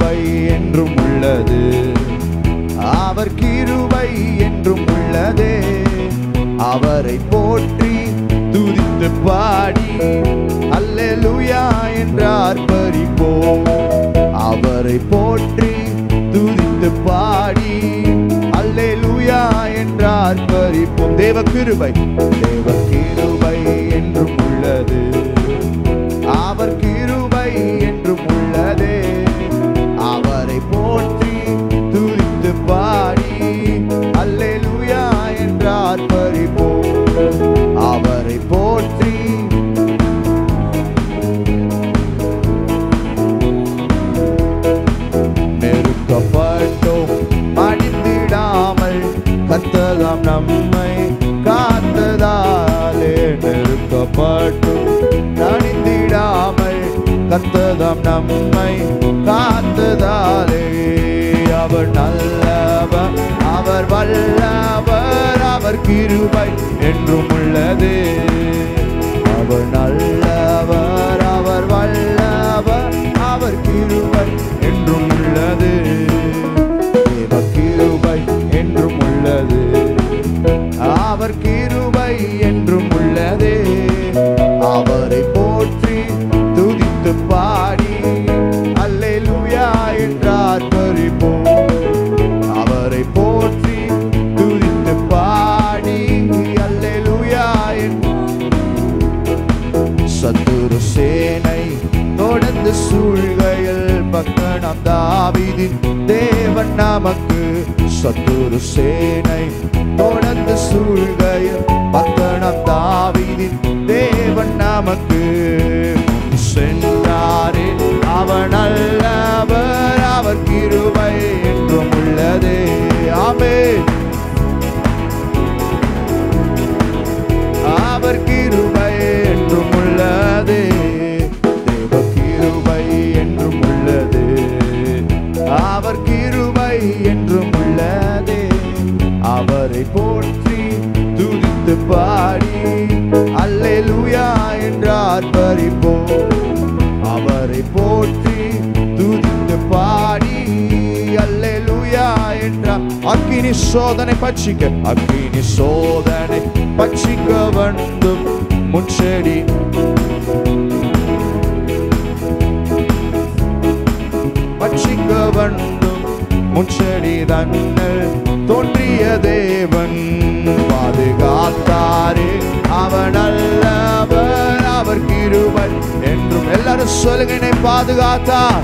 கிருபை என்றும் உள்ளது அவர் கிருபை என்றும் உள்ளதே அவரை போற்றி துதித்து பாடி அல்லேலூயா என்று ஆர்ப்பரிப்போம் அவரை போற்றி துதித்து பாடி அல்லேலூயா என்று ஆர்ப்பரிப்போம் தேவ கிருபை தேவ கிருபை என்றும் உள்ளது அவர் கிருபை என்றும் உள்ளதே அவரை போற்றி துதித்து பாடி அல்லேலூயா என்று ஆர்ப்பரிப்போம் அவரை போற்றி நெருக்கப்பட்டோம் அடிந்திடாமல் கத்தலாம் நம்மை காத்ததாலே நெருக்கப்பட்டோம் அடிந்திடாமல் கத்ததாம் நம்மை காத்ததாலே அவர் நல்லவர் அவர் வல்லவர் அவர் கிருபை என்றும் உள்ளது அவர் நல்லவர் அவர் வல்லவர் அவர் கிருபை என்றும் உள்ளது தேவ கிருபை என்றும் உள்ளது அவர் கிருபை என்றும் உள்ளது அவரை போற்றி துதித்து பாடி அல்லேலூயா என்று ஆர்ப்பரிப்போம் அவரை போற்றி துதித்து பாடி அல்லேலூயா என்று சத்துரு சேனை தொடர்ந்து சூழ்கையில் பக்கணம் தாவிதின் தேவன் நமக்கு சத்துரு சேனை தொடர்ந்து சூழ்கையில் பக்கணம் தாவிதின் தேவன் நமக்கு முன் சென்றாரே அவன் அல்லவர் அவர் கிருபை என்றும் உள்ளதே ஆமென் அவர் கிருபை என்றும் உள்ளது தேவ கிருபை என்றும் உள்ளது அவர் கிருபை என்றும் உள்ளது அவரை போற்றி துதித்து பாடி அல்லேலூயா என்று ஆர்ப்பரிப்போம் அவரை போற்றி துதித்து பாடி அல்லேலூயா என்ற அக்கினி சோதனை பட்சிக்க அக்கினி சோதனை பட்சிக்க வந்தும் முன்செடி பட்சிக்க வந்தும் முன்செடி தன்னல் தோன்றிய தேவன் பாதுகாத்தாரே அவன் அல்லவர் அவர் கிருபை என்றும் எல்லாரும் சொல்லுங்க என்னை பாதுகாத்தார்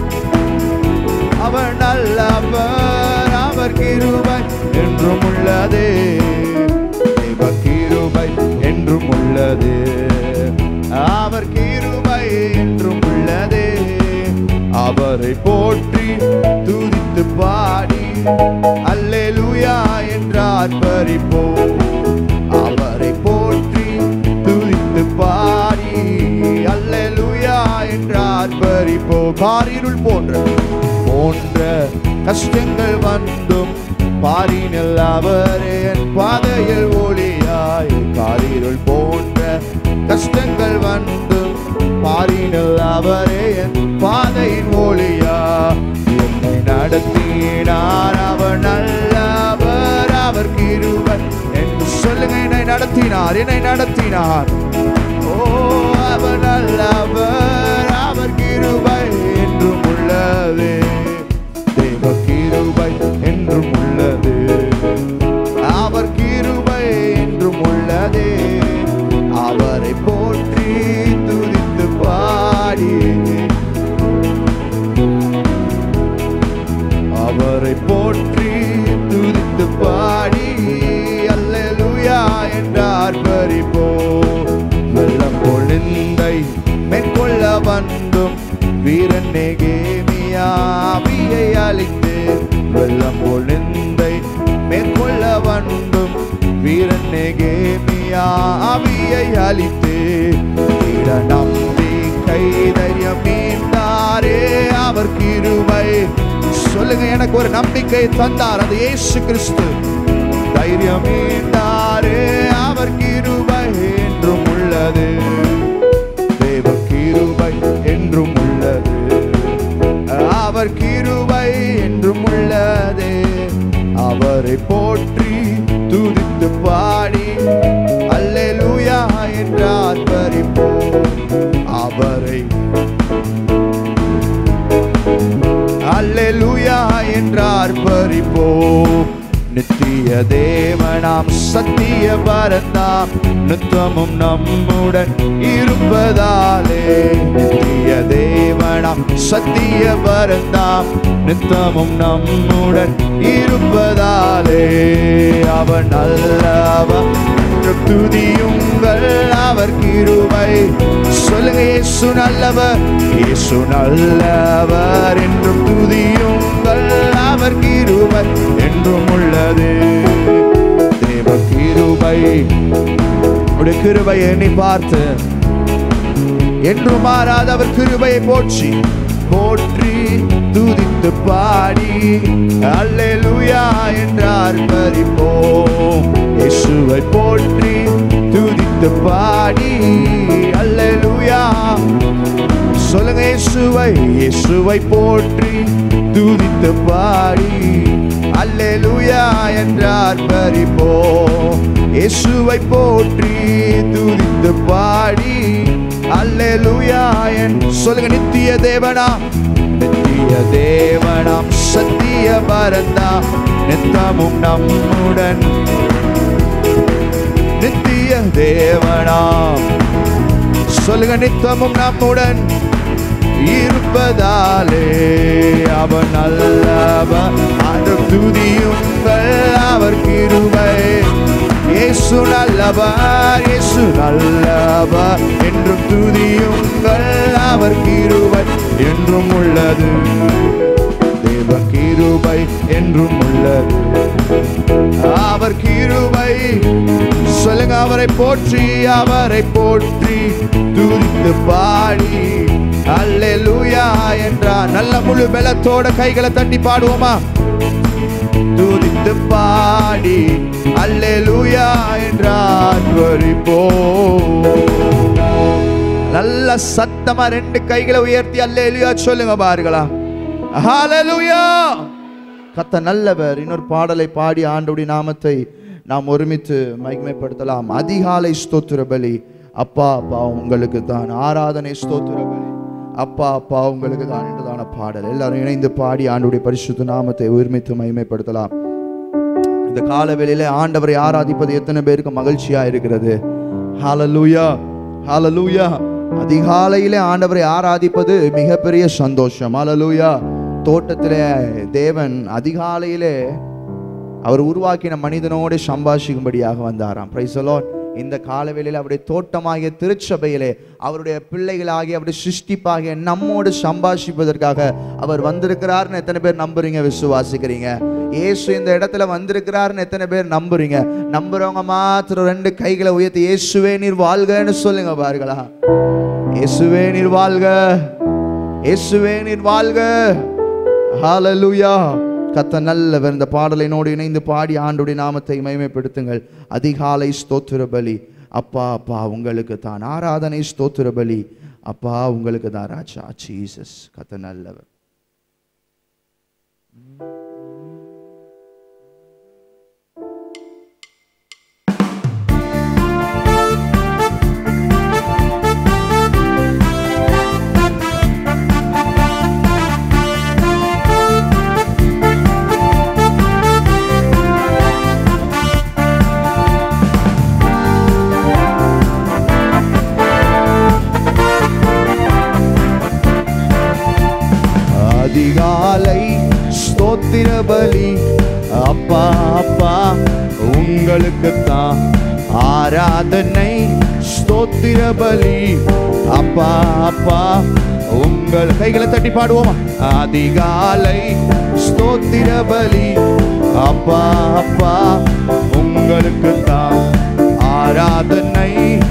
அவர் நல்லவர் அவர் கிருபை என்றும் உள்ளதே தேவ கிருபை என்றும் உள்ளது அவர் கிருபை என்றும் உள்ளதே அவரை போற்றி துதித்து பாடி அல்லேலூயா என்று ஆர்ப்பரிப்போம் அவரை போற்றி துதித்து பாடி அல்லேலூயா என்று ஆர்ப்பரிப்போம் காரிருள் போன்ற போன்ற கஷ்டங்கள் வந்தும் பாரினில் அவரே என் பாதையில் ஒளியாய் காரிருள் போன்ற கஷ்டங்கள் வந்தும் பாரினில் அவரே என் பாதையின் ஒளியா என்னை நடத்தினார் அவர் நல்லவர் அவர் கிருபை என்று சொல்லுங்க என்னை நடத்தினார் என்னை நடத்தினார் ஓ அவர் நல்லவர் அவர் கிருபை என்றும் உள்ளது தேவ கிருபை என்றும் உள்ளது அவர் கிருபை என்றும் உள்ளதே அவரை போற்றி துதித்து பாடி அவரை போற்றி துதித்து பாடி அல்லேலூயா என்றார் பறிப்போ வெள்ளம் பொழிந்தை மேற்கொள்ள வந்தும் வீரன் நெகேமியாவியை அழித்து வெள்ளம் பொழிந்தை மேற்கொள்ள வந்தும் வீரன் நெகேமியாவியை அழித்து இட நம்பிக்கை தைரியம் மீண்டாரே அவர் கிருபை சொல்லுங்க எனக்கு ஒரு நம்பிக்கை தந்தார் அது இயேசு கிறிஸ்து தைரியம் மீண்டாரே அவர் கிருபை என்றும் உள்ளது தேவ கிருபை என்றும் உள்ளது அவர் கிருபை என்றும் உள்ளதே அவரை போற்றி துதித்து பாடி அல்லேலூயா என்று ஆர்ப்பரிப்போம் அவரை அல்லேலூயா என்று ஆர்ப்பரிப்போம் நித்திய தேவனாம் சத்திய பரந்தாம் நித்தமும் நம்முடன் இருப்பதாலே நித்திய தேவனாம் சத்திய பரந்தாம் நித்தமும் நம்முடன் இருப்பதாலே அவன் நல்லவன் என்று துதியுங்கள் அவர் கிருபை சொல்லுங்க இயேசு நல்லவர் இயேசு நல்லவர் என்றும் துதியுங்கள் அவர் கிருபை என்றும் உள்ளது தேவ கிருபை உடைய கிருபை எண்ணி பார்த்து என்றும் மாறாத அவர் கிருபையை போற்றி போற்றி துதித்து பாடி அல்லேலூயா என்றார் பறிப்போம் இயேசுவை போற்றி துதித்து பாடி அல்லேலூயா சொல்லுங்க இயேசுவை இயேசுவை போற்றி துதித்து பாடி அல்லேலூயா என்றார் பறிப்போம் இயேசுவை போற்றி துதித்து பாடி அல்லேலூயா என் சொல்லுங்க நித்திய தேவனா நித்திய தேவனாம் சத்திய பரந்தா நித்தமும் நம்முடன் நித்திய தேவனாம் சொல்லுங்க நித்தமும் நம்முடன் இருப்பதாலே அவன் நல்லவன் அது துதியுங்கள் அவர் கிருபை இயேசு நல்லவர் இயேசு நல்லவர் என்றும் துதியுங்கள் அவர் கிருபை என்றும் உள்ளது தேவ கிருபை என்றும் உள்ளது அவர் கிருபை சொல்லுங்க அவரை போற்றி அவரை போற்றி துதித்து பாடி அல்லேலூயா என்றார் நல்ல முழு பலத்தோட கைகளை தட்டி பாடுவோமா துதித்து பாடி அல்லேலூயா என்றார் வரிப்போ நல்ல சத்தமா ரெண்டு கைகளை உயர்த்தி அல்லேலூயா சொல்லுங்க பாருங்களா ஹalleluya கத்த நல்லவர் இன்னொரு பாடலை பாடி ஆண்டவருடைய நாமத்தை நாம் ஒருமித்து மகிமைப்படுத்தலாம் அதிகாலை ஸ்தோத்திர பலி அப்பா அப்பா உங்களுக்கு தான் ஆராதனை ஸ்தோத்திர பலி அப்பா அப்பா உங்களுக்கு தான் என்றதான பாடல் எல்லாரும் இணைந்து பாடி ஆண்டுடைய பரிசுத்த நாமத்தை ஒருமித்து மகிமைப்படுத்தலாம் இந்த காலவேளையில ஆண்டவரை ஆராதிப்பது எத்தனை பேருக்கு மகிழ்ச்சியா இருக்கிறது ஹalleluya ஹalleluya அதிகாலையிலே ஆண்டவரை ஆராதிப்பது மிகப்பெரிய சந்தோஷம் ஹalleluya தோட்டத்திலே தேவன் அதிகாலையிலே அவர் உருவாக்கின மனிதனோடு சம்பாஷிக்கும்படியாக வந்தாராம் பிரைஸ் இந்த காலவேளையில் அவருடைய தோட்டமாகிய திருச்சபையிலே அவருடைய பிள்ளைகளாகிய அவருடைய சிருஷ்டிப்பாகிய நம்மோடு சம்பாஷிப்பதற்காக அவர் வந்திருக்கிறார்னு எத்தனை பேர் நம்புறீங்க விசுவாசிக்கிறீங்க இயேசு இந்த இடத்துல வந்திருக்கிறார்னு எத்தனை பேர் நம்புறீங்க நம்புறவங்க மாத்திரம் ரெண்டு கைகளை உயர்த்தி இயேசுவே நீர் வாழ்கன்னு சொல்லுங்க பாருங்களா இயேசுவே நீர் வாழ்க இயேசுவே நீர் வாழ்க ஹalleluya கத்த நல்லவர் இந்த பாடலினோடு இணைந்து பாடி ஆண்டுடைய நாமத்தை மகிமைப்படுத்துங்கள் அதிகாலை ஸ்தோத்திர பலி அப்பா அப்பா உங்களுக்கு தான் ஆராதனை ஸ்தோத்திர பலி அப்பா உங்களுக்கு தான் ராஜா ஜீசஸ் கத்த நல்லவர் அதிகாலை ஸ்தோத்திர பலி அப்பா அப்பா உங்களுக்கு தான் ஆராதனை ஸ்தோத்திர பலி அப்பா அப்பா உங்கள் கைகளை தட்டி பாடுவோமா அதிகாலை ஸ்தோத்திர பலி அப்பா அப்பா உங்களுக்கு தான் ஆராதனை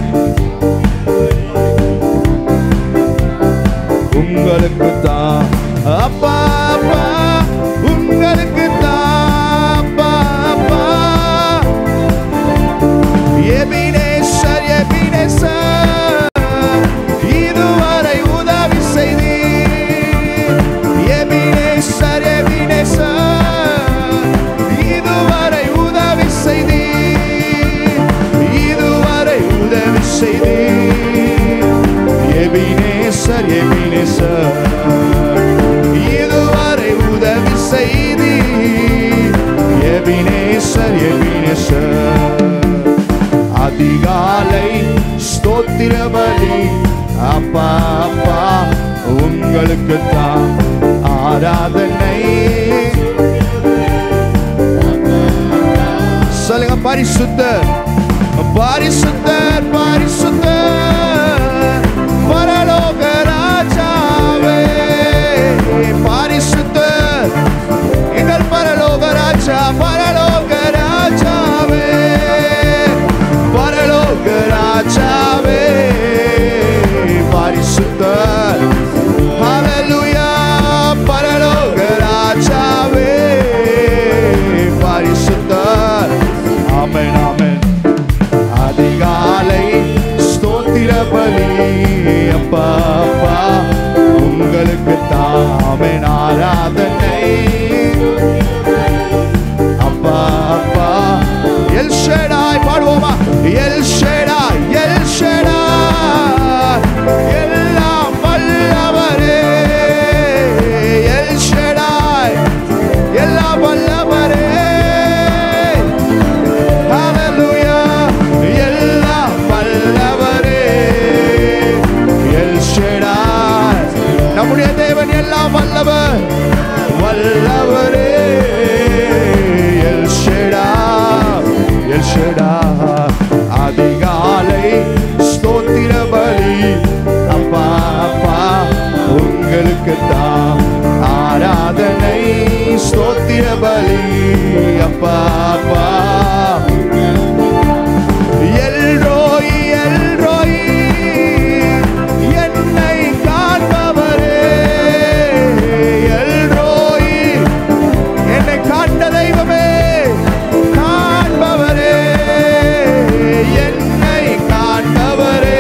உங்களுக்கு தான் அப்பா அப்பா உங்களுக்கு தான் அப்பா அப்பா எபினேசர் எபினேசர் இதுவரை உதவி செய்தீர் எபினேசர் அப்பா அப்பா உங்களுக்கு தான் ஆராதனை சொல்லுங்க பரிசுத்தர் பரிசுத்தர் பரிசுத்தர் பரலோக ராஜாவே பரிசுத்தர் எங்கள் பரலோக ராஜா பரலோக ராஜாவே பரலோக ராஜாவே பரிசுத்தர் ஹalleluya பரலோக ராஜாவே பரிசுத்தர் ஆமென் ஆமென் அதிகாலை ஸ்தோத்திர பலி அப்பா அப்பா உங்களுக்கு தாமென் ஆராதனை அப்பா அப்பா எல் ஷேடாய் பாடுவோமா எல் ஷேடாய் எல் ஷேடாய் எல்லாம் வல்லவரே எல் ஷேடாய் எல்லாம் வல்லவரே ஹalleluya எல்லாம் வல்லவரே எல் ஷேடாய் நம்முடைய தேவன் எல்லாம் வல்லவர் வல்லவரே எல் ஷேடா எல் ஷேடா அதிகாலை ஸ்தோத்திர பலி அப்பா அப்பா உங்களுக்கு தான் ஆராதனை ஸ்தோத்திர பலி அப்பா அப்பா எல்ரோய் எல்ரோய் என்னை காண்பவரே எல்ரோய் என்னை காண்ட தெய்வமே காண்பவரே என்னை காண்பவரே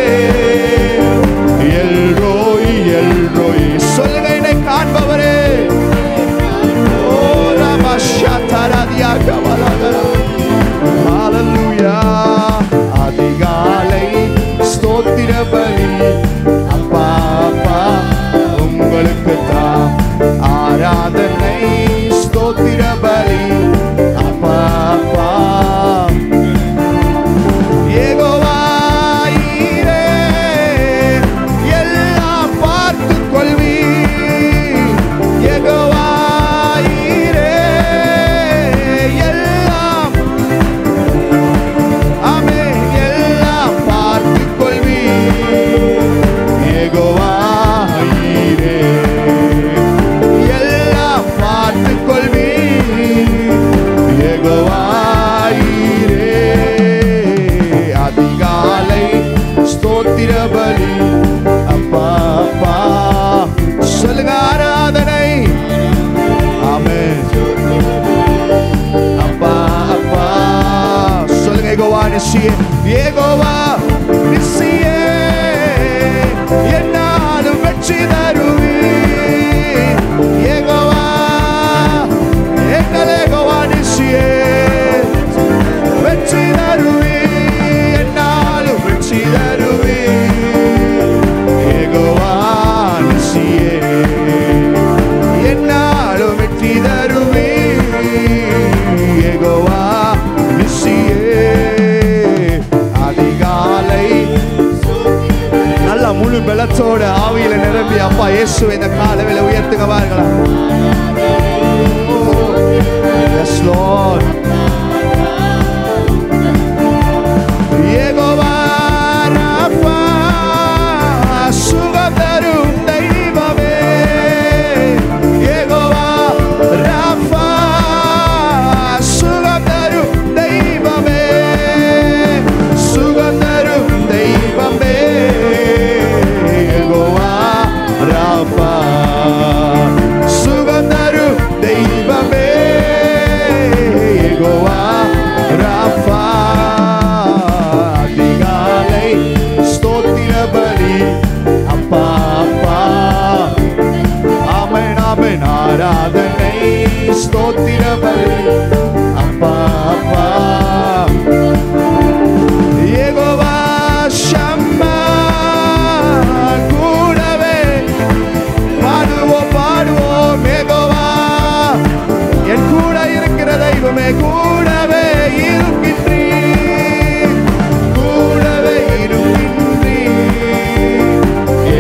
எல்ரோய் எல்ரோய் சொல்லுங்க என்னை காண்பவரே ஓ ரமஷாத்தரதியா கவலகரா ஹalleluya அதிகாலை ஸ்தோத்திர பலி அப்பா அப்பா உங்களுக்கு தான் ஆராதனை ஸ்தோத்திர பலி அப்பா அப்பா ஏகோவாயிரே எல்லாம் பார்த்து கொள்வி ஏகோவாயிரே எல்லாம் ஆமே எல்லாம் பார்த்து கொள்வி ஏகோவாயிரே எல்லாம் பார்த்து கொள்வி ஏகோவாயிரே அதிகாலை ஸ்தோத்திர பலி அப்பா அப்பா சொல்லுங்க ஆராதனை ஆமென் அப்பா அப்பா சொல்லுங்க ஏகோவா நிசியே ஏகோவா நிசியே என்னாலும் வெற்றி தருவி ஏகோவா எங்கள் ஏகோவா நிசியே வெற்றி தருவி என்னாலும் வெற்றி தருவி ஏகோவா நிசியே என்னாலும் வெற்றி தருவி ஏகோவா நிசியே அதிகாலை நல்ல முழு பலத்தோட ஆவியில நிரம்பி அப்பா இயேசு இந்த காலவேளை உயர்த்துங்க பாருங்களா எஸ் லார்ட் யெகோவா ராஃபா, சுகம் தரும் தெய்வமே. யெகோவா ராஃபா, சுகம் தரும் தெய்வமே. சுகம் தரும் தெய்வமே. யெகோவா ராஃபா, சுகம் தரும் தெய்வமே. யெகோவா ராஃபா, அதிகாலை ஸ்தோத்திர பலி அப்பா அப்பா ஆமென் ஆமென் ஆராதனை ஸ்தோத்திர பலி அப்பா அப்பா யெகோவா ஷம்மா கூடவே பாடுவோம் பாடுவோம் யெகோவா என் கூட இருக்கிற தெய்வமே கூடவே இருக்கின்றீர் கூடவே இருக்கின்றீர்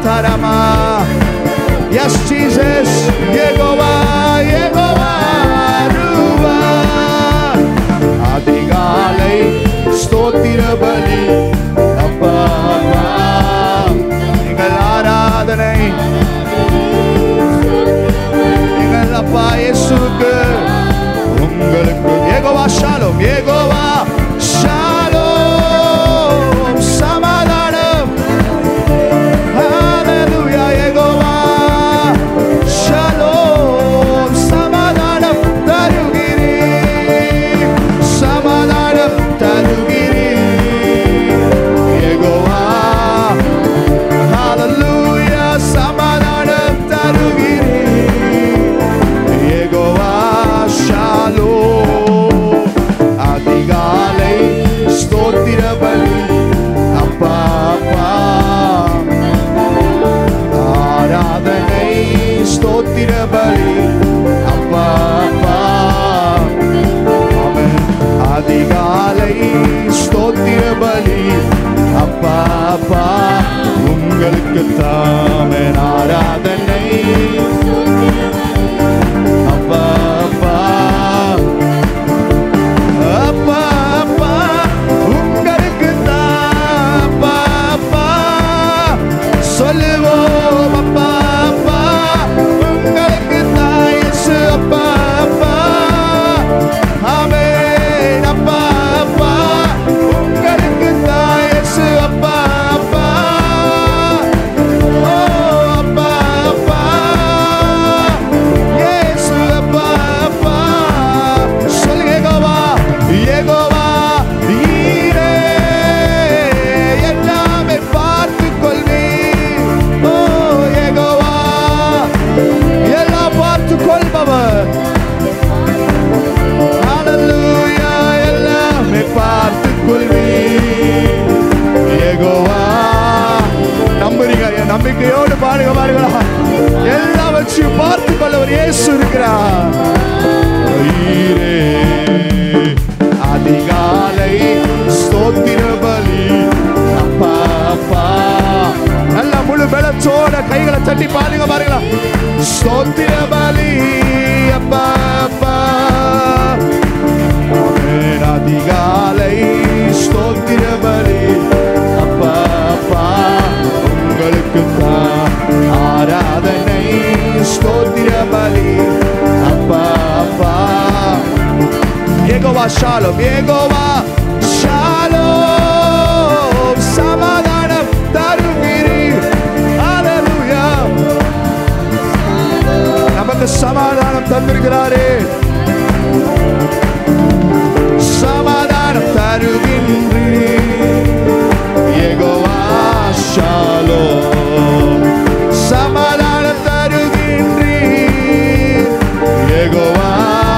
தரமா எஸ் ஜீசஸ் ஏகோவா ஏகோவா ரூவா அதிகாலை ஸ்தோத்திர பலி அப்பா அப்பா. எங்கள் ஆராதனை எங்கள் அப்பா இயேசுவுக்கு உங்களுக்கு ஏகோவா ஷாலோம் ஏகோவா ஷாலோம் சமாதானம் ஹalleluya ஏகோவா ஷாலோம் சமாதானம் தருகிறீர் சமாதானம் தருகிறீர் ஏகோவா ஹalleluya சமாதானம் தருகிறீர் ஏகோவா ஷாலோம் அதிகாலை ஸ்தோத்திர பலி அப்பா அப்பா ஆராதனை ஸ்தோத்திர பலி அப்பா அப்பா ஆமென். அதிகாலை ஸ்தோத்திர பலி அப்பா அப்பா உங்களுக்கு தாமன் ஆராதனை அப்பா அப்பா அப்பா அப்பா உங்களுக்கு தான் அப்பா அப்பா சொல்லுவோம் அப்பா அப்பா உங்களுக்கு தான் இயேசு அப்பா அப்பா ஆமென் அப்பா அப்பா உங்களுக்கு தான் இயேசு அப்பா அப்பா ஓ அப்பா அப்பா இயேசு அப்பா அப்பா சொல்லுங்க ஏகோவா ஏகோவா ஈரே எல்லாமே பார்த்து கொள்வீர் ஓ ஏகோவா எல்லாம் பார்த்து கொள்பவர் ஹalleluya எல்லாமே பார்த்து கொள்வீர் ஏகோவா நம்புறீங்க என் நம்பிக்கையோடு பாருங்க பாருங்களா எல்லாம் வச்சு பார்த்து கொள்ளவர் இயேசு இருக்கிறார் ஈரே அதிகாலை ஸ்தோத்திர பலி அப்பா அப்பா நல்ல முழு பலத்தோட கைகளை தட்டி பாருங்க பாருங்களா ஸ்தோத்திர பலி அப்பா அப்பா ஆமென். அதிகாலை ஸ்தோத்திர பலி அப்பா அப்பா உங்களுக்கு தான் ஆராதனை ஸ்தோத்திர பலி அப்பா அப்பா ஏகோவா ஷாலோம் ஏகோவா ஷாலோம் சமாதானம் தருகிறீர் ஹalleluya நமக்கு சமாதானம் தந்திருக்கிறாரே சமாதானம் தருகின்றீர் ஏகோவா ஷாலோம் சமாதானம் தருகின்றீர் ஏகோவா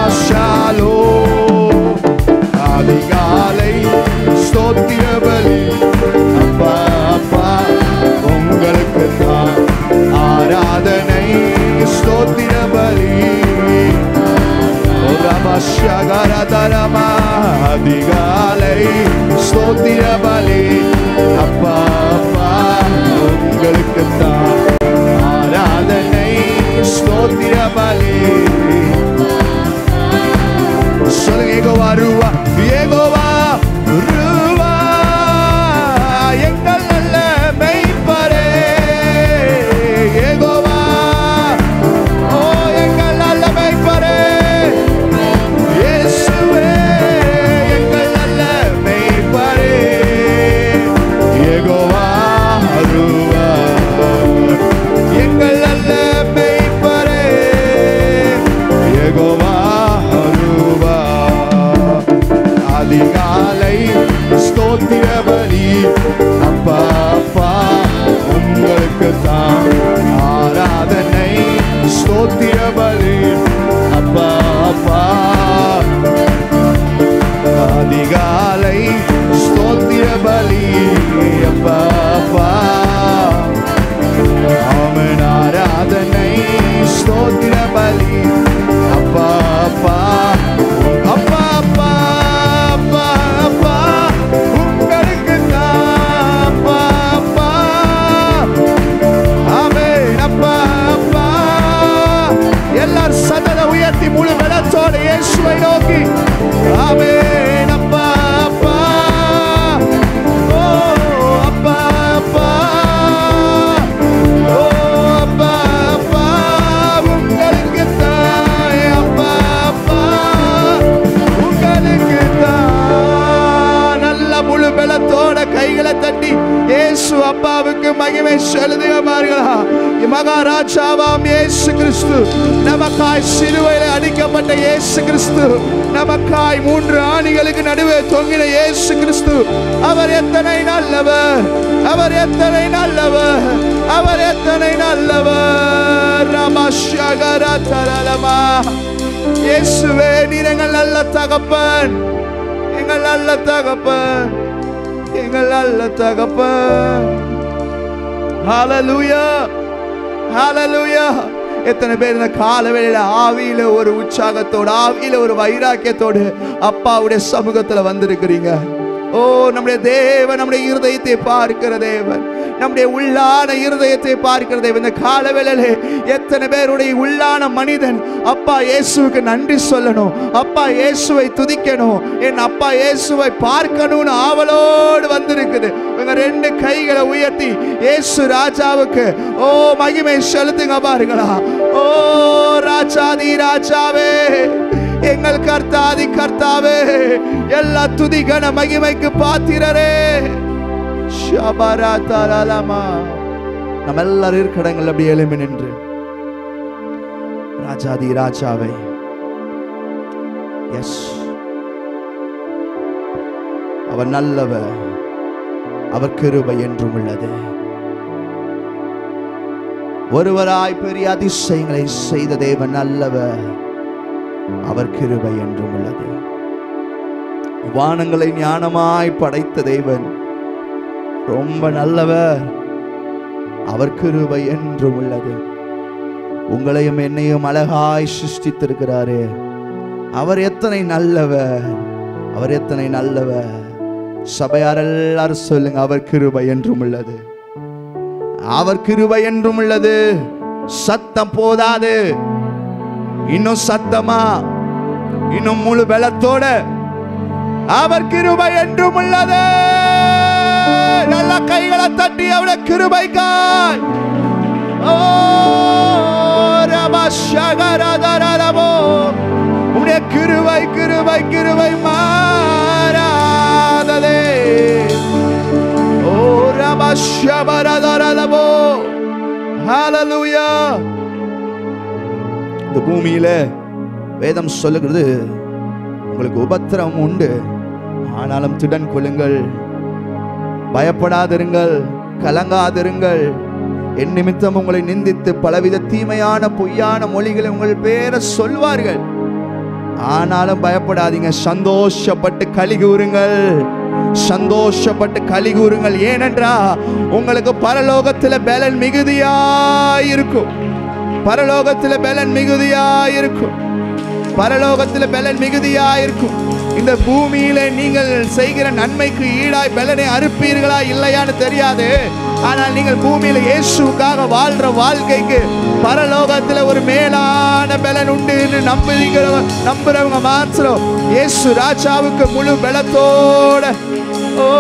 ஷாலோம் அதிகாலை ஸ்தோத்திர பலி அப்பா அப்பா உங்களுக்கு தான் ஆராதனை ஸ்தோத்திர பலி ரமஷகரதரமா அதிகாலை ஸ்தோத்திர பலி அப்பா அப்பா உங்களுக்கு தான் ஆராதனை ஸ்தோத்திர பலி சொல்லுங்க ஏகோவா ரூவா ஏகோவா ரூவா எங்கள் நல்ல மெய்ப்பரே ஏகோவா ஓ எங்கள் நல்ல மெய்ப்பரே இயேசுவே எங்கள் நல்ல மெய்ப்பரே ஏகோவா ரூவா எங்கள் நல்ல மெய்ப்பரே ஏகோவா ரூவா அதிகாலை ஸ்தோத்திர பலி அப்பா அப்பா உங்களுக்கு தான் ஆராதனை ஸ்தோத்திர பலி அப்பா அப்பா அதிகாலை ஸ்தோத்திர பலி அப்பா அப்பா ஆமென் ஆராதனை ஸ்தோத்திர பலி அப்பா அப்பா அப்பா அப்பா அப்பா அப்பா உங்களுக்கு தான் அப்பா அப்பா எல்லாரும் சதத உயர்த்தி முழு பலத்தோடு இயேசுவை நோக்கி ஆமென் அப்பா அப்பா ஓ அப்பா அப்பா ஓ அப்பா அப்பா உங்களுக்கு தாய் அப்பா அப்பா உங்களுக்கு தான் நல்ல முழு பலத்தோட கைகளை தட்டி இயேசு அப்பாவுக்கு மகிமை செலுத்துக பாருங்களா மகாராஜாவாம் இயேசு கிறிஸ்து நமக்காய் சிலுவையில் அடிக்கப்பட்ட இயேசு கிறிஸ்து நமக்காய் மூன்று ஆணிகளுக்கு நடுவே தொங்கின இயேசு கிறிஸ்து அவர் எத்தனை நல்லவர் அவர் எத்தனை நல்லவர் அவர் எத்தனை நல்லவர் ரமஷகர தரலமா இயேசுவே நீர் எங்கள் நல்ல தகப்பன் எங்கள் நல்ல தகப்பன் எங்கள் நல்ல தகப்பன் ஹalleluya ஹalleluya எத்தனை பேர் இந்த கால வேளையில ஆவியில ஒரு உற்சாகத்தோடு ஆவியில ஒரு வைராக்கியத்தோடு அப்பாவுடைய சமூகத்துல வந்திருக்கிறீங்க ஓ நம்முடைய தேவன் நம்முடைய இருதயத்தை பார்க்கிற தேவன் நம்முடைய உள்ளான இருதயத்தை பார்க்கிற தேவன் இந்த கால வேளையிலே எத்தனை பேருடைய உள்ளான மனிதன் அப்பா இயேசுவுக்கு நன்றி சொல்லணும் அப்பா இயேசுவை துதிக்கணும் என் அப்பா இயேசுவை பார்க்கணும்னு ஆவலோடு வந்திருக்குது உங்க ரெண்டு கைகளை உயர்த்தி இயேசு ராஜாவுக்கு ஓ மகிமை செலுத்துங்க பாருங்களா ஓ ராஜாதி ராஜாவே எங்கள் கர்த்தாதி கர்த்தாவே எல்லா துதி கன மகிமைக்கு பாத்திரரே ஷபரா தலலமா நம்ம எல்லாரும் இருக்கிற இடங்கள் அப்படி எழுமி நின்று ராஜாதி ராஜாவை எஸ் அவர் நல்லவர் அவர் கிருபை என்றும் உள்ளது ஒருவராய் பெரிய அதிசயங்களை செய்த தேவன் நல்லவர் அவர் கிருபை என்றும் உள்ளது வானங்களை ஞானமாய் படைத்த தேவன் ரொம்ப நல்லவர் அவர் கிருபை என்றும் உள்ளது உங்களையும் என்னையும் அழகாய் சிருஷ்டித்திருக்கிறாரே அவர் எத்தனை நல்லவர் அவர் எத்தனை நல்லவர் சபையார் எல்லாரும் சொல்லுங்க அவர் கிருபை என்றும் உள்ளது அவர் கிருபை என்றும் உள்ளது சத்தம் போதாது இன்னும் சத்தமா இன்னும் முழு பலத்தோட அவர் கிருபை என்றும் உள்ளது நல்ல கைகளை தட்டி அவட கிருபைக்காய் ஓ ரபா ஷகரதரரபோ உடைய கிருபை கிருபை கிருபை மாறாததே ஓ ரபா ஷபரதரரபோ ஹalleluya இந்த பூமியில வேதம் சொல்லுகிறது உங்களுக்கு உபத்திரம் உண்டு ஆனாலும் திடன் கொள்ளுங்கள் பயப்படாதிருங்கள் கலங்காதிருங்கள் என் நிமித்தம் உங்களை நிந்தித்து பலவித தீமையான பொய்யான மொழிகளை உங்கள் பேரை சொல்வார்கள் ஆனாலும் பயப்படாதீங்க சந்தோஷப்பட்டு களி கூறுங்கள் சந்தோஷப்பட்டு களி கூறுங்கள் ஏனென்றா உங்களுக்கு பரலோகத்தில் பலன் மிகுதியாயிருக்கும் பரலோகத்தில் பலன் மிகுதியாயிருக்கும் பரலோகத்தில் பலன் மிகுதியாயிருக்கும் இந்த பூமியில நீங்கள் செய்கிற நன்மைக்கு ஈடாய் பலனை அறுப்பீர்களா இல்லையான்னு தெரியாது ஆனால் நீங்கள் பூமியில இயேசுக்காக வாழ்ற வாழ்க்கைக்கு பரலோகத்துல ஒரு மேலான பலன் உண்டு என்று நம்புகிறவங்க நம்புறவங்க மாத்திரம் இயேசு ராஜாவுக்கு முழு பலத்தோட ஓ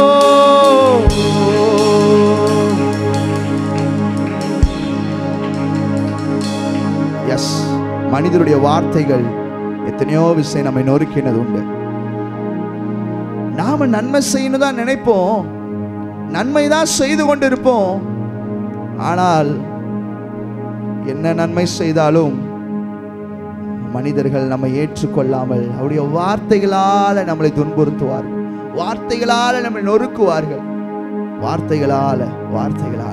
எஸ் மனிதருடைய வார்த்தைகள் எத்தனையோ விஷயம் நம்மை நொறுக்கினது உண்டு நாம நன்மை செய்யணும் தான் நினைப்போம் நன்மை தான் செய்து கொண்டிருப்போம் ஆனால் என்ன நன்மை செய்தாலும் மனிதர்கள் நம்மை ஏற்றுக்கொள்ளாமல் அவருடைய வார்த்தைகளால நம்மளை துன்புறுத்துவார்கள் வார்த்தைகளால நம்மை நொறுக்குவார்கள் வார்த்தைகளால வார்த்தைகளால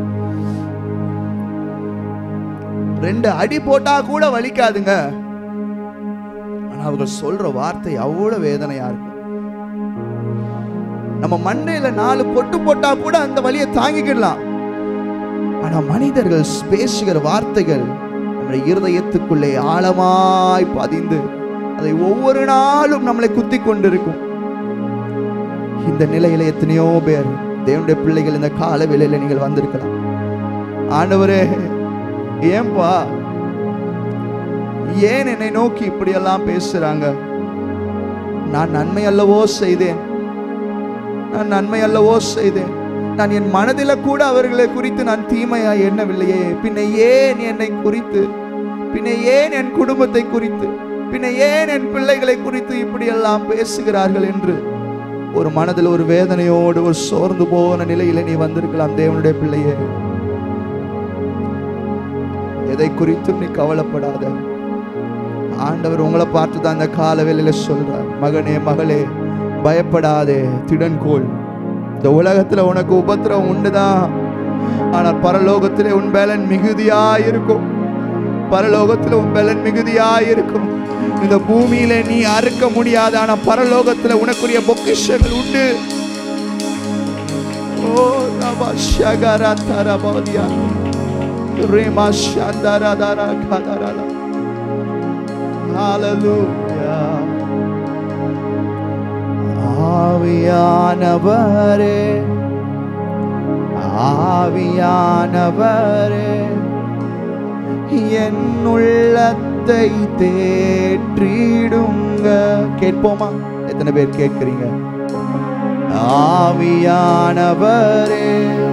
ரெண்டு அடி போட்டா கூட வலிக்காதுங்க ஆனா அவர்கள் சொல்ற வார்த்தை அவ்வளவு வேதனையா இருக்கும் நம்ம மண்டையில நாலு பொட்டு போட்டா கூட அந்த வலியை தாங்கிக்கிடலாம் ஆனா மனிதர்கள் பேசுகிற வார்த்தைகள் நம்முடைய இருதயத்துக்குள்ளே ஆழமாய் பதிந்து அதை ஒவ்வொரு நாளும் நம்மளை குத்தி கொண்டிருக்கும் இந்த நிலையில எத்தனையோ பேர் தேவனுடைய பிள்ளைகள் இந்த கால வேளையில நீங்கள் வந்திருக்கலாம் ஆண்டவரே ஏன்பா ஏன் என்னை நோக்கி இப்படியெல்லாம் பேசுறாங்க நான் நன்மை அல்லவோ செய்தேன் நான் நன்மை அல்லவோ செய்தேன் நான் என் மனதில கூட அவர்களை குறித்து நான் தீமையா எண்ணவில்லையே பின்ன ஏன் என்னை குறித்து பின்ன ஏன் என் குடும்பத்தை குறித்து பின்ன ஏன் என் பிள்ளைகளை குறித்து இப்படியெல்லாம் பேசுகிறார்கள் என்று ஒரு மனதில் ஒரு வேதனையோடு ஒரு சோர்ந்து போன நிலையில நீ வந்திருக்கலாம் தேவனுடைய பிள்ளையே எதை குறித்தும் நீ கவலைப்படாத ஆண்டவர் உங்களை பார்த்து தான் இந்த கால வேளையில சொல்றார் மகனே மகளே பயப்படாதே திடன்கோள் இந்த உலகத்துல உனக்கு உபத்திரவம் உண்டுதான் ஆனால் பரலோகத்திலே உன் பலன் மிகுதியா இருக்கும் பரலோகத்துல உன் பலன் மிகுதியா இருக்கும் இந்த பூமியில நீ அறுக்க முடியாத ஆனா பரலோகத்துல உனக்குரிய பொக்கிஷங்கள் உண்டு ஓ ரபா ஷகரா தரபாதியா ரேமா ஷந்தரா தரா கதரலா Hallelujah. ஆவியானவரே ஆவியானவரே என் உள்ளத்தை தேற்றிடுங்க கேட்போமா எத்தனை பேர் கேட்கிறீங்க ஆவியானவரே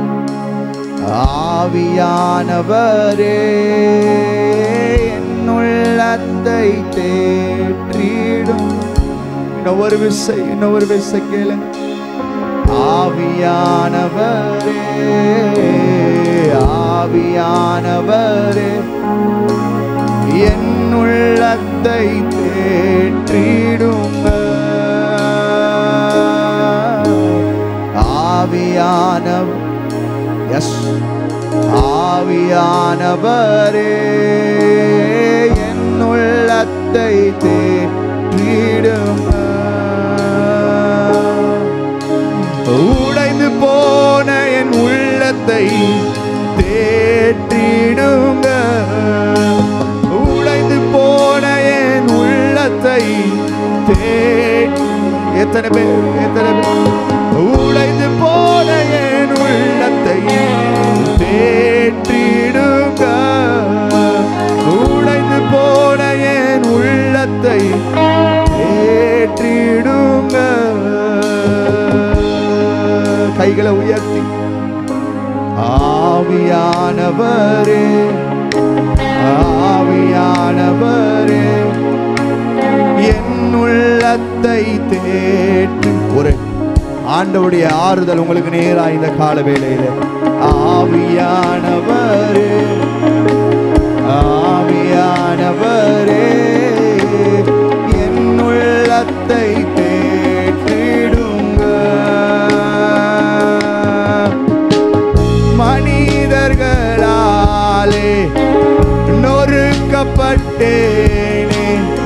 ஆவியானவரே என் உள்ளத்தை தேற்றிடும் இன்னொரு விசை இன்னொரு விசை கேளுங்க ஆவியானவரே ஆவியானவரே என் உள்ளத்தை தேற்றிடுங்க ஆவியானவ எஸ் ஆவியானவரே என் உள்ளத்தை தேற்றிடுங்க உடைந்து போன என் உள்ளத்தை தேற்றிடுங்க உடைந்து போன என் உள்ளத்தை தே எத்தனை பேர் எத்தனை பேர் உடைந்து போன என் உள்ளத்தை தேற்றிடுங்க உடைந்து போன என் உள்ளத்தை தேற்றிடுங்க கைகளை உயர்த்தி ஆவியானவரே ஆவியானவரே என் உள்ளத்தை தேற்றி ஒரு ஆண்டவுடைய ஆறுதல் உங்களுக்கு நேரா இந்த கால வேளையில ஆவியானவரே ஆவியானவரே என் உள்ளத்தை தேற்றிடுங்க மனிதர்களாலே நொறுக்கப்பட்டேனே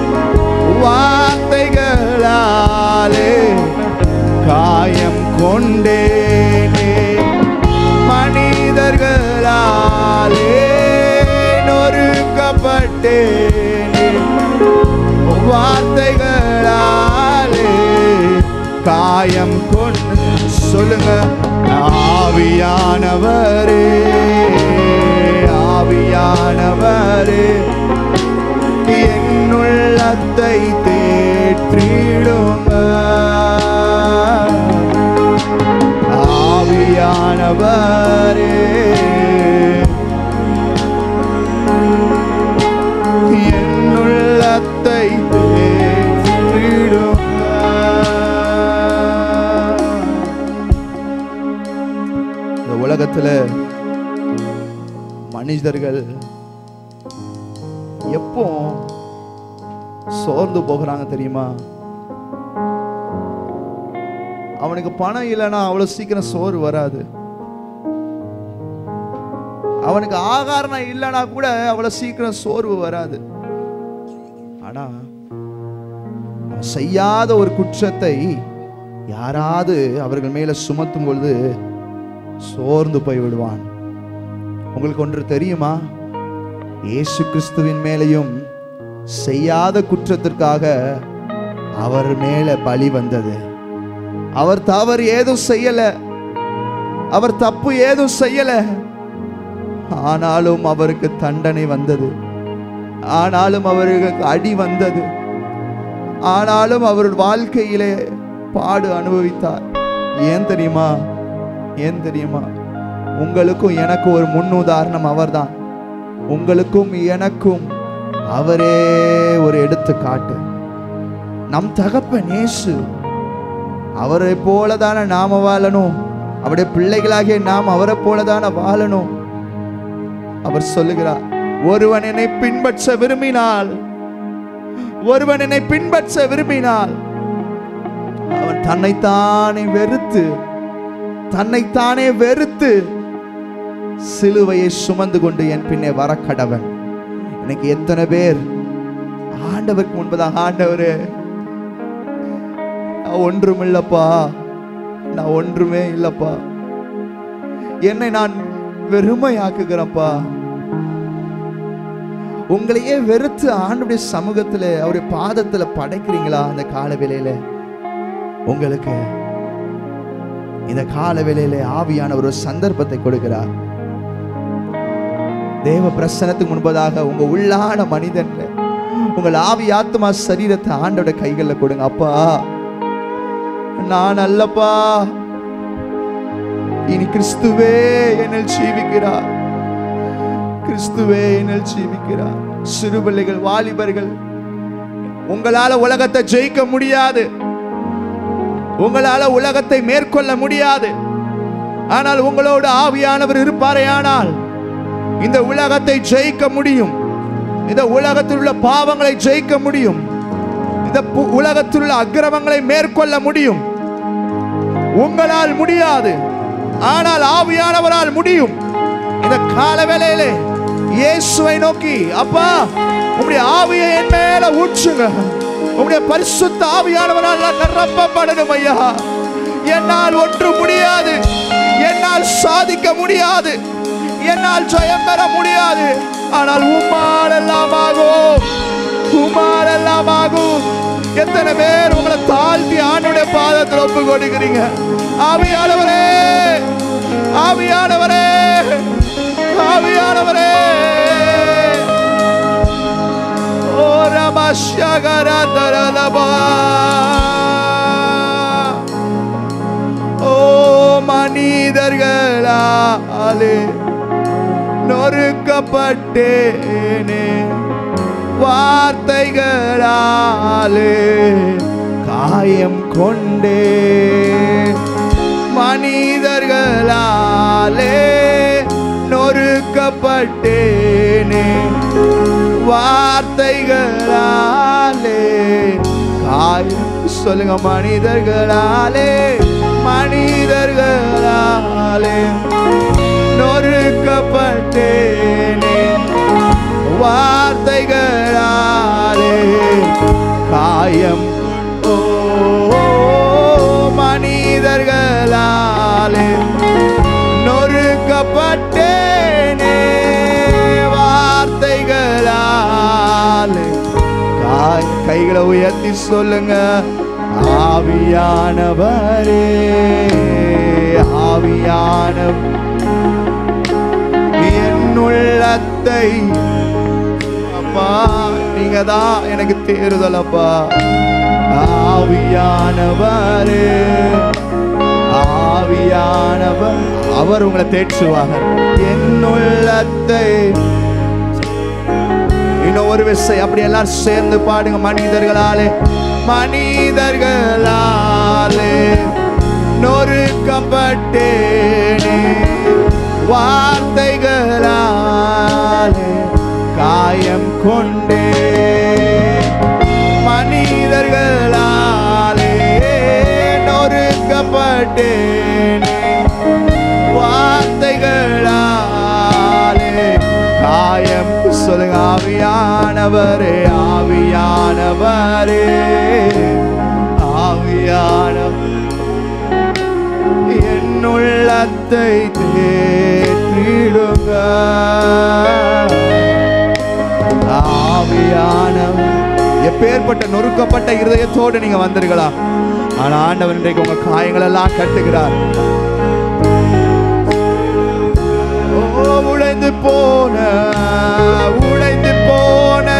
வார்த்தைகளாலே காயம் கொண்டேனே மனிதர்களாலே நொறுக்கப்பட்டேனே வார்த்தைகளாலே காயம் கொண்டு சொல்லுங்க ஆவியானவரே ஆவியானவரே என் உள்ளத்தை தேற்றிடுங்க ஆவியானவரே என் உள்ளத்தை தேற்றிடுங்க இந்த உலகத்துல மனிதர்கள் எப்போ சோர்ந்து போகிறாங்க தெரியுமா அவனுக்கு பணம் இல்லைன்னா அவ்வளவு சீக்கிரம் சோறு வராது அவனுக்கு ஆகாரம் இல்லைன்னா கூட அவ்வளவு சீக்கிரம் சோர்வு வராது ஆனா அவன் செய்யாத ஒரு குற்றத்தை யாராவது அவர்கள் மேல சுமத்தும் பொழுது சோர்ந்து போய் விடுவான் உங்களுக்கு ஒன்று தெரியுமா இயேசு கிறிஸ்துவின் மேலையும் செய்யாத குற்றத்திற்காக அவர் மேல பலி வந்தது அவர் தவறு ஏதும் செய்யல அவர் தப்பு ஏதும் செய்யல ஆனாலும் அவருக்கு தண்டனை வந்தது ஆனாலும் அவருக்கு அடி வந்தது ஆனாலும் அவர் வாழ்க்கையிலே பாடு அனுபவித்தார் ஏன் தெரியுமா ஏன் தெரியுமா உங்களுக்கும் எனக்கும் ஒரு முன்னுதாரணம் அவர்தான் உங்களுக்கும் எனக்கும் அவரே ஒரு எடுத்துக்காட்டு நம் தகப்பன் இயேசு அவரை போல தானே நாம வாழணும் அவருடைய பிள்ளைகளாகிய நாம் அவரை போல தானே வாழணும் அவர் சொல்லுகிறார் ஒருவன் என்னை பின்பற்ற விரும்பினால் ஒருவன் என்னை பின்பற்ற விரும்பினால் அவன் தன்னைத்தானே வெறுத்து தன்னைத்தானே வெறுத்து சிலுவையை சுமந்து கொண்டு என் பின்னே வர கடவன் இன்னைக்கு எத்தனை பேர் ஆண்டவருக்கு முன்பதாக ஆண்டவரே நான் ஒன்றும் இல்லப்பா நான் ஒன்றுமே இல்லப்பா என்னை நான் வெறுமையாக்குகிறேன்ப்பா உங்களையே வெறுத்து ஆண்டுடைய சமூகத்துல அவருடைய பாதத்துல படைக்கிறீங்களா அந்த கால வேளையில உங்களுக்கு இந்த கால வேளையில ஆவியான ஒரு சந்தர்ப்பத்தை கொடுக்கிறார் தேவ பிரசனத்துக்கு முன்பதாக உங்க உள்ளான மனிதன்ல உங்கள் ஆவி ஆத்மா சரீரத்தை ஆண்டோட கைகளில் கொடுங்க அப்பா நான் அல்லப்பா இனி கிறிஸ்துவே என்னில் ஜீவிக்கிறார் கிறிஸ்துவே என்னில் ஜீவிக்கிறார் சிறு பிள்ளைகள் வாலிபர்கள் உங்களால உலகத்தை ஜெயிக்க முடியாது உங்களால உலகத்தை மேற்கொள்ள முடியாது ஆனால் உங்களோடு ஆவியானவர் இருப்பாரேயானால் இந்த உலகத்தை ஜெயிக்க முடியும் இந்த உலகத்தில் உள்ள பாவங்களை ஜெயிக்க முடியும் இந்த பு- உலகத்தில் உள்ள அக்கிரமங்களை மேற்கொள்ள முடியும் உங்களால் முடியாது ஆனால் ஆவியானவரால் முடியும் இந்த கால வேளையிலே இயேசுவை நோக்கி அப்பா உம்முடைய ஆவியை என் மேல ஊற்றுங்க உம்முடைய பரிசுத்த ஆவியானவரால் நான் நிரப்பப்படணும் ஐயா என்னால் ஒன்று முடியாது என்னால் சாதிக்க முடியாது என்னால் ஜெயம் பெற முடியாது ஆனால் உம்மால் எல்லாம் ஆகும் உம்மால் எல்லாம் ஆகும் எத்தனை பேர் உங்களை தாழ்த்தி ஆண்டுடைய பாதத்தில் ஒப்பு கொடுக்கிறீங்க ஆவியானவரே ஆவியானவரே ஆவியானவரே ஓ ரமஷகர தரலபா ஓ மனிதர்களாலே நொறுக்கப்பட்டேனே வார்த்தைகளாலே காயம் கொண்டே மனிதர்களாலே நொறுக்கப்பட்டேனே வார்த்தைகளாலே காயம் சொல்லுங்க மனிதர்களாலே மனிதர்களாலே நொறுக்கப்பட்டேனே வார்த்தைகளாலே காயம் ஓ மனிதர்களாலே நொறுக்கப்பட்டேனே வார்த்தைகளாலே காய் கைகளை உயர்த்தி சொல்லுங்க ஆவியானவரே ஆவியானவர் என் உள்ளத்தை அப்பா நீங்க தான் எனக்கு தேறுதல் அப்பா ஆவியானவரே ஆவியானவர் அவர் உங்களை தேற்றுவாங்க என் உள்ளத்தை இன்னும் ஒரு விசை அப்படி எல்லாரும் சேர்ந்து பாடுங்க மனிதர்களாலே மனிதர்களாலே நொறுக்கப்பட்டேனே வார்த்தைகளாலே காயம் கொண்டே மனிதர்களாலே நொறுக்கப்பட்டேனே வார்த்தைகளாலே காயம் சொல்லுங்க ஆவியானவரே ஆவியானவரே ஆவியானவர் என் உள்ளத்தை தேற்றிடுங்க ஆவியானவர் எப்பேற்பட்ட நொறுக்கப்பட்ட இருதயத்தோடு நீங்க வந்திருக்கலாம் ஆனா ஆண்டவர் இன்றைக்கு உங்க காயங்கள் எல்லாம் கட்டுகிறார் ஓ உடைந்து போன உடைந்து போன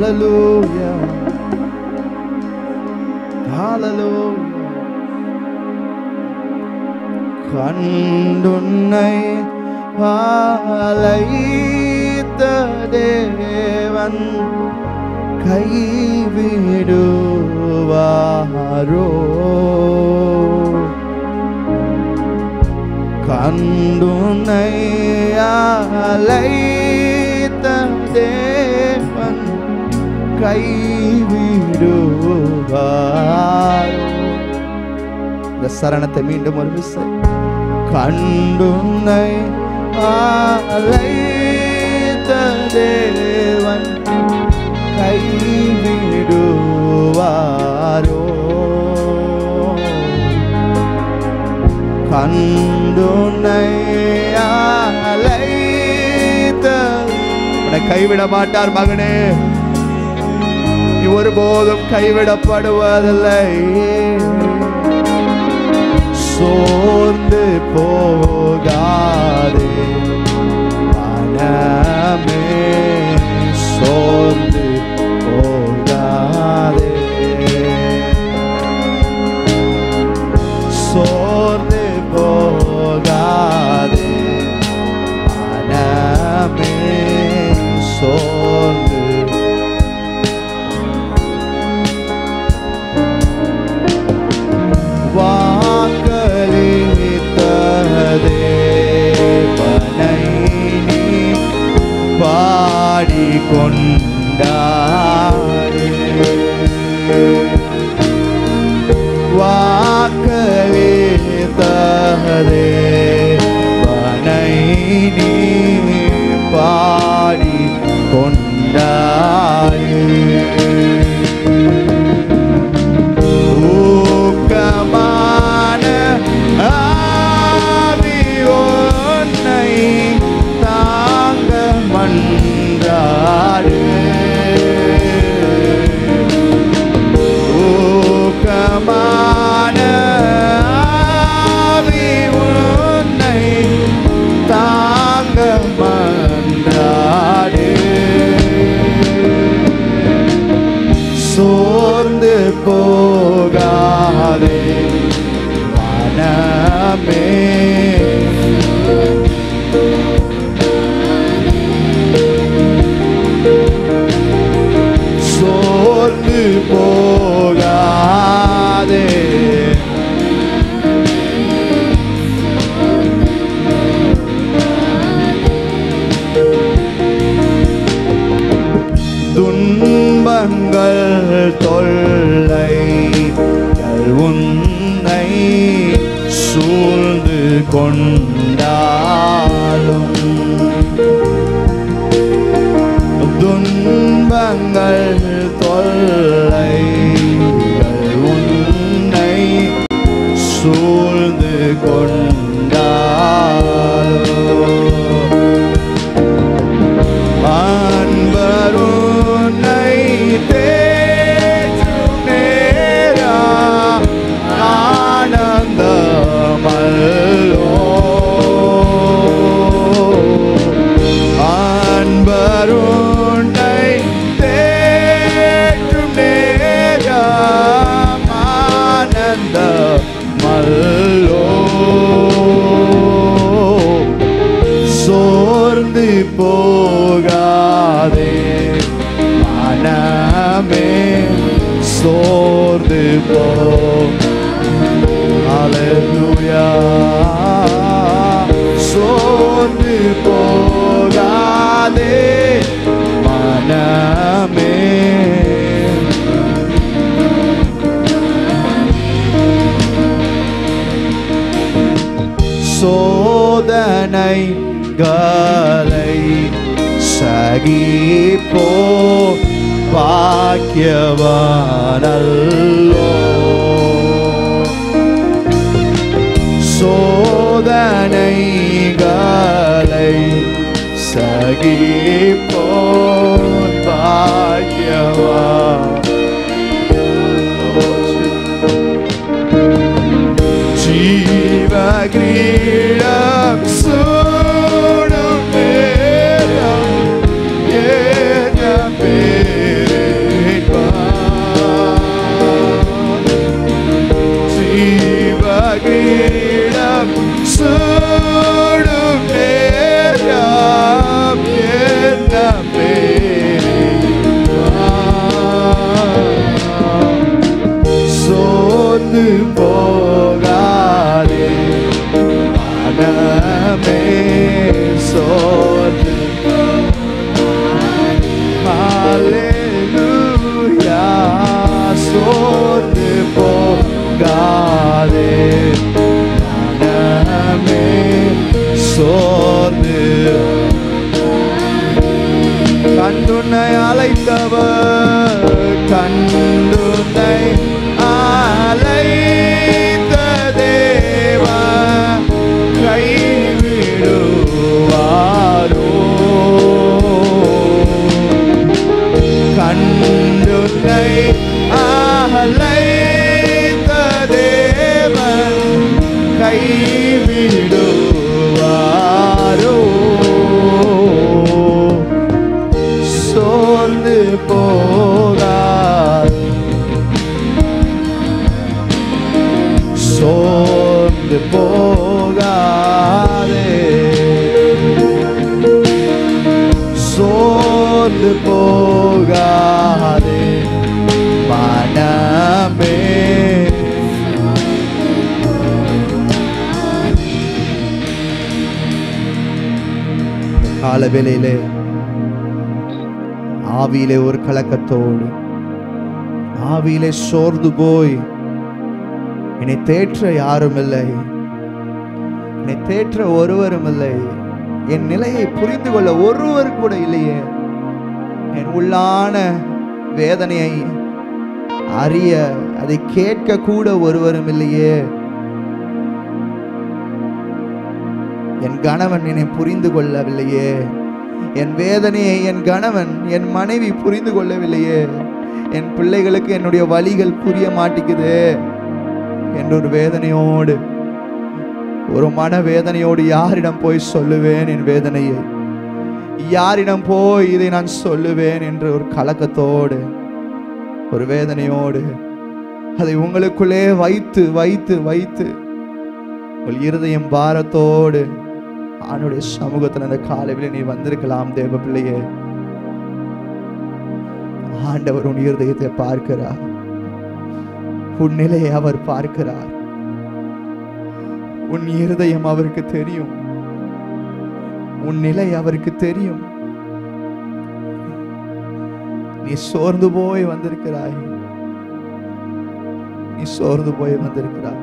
Hallelujah. Hallelujah. கண்டுன்னை அழைத்த தேவன் கைவிடுவாரோ கண்டுன்னை அழைத்த தேவன் கைவிடுவாரோ இந்த சரணத்தை மீண்டும் ஒரு விசை கண்டுன்னை அழைத்த தேவன் கைவிடுவாரோ கண்டுன்னை அழைத்த உன்னை கைவிட மாட்டார் மகனே நீ ஒருபோதும் கைவிடப்படுவதில்லை சோர்ந்து போகாதே மனமே சோர்ந்து போகாதே சோர்ந்து போகாதே மனமே சோர்ந்து வாக்களித்ததே பனை நீ பாடிக்கொண்டாரே வாக்களித்ததே பனை நீ பாடிக்கொண்டாரே ஊக்கமான ஆவி உன்னை தாங்க மன்றாடு ஊக்கமான ஆவி உன்னை தாங்க மன்றாடு சோர்ந்து போகாதே மனமே சோர்ந்து போகாதே துன்பங்கள் தொல்லைகள் உன்னை சூழ்ந்து கொண்டாலும் துன்பங்கள் தொல்லைகள் உன்னை சூழ்ந்து கொண்டாலும் அன்பருன்னை தேற்றும் நேரா ஆனந்தமல்லோ அன்பருன்னை தேற்றும் நேரா ஆனந்தமல்லோ சோர்ந்து போகாதே மனமே சோர்ந்து போ Hallelujah. சோர்ந்து போகாதே மனமே சோதனைகளை சகிப்போ பாக்கியவானல்லோ சோதனைகளை சகிப்போ பாக்கியவான் ஜீவகிரீடம் சூடும் நேரம் ஏன பேரே கண்டுன்னை அழைத்தவர் கண்டுன்னை அழைத்த தேவா கைவிடுவாரோ கண்டுன்னை அழைத்த தேவன் கைவிடுவாரோ சோர்ந்து போகார் சோர்ந்து போகாதே சோர்ந்து போகாதே மனமே கால வேளையிலே ஆவியிலே ஒரு கலக்கத்தோடு ஆவியிலே சோர்ந்து போய் என்னை தேற்ற யாரும் இல்லை என்னை தேற்ற ஒருவரும் இல்லை என் நிலையை புரிந்து கொள்ள ஒருவர் கூட இல்லையே என் உள்ளான வேதனையை அறிய அதை கேட்க கூட ஒருவரும் இல்லையே என் கணவன் என்னை புரிந்து கொள்ளவில்லையே என் வேதனையை என் கணவன் என் மனைவி புரிந்து கொள்ளவில்லையே என் பிள்ளைகளுக்கு என்னுடைய வழிகள் புரிய மாட்டேங்குது என்ற ஒரு வேதனையோடு ஒரு மன வேதனையோடு யாரிடம் போய் சொல்லுவேன் என் வேதனையை யாரிடம் போய் இதை நான் சொல்லுவேன் என்ற ஒரு கலக்கத்தோடு ஒரு வேதனையோடு அதை உங்களுக்குள்ளே வைத்து வைத்து வைத்து உங்கள் இருதயம் பாரத்தோடு ஆணுடைய சமூகத்தில் அந்த காலையில் நீ வந்திருக்கலாம் தேவ பிள்ளையே ஆண்டவர் உன் இருதயத்தை பார்க்கிறார் உன் நிலையை அவர் பார்க்கிறார் உன் இருதயம் அவருக்கு தெரியும் உன் நிலை அவருக்கு தெரியும் நீ சோர்ந்து போய் வந்திருக்கிறாய் நீ சோர்ந்து போய் வந்திருக்கிறாய்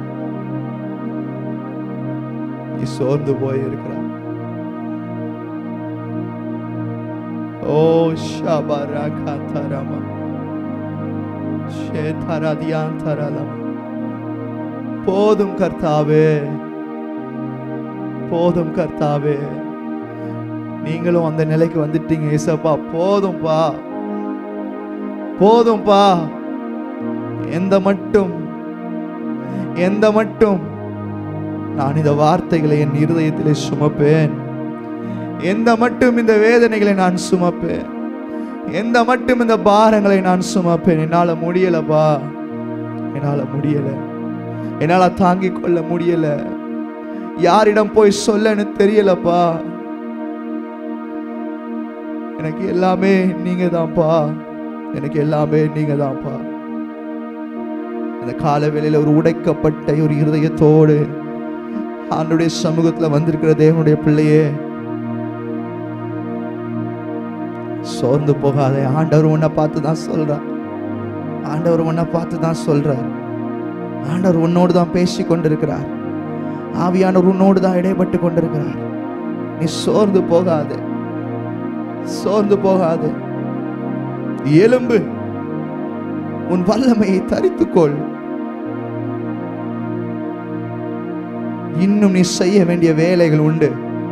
நீ சோர்ந்து போய் இருக்கிறாய் ஓ ஷபரா காத்தரமா ஷேதரதியான் தரலம் போதும் கர்த்தாவே போதும் கர்த்தாவே நீங்களும் அந்த நிலைக்கு வந்துட்டீங்க ஏசப்பா போதும்பா போதும்பா எந்த மட்டும் எந்த மட்டும் நான் இந்த வார்த்தைகளை என் இருதயத்திலே சுமப்பேன் எந்த மட்டும் இந்த வேதனைகளை நான் சுமப்பேன் எந்த மட்டும் இந்த பாரங்களை நான் சுமப்பேன் என்னால முடியலப்பா என்னால முடியல என்னால தாங்கிக் கொள்ள முடியல யாரிடம் போய் சொல்லன்னு தெரியலப்பா எனக்கு எல்லாமே நீங்க தான்ப்பா எனக்கு எல்லாமே நீங்க தான்ப்பா அந்த கால வேளையில ஒரு உடைக்கப்பட்ட ஒரு இருதயத்தோடு ஆண்டுடைய சமூகத்துல வந்திருக்கிற தேவனுடைய பிள்ளையே சோர்ந்து போகாதே ஆண்டவர் உன்னை பார்த்து தான் சொல்றார் ஆண்டவர் உன்னை பார்த்து தான் சொல்றார் ஆண்டவர் உன்னோடு தான் பேசி கொண்டிருக்கிறார் ஆவியானவர் உன்னோடு தான் இடைப்பட்டு கொண்டிருக்கிறார் நீ சோர்ந்து போகாதே சோர்ந்து போகாதே எலும்பு உன் வல்லமையை தரித்துக்கொள் இன்னும் நீ செய்ய வேண்டிய வேலைகள் உண்டு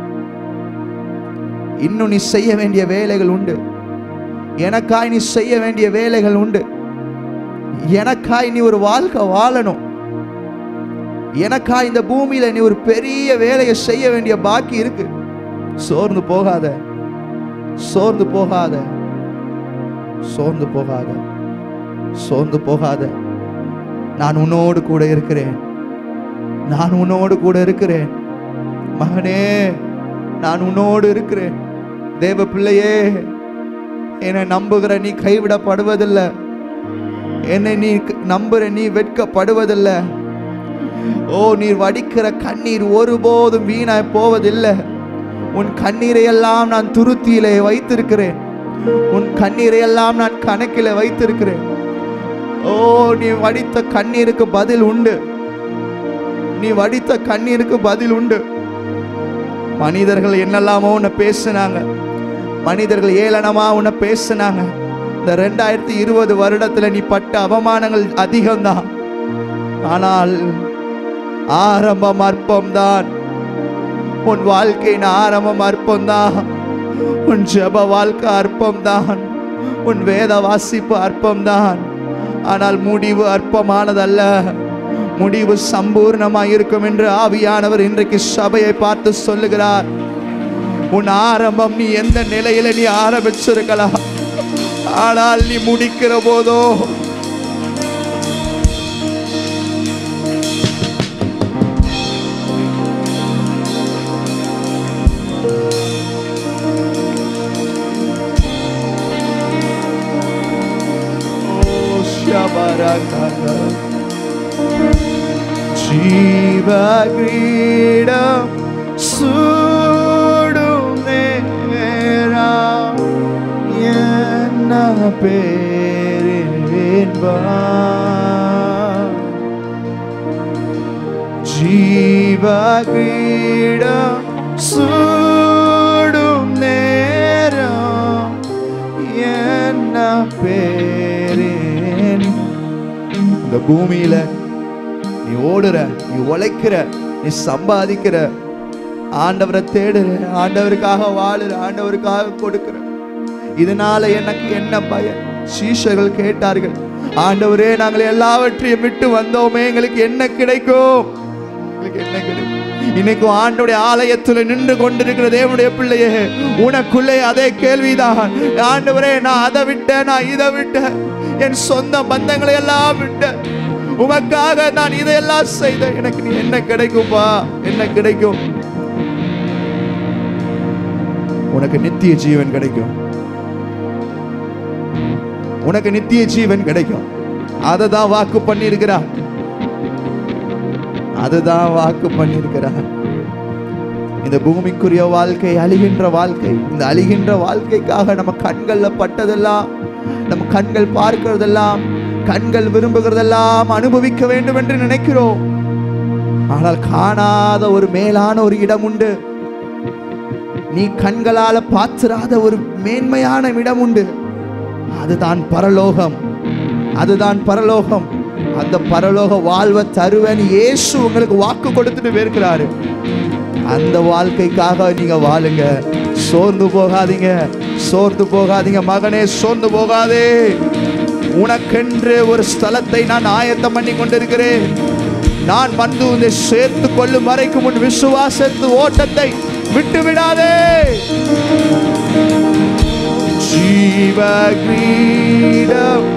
இன்னும் நீ செய்ய வேண்டிய வேலைகள் உண்டு எனக்காய் நீ செய்ய வேண்டிய வேலைகள் உண்டு எனக்காய் நீ ஒரு வாழ்க்கை வாழணும் எனக்காய் இந்த பூமியில நீ ஒரு பெரிய வேலையை செய்ய வேண்டிய பாக்கி இருக்கு சோர்ந்து போகாத சோர்ந்து போகாத சோர்ந்து போகாத சோர்ந்து போகாத நான் உன்னோடு கூட இருக்கிறேன் நான் உன்னோடு கூட இருக்கிறேன் மகனே நான் உன்னோடு இருக்கிறேன் தேவ பிள்ளையே என்னை நம்புகிற நீ கைவிடப்படுவதில்லை என்னை நீ நம்புற நீ வெட்கப்படுவதில்லை ஓ நீர் வடிக்கிற கண்ணீர் ஒருபோதும் வீணாய் போவதில்லை உன் கண்ணீரை எல்லாம் நான் துருத்தியிலே வைத்திருக்கிறேன் உன் கண்ணீரை எல்லாம் நான் கணக்கிலே வைத்திருக்கிறேன் ஓ நீ வடித்த கண்ணீருக்கு பதில் உண்டு நீ வடித்த கண்ணீருக்கு பதில் உண்டு மனிதர்கள் என்னெல்லாமோ உன்னை பேசினாங்க மனிதர்கள் ஏளனமா உன்னை பேசுனாங்க இந்த ரெண்டாயிரத்தி இருபது வருடத்துல நீ பட்ட அவமானங்கள் அதிகம்தான் ஆனால் ஆரம்பம் அற்பம்தான் உன் வாழ்க்கையின் ஆரம்பம் அற்பம்தான் உன் ஜெப வாழ்க்கை அற்பம்தான் உன் வேத வாசிப்பு அற்பம்தான் ஆனால் முடிவு அற்பமானதல்ல முடிவு சம்பூர்ணமாய் இருக்கும் என்று ஆவியானவர் இன்றைக்கு சபையை பார்த்து சொல்லுகிறார் உன் ஆரம்பம் நீ எந்த நிலையில நீ ஆரம்பிச்சிருக்கலாம் ஆனால் நீ முடிக்கிற போதோ ஓ ஷபரகத ஜீவ கிரீடம் சூடும் நேரம் என்ன பேரின்பா ஜீவ கிரீடம் சூடும் நேரம் என்ன பேரின் இந்த பூமியில நீ ஓடுற நீ உழைக்கிற நீ சம்பாதிக்கிற ஆண்டவரை தேடுற ஆண்டவருக்காக வாழுற ஆண்டவருக்காக கொடுக்கிற இதனால எனக்கு என்ன பயன் சீஷர்கள் கேட்டார்கள் ஆண்டவரே நாங்கள் எல்லாவற்றையும் விட்டு வந்தோமே எங்களுக்கு என்ன கிடைக்கும் எங்களுக்கு என்ன கிடைக்கும் இன்னைக்கு ஆண்டுடைய ஆலயத்துல நின்று கொண்டிருக்கிற தேவனுடைய பிள்ளையே உனக்குள்ளே அதே கேள்விதான் ஆண்டவரே நான் அதை விட்டேன் நான் இதை விட்டேன் என் சொந்த பந்தங்களை எல்லாம் விட்டேன் உமக்காக நான் இதையெல்லாம் செய்தேன் எனக்கு நீ என்ன கிடைக்கும்பா என்ன கிடைக்கும் உனக்கு நித்திய ஜீவன் கிடைக்கும் உனக்கு நித்திய ஜீவன் கிடைக்கும் அதை தான் வாக்கு பண்ணியிருக்கிறார் அதுதான் வாக்கு பண்ணியிருக்கிறார் இந்த பூமிக்குரிய வாழ்க்கை அழிகின்ற வாழ்க்கை இந்த அழிகின்ற வாழ்க்கைக்காக நம்ம கண்கள்ல பட்டதெல்லாம் நம்ம கண்கள் பார்க்கிறதெல்லாம் கண்கள் விரும்புகிறதெல்லாம் அனுபவிக்க வேண்டும் என்று நினைக்கிறோம் ஆனால் காணாத ஒரு மேலான ஒரு இடம் உண்டு நீ கண்களால பார்த்திராத ஒரு மேன்மையான இடம் உண்டு அதுதான் பரலோகம் அதுதான் பரலோகம் அந்த பரலோக வாழ்வை தருவேன் இயேசு உங்களுக்கு வாக்கு கொடுத்துட்டு போயிருக்கிறாரு அந்த வாழ்க்கைக்காக நீங்க வாழுங்க சோர்ந்து போகாதீங்க சோர்ந்து போகாதீங்க மகனே சோர்ந்து போகாதே உனக்கென்று ஒரு ஸ்தலத்தை நான் ஆயத்தம் பண்ணி கொண்டிருக்கிறேன் நான் வந்து உன்னை சேர்த்து கொள்ளும் வரைக்கும் உன் விசுவாசத்து ஓட்டத்தை விட்டு விடாதே ஜீவ கிரீடம்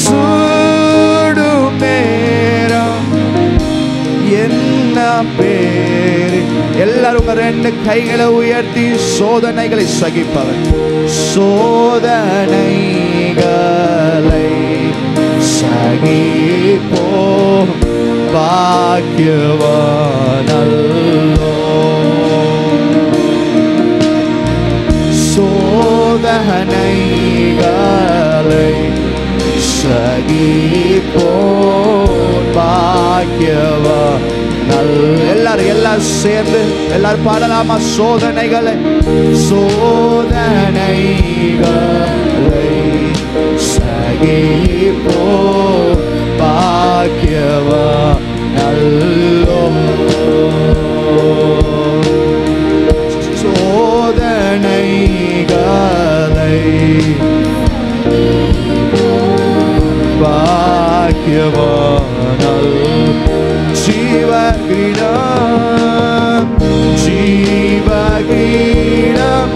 சூடும் நேரம் என்ன பேரு எல்லாரும் உங்க ரெண்டு கைகளை உயர்த்தி சோதனைகளை சகிப்பவர் சோதனைகளை சகிப்போ பாக்கியவானல்லோ சோதனைகளை சகிப்போ பாக்கியவா நல் எல்லாரும் எல்லாரும் சேர்ந்து எல்லாரும் பாடலாமா சோதனைகளை சோதனைகளை சகிப்போ பாக்கியவா நல்லோ சோதனைகளை பாக்கியவானல் ஜீவகிரீடம் ஜீவகிரீடம்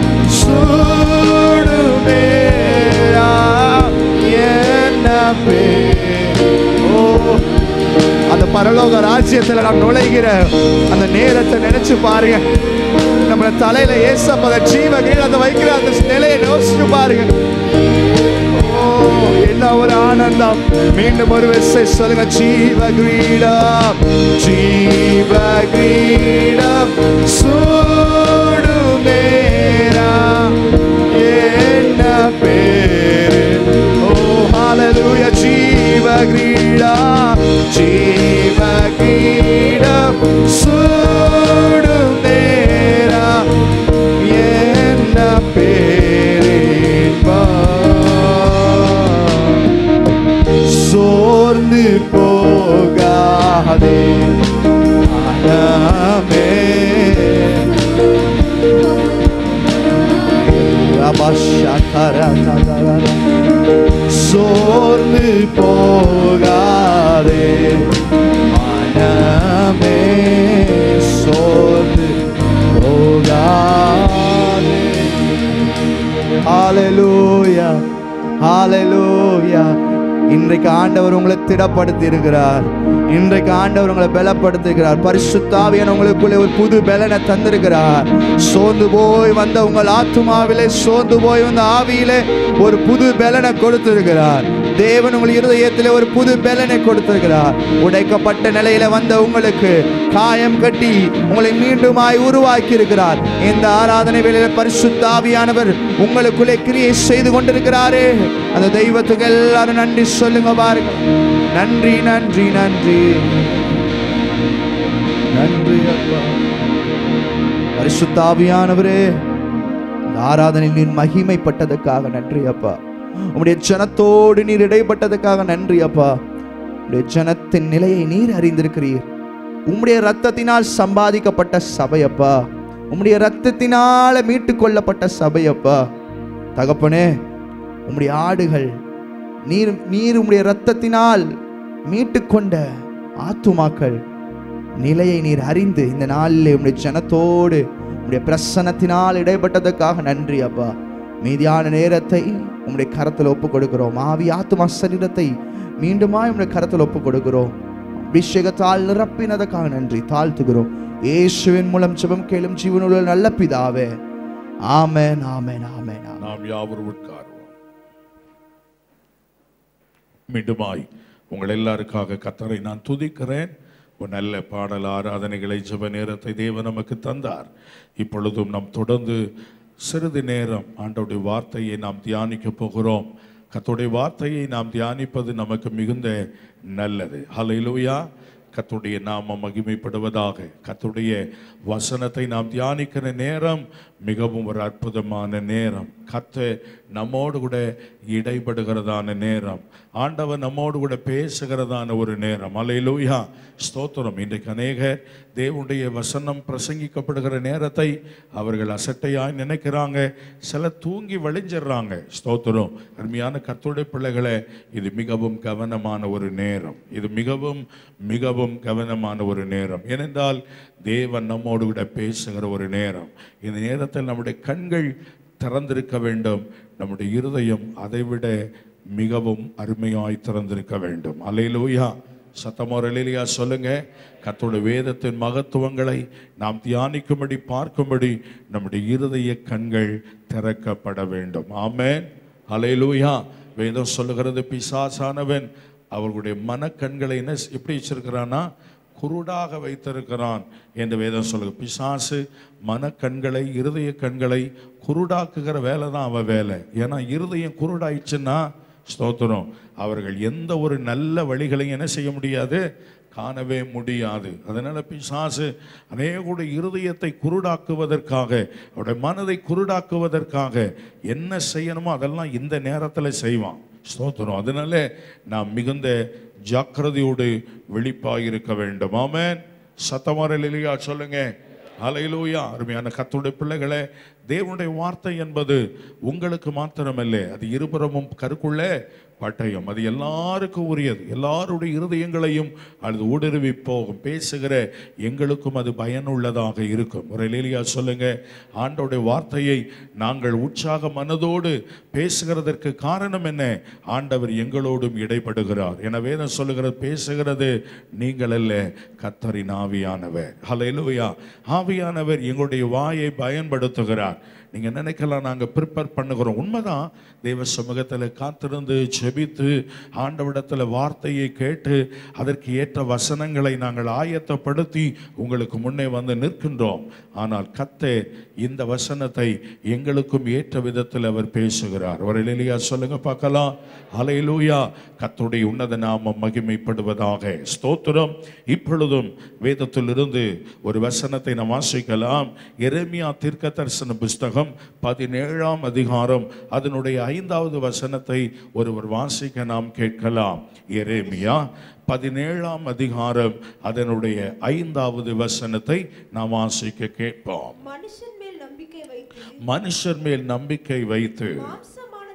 சூடுமேரா என்ன பேர் ஓ அந்த பரலோக ராஜ்யத்துல நாம் நுழைகிற அந்த நேரத்தை நினைச்சு பாருங்க நம்ம தலையில ஏசப்பத ஜீவ கீழத்தை வைக்கிற அந்த நிலையை யோசிச்சு பாருங்க ஓ என்ன ஒரு ஆனந்தம் மீண்டும் ஒரு விசை சொல்லுங்க ஜீவ கிரீடம் ஜீவ கிரீடம் சூடு மேரா என்ன பேரு ஓ ஹalleluya ஜீவ கிரீடம் ஜீவ கிரீடம் சூடு மேரா என்ன பேரு சோர்ந்து போகாதே மனமே சோர்ந்து போகாதே ஹalleluya ஹalleluya இன்றைக்கு ஆண்டவர் உங்களை திடப்படுத்தி இருக்கிறார் இன்றைக்கு ஆண்டவர் உங்களை பலப்படுத்துகிறார் பரிசுத்தாவியன் உங்களுக்குள்ளே ஒரு புது பலனை தந்திருக்கிறார் சோர்ந்து போய் வந்த உங்கள் ஆத்துமாவிலே சோர்ந்து போய் வந்த ஆவியிலே ஒரு புது பலனை கொடுத்திருக்கிறார் தேவன் உங்கள் இருதயத்திலே ஒரு புது பலனை கொடுத்திருக்கிறார் உடைக்கப்பட்ட நிலையில வந்த உங்களுக்கு காயம் கட்டி உங்களை மீண்டுமாய் உருவாக்கி இருக்கிறார் இந்த ஆராதனை வேளையில பரிசுத்த ஆவியானவர் உங்களுக்குள்ளே கிரியை செய்து கொண்டிருக்கிறாரே அந்த தெய்வத்துக்கு எல்லாரும் நன்றி சொல்லுங்க பாருங்க நன்றி நன்றி நன்றி நன்றி அப்பா பரிசுத்த ஆவியானவரே இந்த ஆராதனையில் நீர் மகிமைப்பட்டதற்காக நன்றி அப்பா உம்முடைய ஜனத்தோடு நீர் இடைப்பட்டதற்காக நன்றி அப்பா உம்முடைய ஜனத்தின் நிலையை நீர் அறிந்திருக்கிறீர் உம்முடைய ரத்தத்தினால் சம்பாதிக்கப்பட்ட சபையப்பா உம்முடைய ரத்தத்தினால மீட்டு கொள்ளப்பட்ட சபையப்பா தகப்பனே உம்முடைய ஆடுகள் நீர் நீர் உம்முடைய ரத்தத்தினால் மீட்டு கொண்ட ஆத்துமாக்கள் நிலையை நீர் அறிந்து இந்த நாளிலே உம்முடைய ஜனத்தோடு உம்முடைய பிரசன்னத்தினால் இடைப்பட்டதற்காக நன்றி அப்பா மீதியான நேரத்தை உம்முடைய கரத்தில் ஒப்பு கொடுக்கிறோம் ஆவி ஆத்துமா சரீரத்தை மீண்டுமா உம்முடைய கரத்தில் ஒப்பு கொடுக்கிறோம் அபிஷேகத்தால் நிரப்பினதற்காக நன்றி தாழ்த்துகிறோம் இயேசுவின் மூலம் ஜெபம் கேளும் ஜீவனுள்ள நல்ல பிதாவே ஆமென் ஆமென் ஆமென் ஆமென் நாம் யாவரும் உட்காருவோம் மீண்டுமாய் உங்கள் எல்லாருக்காக கத்தரை நான் துதிக்கிறேன் ஒரு நல்ல பாடல் ஆராதனைகளை ஜெப நேரத்தை தேவன் நமக்கு தந்தார் இப்பொழுதும் நாம் தொடர்ந்து சிறிது நேரம் ஆண்டோடைய வார்த்தையை நாம் தியானிக்க போகிறோம் கத்தோடைய வார்த்தையை நாம் தியானிப்பது நமக்கு மிகுந்த நல்லது ஹalleluya கத்துடைய நாமம் மகிமைப்படுவதாக கத்துடைய வசனத்தை நாம் தியானிக்கிற நேரம் மிகவும் ஒரு அற்புதமான நேரம் கத்து நம்மோடு கூட இடைபடுகிறதான நேரம் ஆண்டவர் நம்மோடு கூட பேசுகிறதான ஒரு நேரம் அலையிலூயா ஸ்தோத்திரம் இன்றைக்கு அநேகர் தேவனுடைய வசனம் பிரசங்கிக்கப்படுகிற நேரத்தை அவர்கள் அசட்டையாய் நினைக்கிறாங்க சில தூங்கி வழிஞ்சிடுறாங்க ஸ்தோத்திரம் அருமையான கத்துடைய பிள்ளைகளை இது மிகவும் கவனமான ஒரு நேரம் இது மிகவும் மிகவும் கவனமான ஒரு நேரம் ஏனென்றால் தேவன் நம்மோடு கூட பேசுகிற ஒரு நேரம் இந்த நேரத்தில் நம்முடைய கண்கள் திறந்திருக்க வேண்டும் நம்முடைய இருதயம் அதைவிட மிகவும் அருமையாய் திறந்திருக்க வேண்டும் அலையிலூயா சத்தமோரலியா சொல்லுங்க கத்தோட வேதத்தின் மகத்துவங்களை நாம் தியானிக்கும்படி பார்க்கும்படி நம்முடைய இருதய கண்கள் திறக்கப்பட வேண்டும் ஆமென் அலையிலூயா வேதம் சொல்லுகிறது பிசாசானவன் அவர்களுடைய மனக்கண்களை என்ன எப்படி வச்சிருக்கிறான்னா குருடாக வைத்திருக்கிறான் என்று வேதம் சொல்லுது பிசாசு மனக்கண்களை இருதய கண்களை குருடாக்குகிற வேலை தான் அவன் வேலை ஏன்னா இருதயம் குருடாயிடுச்சுன்னா ஸ்தோத்திரம் அவர்கள் எந்த ஒரு நல்ல வழிகளையும் என்ன செய்ய முடியாது காணவே முடியாது அதனால பிசாசு அநேகுடைய இருதயத்தை குருடாக்குவதற்காக அவருடைய மனதை குருடாக்குவதற்காக என்ன செய்யணுமோ அதெல்லாம் இந்த நேரத்தில் செய்வான் ஸ்தோத்திரம் அதனால நாம் மிகுந்த ஜாக்கிரதையோடு வெளிப்பாக இருக்க வேண்டும் ஆமென் சத்தமரல் இல்லையா சொல்லுங்க அலையிலூயா அருமையான கத்துடைய பிள்ளைகளே தேவனுடைய வார்த்தை என்பது உங்களுக்கு மாத்திரமல்ல அது இருபுறமும் கருக்குள்ளே பட்டயம் அது எல்லாருக்கும் உரியது எல்லாருடைய இருதயங்களையும் அது ஊடுருவி போகும் பேசுகிற எங்களுக்கும் அது பயனுள்ளதாக இருக்கும் ஒரு லேலியா சொல்லுங்க ஆண்டோடைய வார்த்தையை நாங்கள் உற்சாக மனதோடு பேசுகிறதற்கு காரணம் என்ன ஆண்டவர் எங்களோடும் இடைப்படுகிறார் எனவே நான் சொல்லுகிறது பேசுகிறது நீங்கள் அல்ல கத்தரின் ஆவியானவர் ஹalleluya ஆவியானவர் எங்களுடைய வாயை பயன்படுத்துகிறார் நீங்க நினைக்கலாம் நாங்க ப்ரிப்பேர் பண்ணுகிறோம் உண்மைதான் தெய்வ சமூகத்தில் காத்திருந்து ஜெபித்து ஆண்டவிடத்தில் வார்த்தையை கேட்டு அதற்கு ஏற்ற வசனங்களை நாங்கள் ஆயத்தப்படுத்தி உங்களுக்கு முன்னே வந்து நிற்கின்றோம் ஆனால் கத்தே இந்த வசனத்தை எங்களுக்கும் ஏற்ற விதத்தில் அவர் பேசுகிறார் ஒரு இல்லையா சொல்லுங்க பார்க்கலாம் அலையிலூயா கத்துடைய உன்னத நாமம் மகிமைப்படுவதாக ஸ்தோத்திரம் இப்பொழுதும் வேதத்திலிருந்து ஒரு வசனத்தை நாம் வாசிக்கலாம் எரேமியா தீர்க்க தரிசன புஸ்தகம் பதினேழாம் அதிகாரம் அதனுடைய ஐந்தாவது வசனத்தை ஒருவர் வாசிக்க நாம் கேட்கலாம் எரேமியா பதினேழாம் அதிகாரம் அதனுடைய ஐந்தாவது வசனத்தை நாம் வாசிக்க கேட்போம் மனுஷன் மேல் நம்பிக்கை வைத்து மனுஷர் மேல் நம்பிக்கை வைத்து மாம்சமான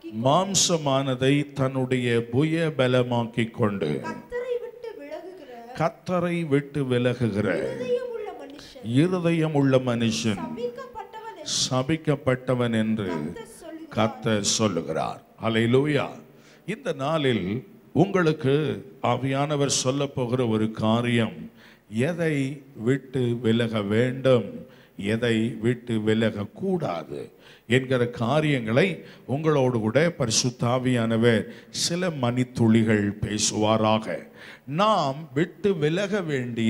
மாம்சமானதை தன்னுடைய புய பலமாக்கிக் கொண்டு கத்தரை விட்டு விலகுகிற கத்தரை விட்டு விலகுகிற இதயம் உள்ள மனுஷன் இருதயம் உள்ள மனுஷன் சபிக்கப்பட்டவன் என்று சபிக்கப்பட்டவன் என்று கர்த்தர் சொல்லுகிறார். கர்த்தர் சொல்லுகிறார் ஹalleluya இந்த நாளில் உங்களுக்கு ஆவியானவர் சொல்ல போகிற ஒரு காரியம் எதை விட்டு விலக வேண்டும் எதை விட்டு விலக கூடாது என்கிற காரியங்களை உங்களோடு கூட பரிசுத்தாவியானவர் சில மணித்துளிகள் பேசுவாராக நாம் விட்டு விலக வேண்டிய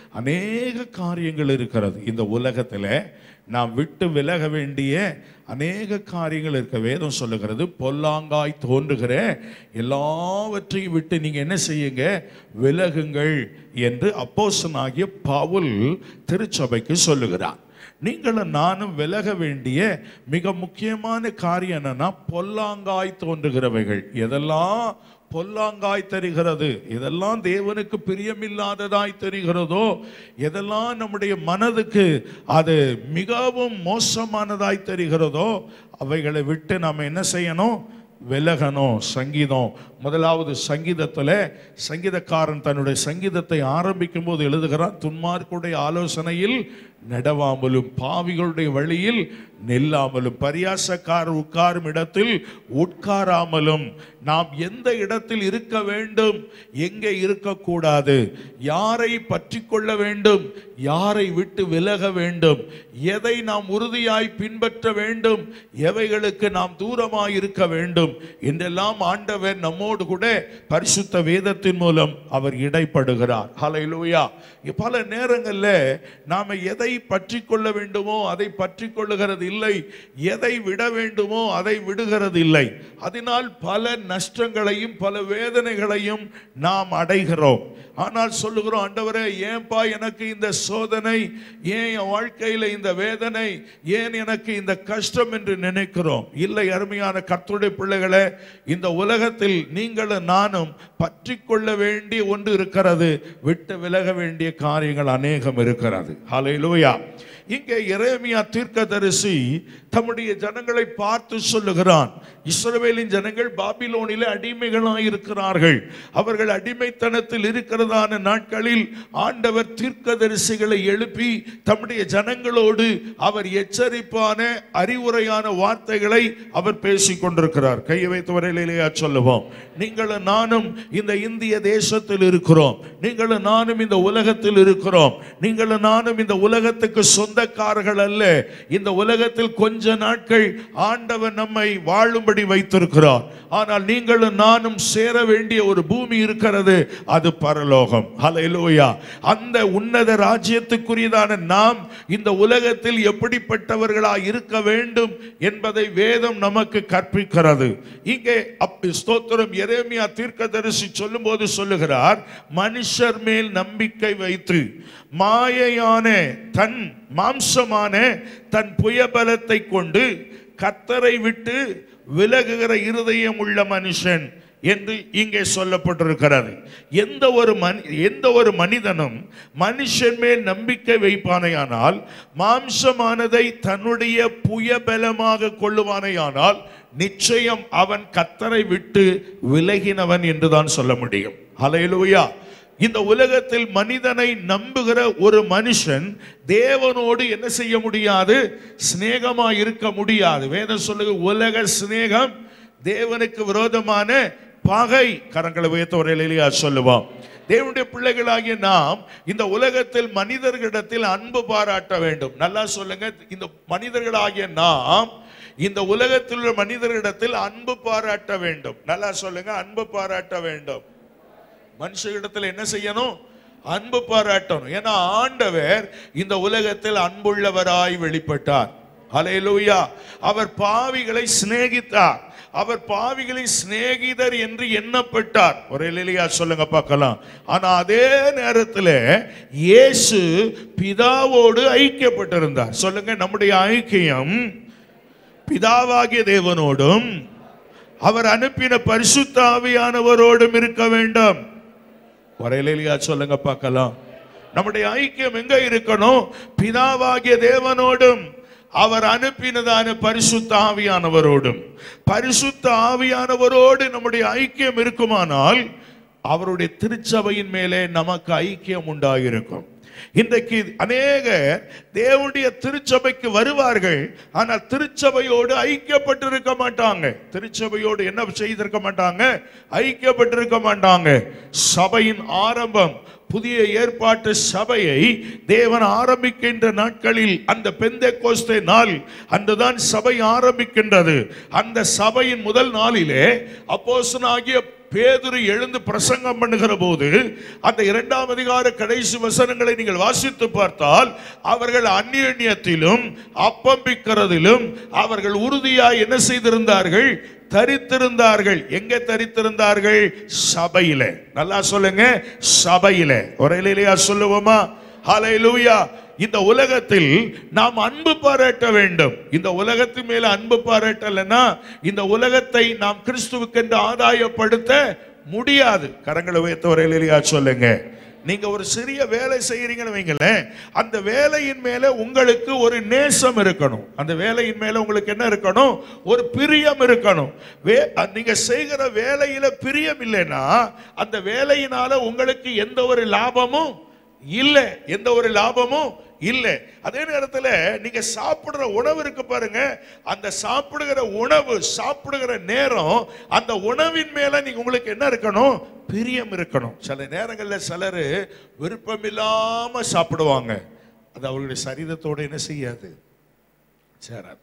அநேக காரியங்கள் இருக்கிறது இந்த உலகத்தில் நாம் விட்டு விலக வேண்டிய அநேக காரியங்கள் இருக்க வேதம் சொல்லுகிறது பொல்லாங்காய் தோன்றுகிற எல்லாவற்றையும் விட்டு நீங்க என்ன செய்யுங்க விலகுங்கள் என்று அப்போஸ்தலனாகிய பவுல் திருச்சபைக்கு சொல்லுகிறார் நீங்களும் நானும் விலக வேண்டிய மிக முக்கியமான காரியம் என்னன்னா பொல்லாங்காய் தோன்றுகிறவைகள் எதெல்லாம் பொல்லாங்காய் தெரிகிறது எதெல்லாம் தேவனுக்கு பிரியமில்லாததாய் தெரிகிறதோ எதெல்லாம் நம்முடைய மனதுக்கு அது மிகவும் மோசமானதாய் தெரிகிறதோ அவைகளை விட்டு நாம் என்ன செய்யணும் விலகணும் சங்கீதம் முதலாவது சங்கீதத்தில் சங்கீதக்காரன் தன்னுடைய சங்கீதத்தை ஆரம்பிக்கும் போது எழுதுகிறான் துன்மார்க்குடைய ஆலோசனையில் நடவாமலும் பாவிகளுடைய வழியில் நில்லாமலும் பரியாசக்காரர் உட்காரும் இடத்தில் உட்காராமலும் நாம் எந்த இடத்தில் இருக்க வேண்டும் எங்கே இருக்கக்கூடாது யாரை பற்றி கொள்ள வேண்டும் யாரை விட்டு விலக வேண்டும் எதை நாம் உறுதியாய் பின்பற்ற வேண்டும் எவைகளுக்கு நாம் தூரமாய் இருக்க வேண்டும் என்றெல்லாம் ஆண்டவர் நம்மோடு கூட பரிசுத்த வேதத்தின் மூலம் அவர் இடைப்படுகிறார் ஹalleluya பல நேரங்கள்ல நாம எதை பற்றி கொள்ள வேண்டுமோ அதை பற்றி கொள்ளுகிறது இல்லை எதை விட வேண்டுமோ அதை விடுகிறது இல்லை அதனால் பல நஷ்டங்களையும் பல வேதனைகளையும் நாம் அடைகிறோம் ஆனால் சொல்லுகிறோம் ஆண்டவரே ஏன்பா எனக்கு இந்த சோதனை ஏன் என் வாழ்க்கையில இந்த வேதனை ஏன் எனக்கு இந்த கஷ்டம் என்று நினைக்கிறோம் இல்லை அருமையான கர்த்தருடைய பிள்ளைகளே இந்த உலகத்தில் நீங்களும் நானும் பற்றி கொள்ள வேண்டிய ஒன்று இருக்கிறது விட்டு விலக வேண்டிய காரியங்கள் அநேகம் இருக்கிறது ஹalleluya இங்கே எரேமியா தீர்க்கதரிசி தம்முடைய ஜனங்களை பார்த்து சொல்லுகிறான் இஸ்ரவேலின் ஜனங்கள் பாபிலோனிலே அடிமைகளாய் இருக்கிறார்கள் அவர்கள் அடிமைத்தனத்தில் இருக்கிறதான நாட்களில் ஆண்டவர் தீர்க்கதரிசிகளை எழுப்பி தம்முடைய ஜனங்களோடு அவர் எச்சரிப்பான அறிவுரையான வார்த்தைகளை அவர் பேசிக் கொண்டிருக்கிறார் கையை வைத்து வரையிலேயா சொல்லுவோம் நீங்களும் நானும் இந்த இந்திய தேசத்தில் இருக்கிறோம் நீங்களும் நானும் இந்த உலகத்தில் இருக்கிறோம் நீங்களும் நானும் இந்த உலகத்துக்கு சொந்தக்காரர்கள் அல்ல இந்த உலகத்தில் கொஞ்ச நாட்கள் ஆண்டவர் நம்மை வாழும்படி வைத்திருக்கிறார் ஆனால் நீங்களும் நானும் சேர வேண்டிய ஒரு பூமி இருக்கிறது அது பரலோகம் ஹalleluya அந்த உன்னத ராஜ்யத்துக்குரியதான நாம் இந்த உலகத்தில் எப்படிப்பட்டவர்களாய் இருக்க வேண்டும் என்பதை வேதம் நமக்கு கற்பிக்கிறது இங்கே அப்ப ஸ்தோத்திரம் எரேமியா தீர்க்கதரிசி சொல்லும்போது சொல்லுகிறார் மனுஷர் மேல் நம்பிக்கை வைத்து மாயையான தன் மாம்சமான தன் புயபலத்தை கொண்டு கத்தரை விட்டு விலகுகிற இருதயம் உள்ள மனுஷன் என்று இங்கே சொல்லப்பட்டிருக்கிறது எந்த ஒரு மனி எந்த ஒரு மனிதனும் மனுஷன் மேல் நம்பிக்கை வைப்பானேயானால் மாம்சமானதை தன்னுடைய புயபலமாக கொள்ளுவானேயானால் நிச்சயம் அவன் கத்தரை விட்டு விலகினவன் என்றுதான் சொல்ல முடியும் ஹalleluya இந்த உலகத்தில் மனிதனை நம்புகிற ஒரு மனுஷன் தேவனோடு என்ன செய்ய முடியாது சிநேகமா இருக்க முடியாது வேதம் சொல்லுங்க உலக சிநேகம் தேவனுக்கு விரோதமான பகை கரங்களை உயர்த்த ஒரு எளியா சொல்லுவோம் தேவனுடைய பிள்ளைகளாகிய நாம் இந்த உலகத்தில் மனிதர்களிடத்தில் அன்பு பாராட்ட வேண்டும் நல்லா சொல்லுங்க இந்த மனிதர்களாகிய நாம் இந்த உலகத்தில் உள்ள மனிதர்களிடத்தில் அன்பு பாராட்ட வேண்டும் நல்லா சொல்லுங்க அன்பு பாராட்ட வேண்டும் மனுஷரிடத்தில் என்ன செய்யணும் அன்பு பாராட்டணும் ஏன்னா ஆண்டவர் இந்த உலகத்தில் அன்புள்ளவராய் வெளிப்பட்டார் ஹalleluya அவர் பாவிகளை சிநேகித்தார் அவர் பாவிகளின் சிநேகிதர் என்று எண்ணப்பட்டார் ஒரு இல்லையா சொல்லுங்க பார்க்கலாம் ஆனா அதே நேரத்தில் இயேசு பிதாவோடு ஐக்கியப்பட்டிருந்தார் சொல்லுங்க நம்முடைய ஐக்கியம் பிதாவாகிய தேவனோடும் அவர் அனுப்பின பரிசுத்த ஆவியானவரோடும் இருக்க வேண்டும் வரையிலையா சொல்லுங்க பார்க்கலாம் நம்முடைய ஐக்கியம் எங்க இருக்கணும் பிதாவாகிய தேவனோடும் அவர் அனுப்பினதான பரிசுத்த ஆவியானவரோடும் பரிசுத்த ஆவியானவரோடு நம்முடைய ஐக்கியம் இருக்குமானால் அவருடைய திருச்சபையின் மேலே நமக்கு ஐக்கியம் உண்டாயிருக்கும் இன்றைக்கு அநேக தேவனுடைய திருச்சபைக்கு வருவார்கள் ஆனால் திருச்சபையோடு ஐக்கியப்பட்டிருக்க மாட்டாங்க திருச்சபையோடு என்ன செய்திருக்க மாட்டாங்க ஐக்கியப்பட்டிருக்க மாட்டாங்க சபையின் ஆரம்பம் புதிய ஏற்பாட்டு சபையை தேவன் ஆரம்பிக்கின்ற நாட்களில் அந்த பெந்தை கோஸ்தே நாள் அன்றுதான் சபை ஆரம்பிக்கின்றது அந்த சபையின் முதல் நாளிலே அப்போஸ்தலனாகிய பேதுரு எழுந்து பிரசங்கம் பண்ணுகிற போது அந்த இரண்டாம் அதிகார கடைசி வசனங்களை நீங்கள் வாசித்து பார்த்தால் அவர்கள் அந்நியத்திலும் அப்பம்பிக்கிறதிலும் அவர்கள் உறுதியாய் என்ன செய்திருந்தார்கள் தரித்திருந்தார்கள் எங்க தரித்திருந்தார்கள் சபையில நல்லா சொல்லுங்க சபையில ஒரேலையா சொல்லுவோமா ஹalleluya இந்த உலகத்தில் நாம் அன்பு பாராட்ட வேண்டும் இந்த உலகத்தின் மேல அன்பு பாராட்டலைன்னா இந்த உலகத்தை நாம் கிறிஸ்துவுக்கென்று ஆதாயப்படுத்த முடியாது கரங்களை உயர்த்தவரையிலேயா சொல்லுங்க நீங்க ஒரு சிறிய வேலை செய்யறீங்கன்னு வைங்களேன் அந்த வேலையின் மேல உங்களுக்கு ஒரு நேசம் இருக்கணும் அந்த வேலையின் மேல உங்களுக்கு என்ன இருக்கணும் ஒரு பிரியம் இருக்கணும் வே நீங்க செய்கிற வேலையில பிரியம் இல்லைன்னா அந்த வேலையினால உங்களுக்கு எந்த ஒரு லாபமும் இல்லை எந்த ஒரு லாபமும் இல்லை அதே நேரத்தில் நீங்க சாப்பிடுற உணவு இருக்கு பாருங்க அந்த சாப்பிடுகிற உணவு சாப்பிடுகிற நேரம் அந்த உணவின் மேல நீங்க உங்களுக்கு என்ன இருக்கணும் பிரியம் இருக்கணும் சில நேரங்களில் சிலர் விருப்பமில்லாம சாப்பிடுவாங்க அது அவர்களுடைய சரீரத்தோட என்ன செய்யாது சேராது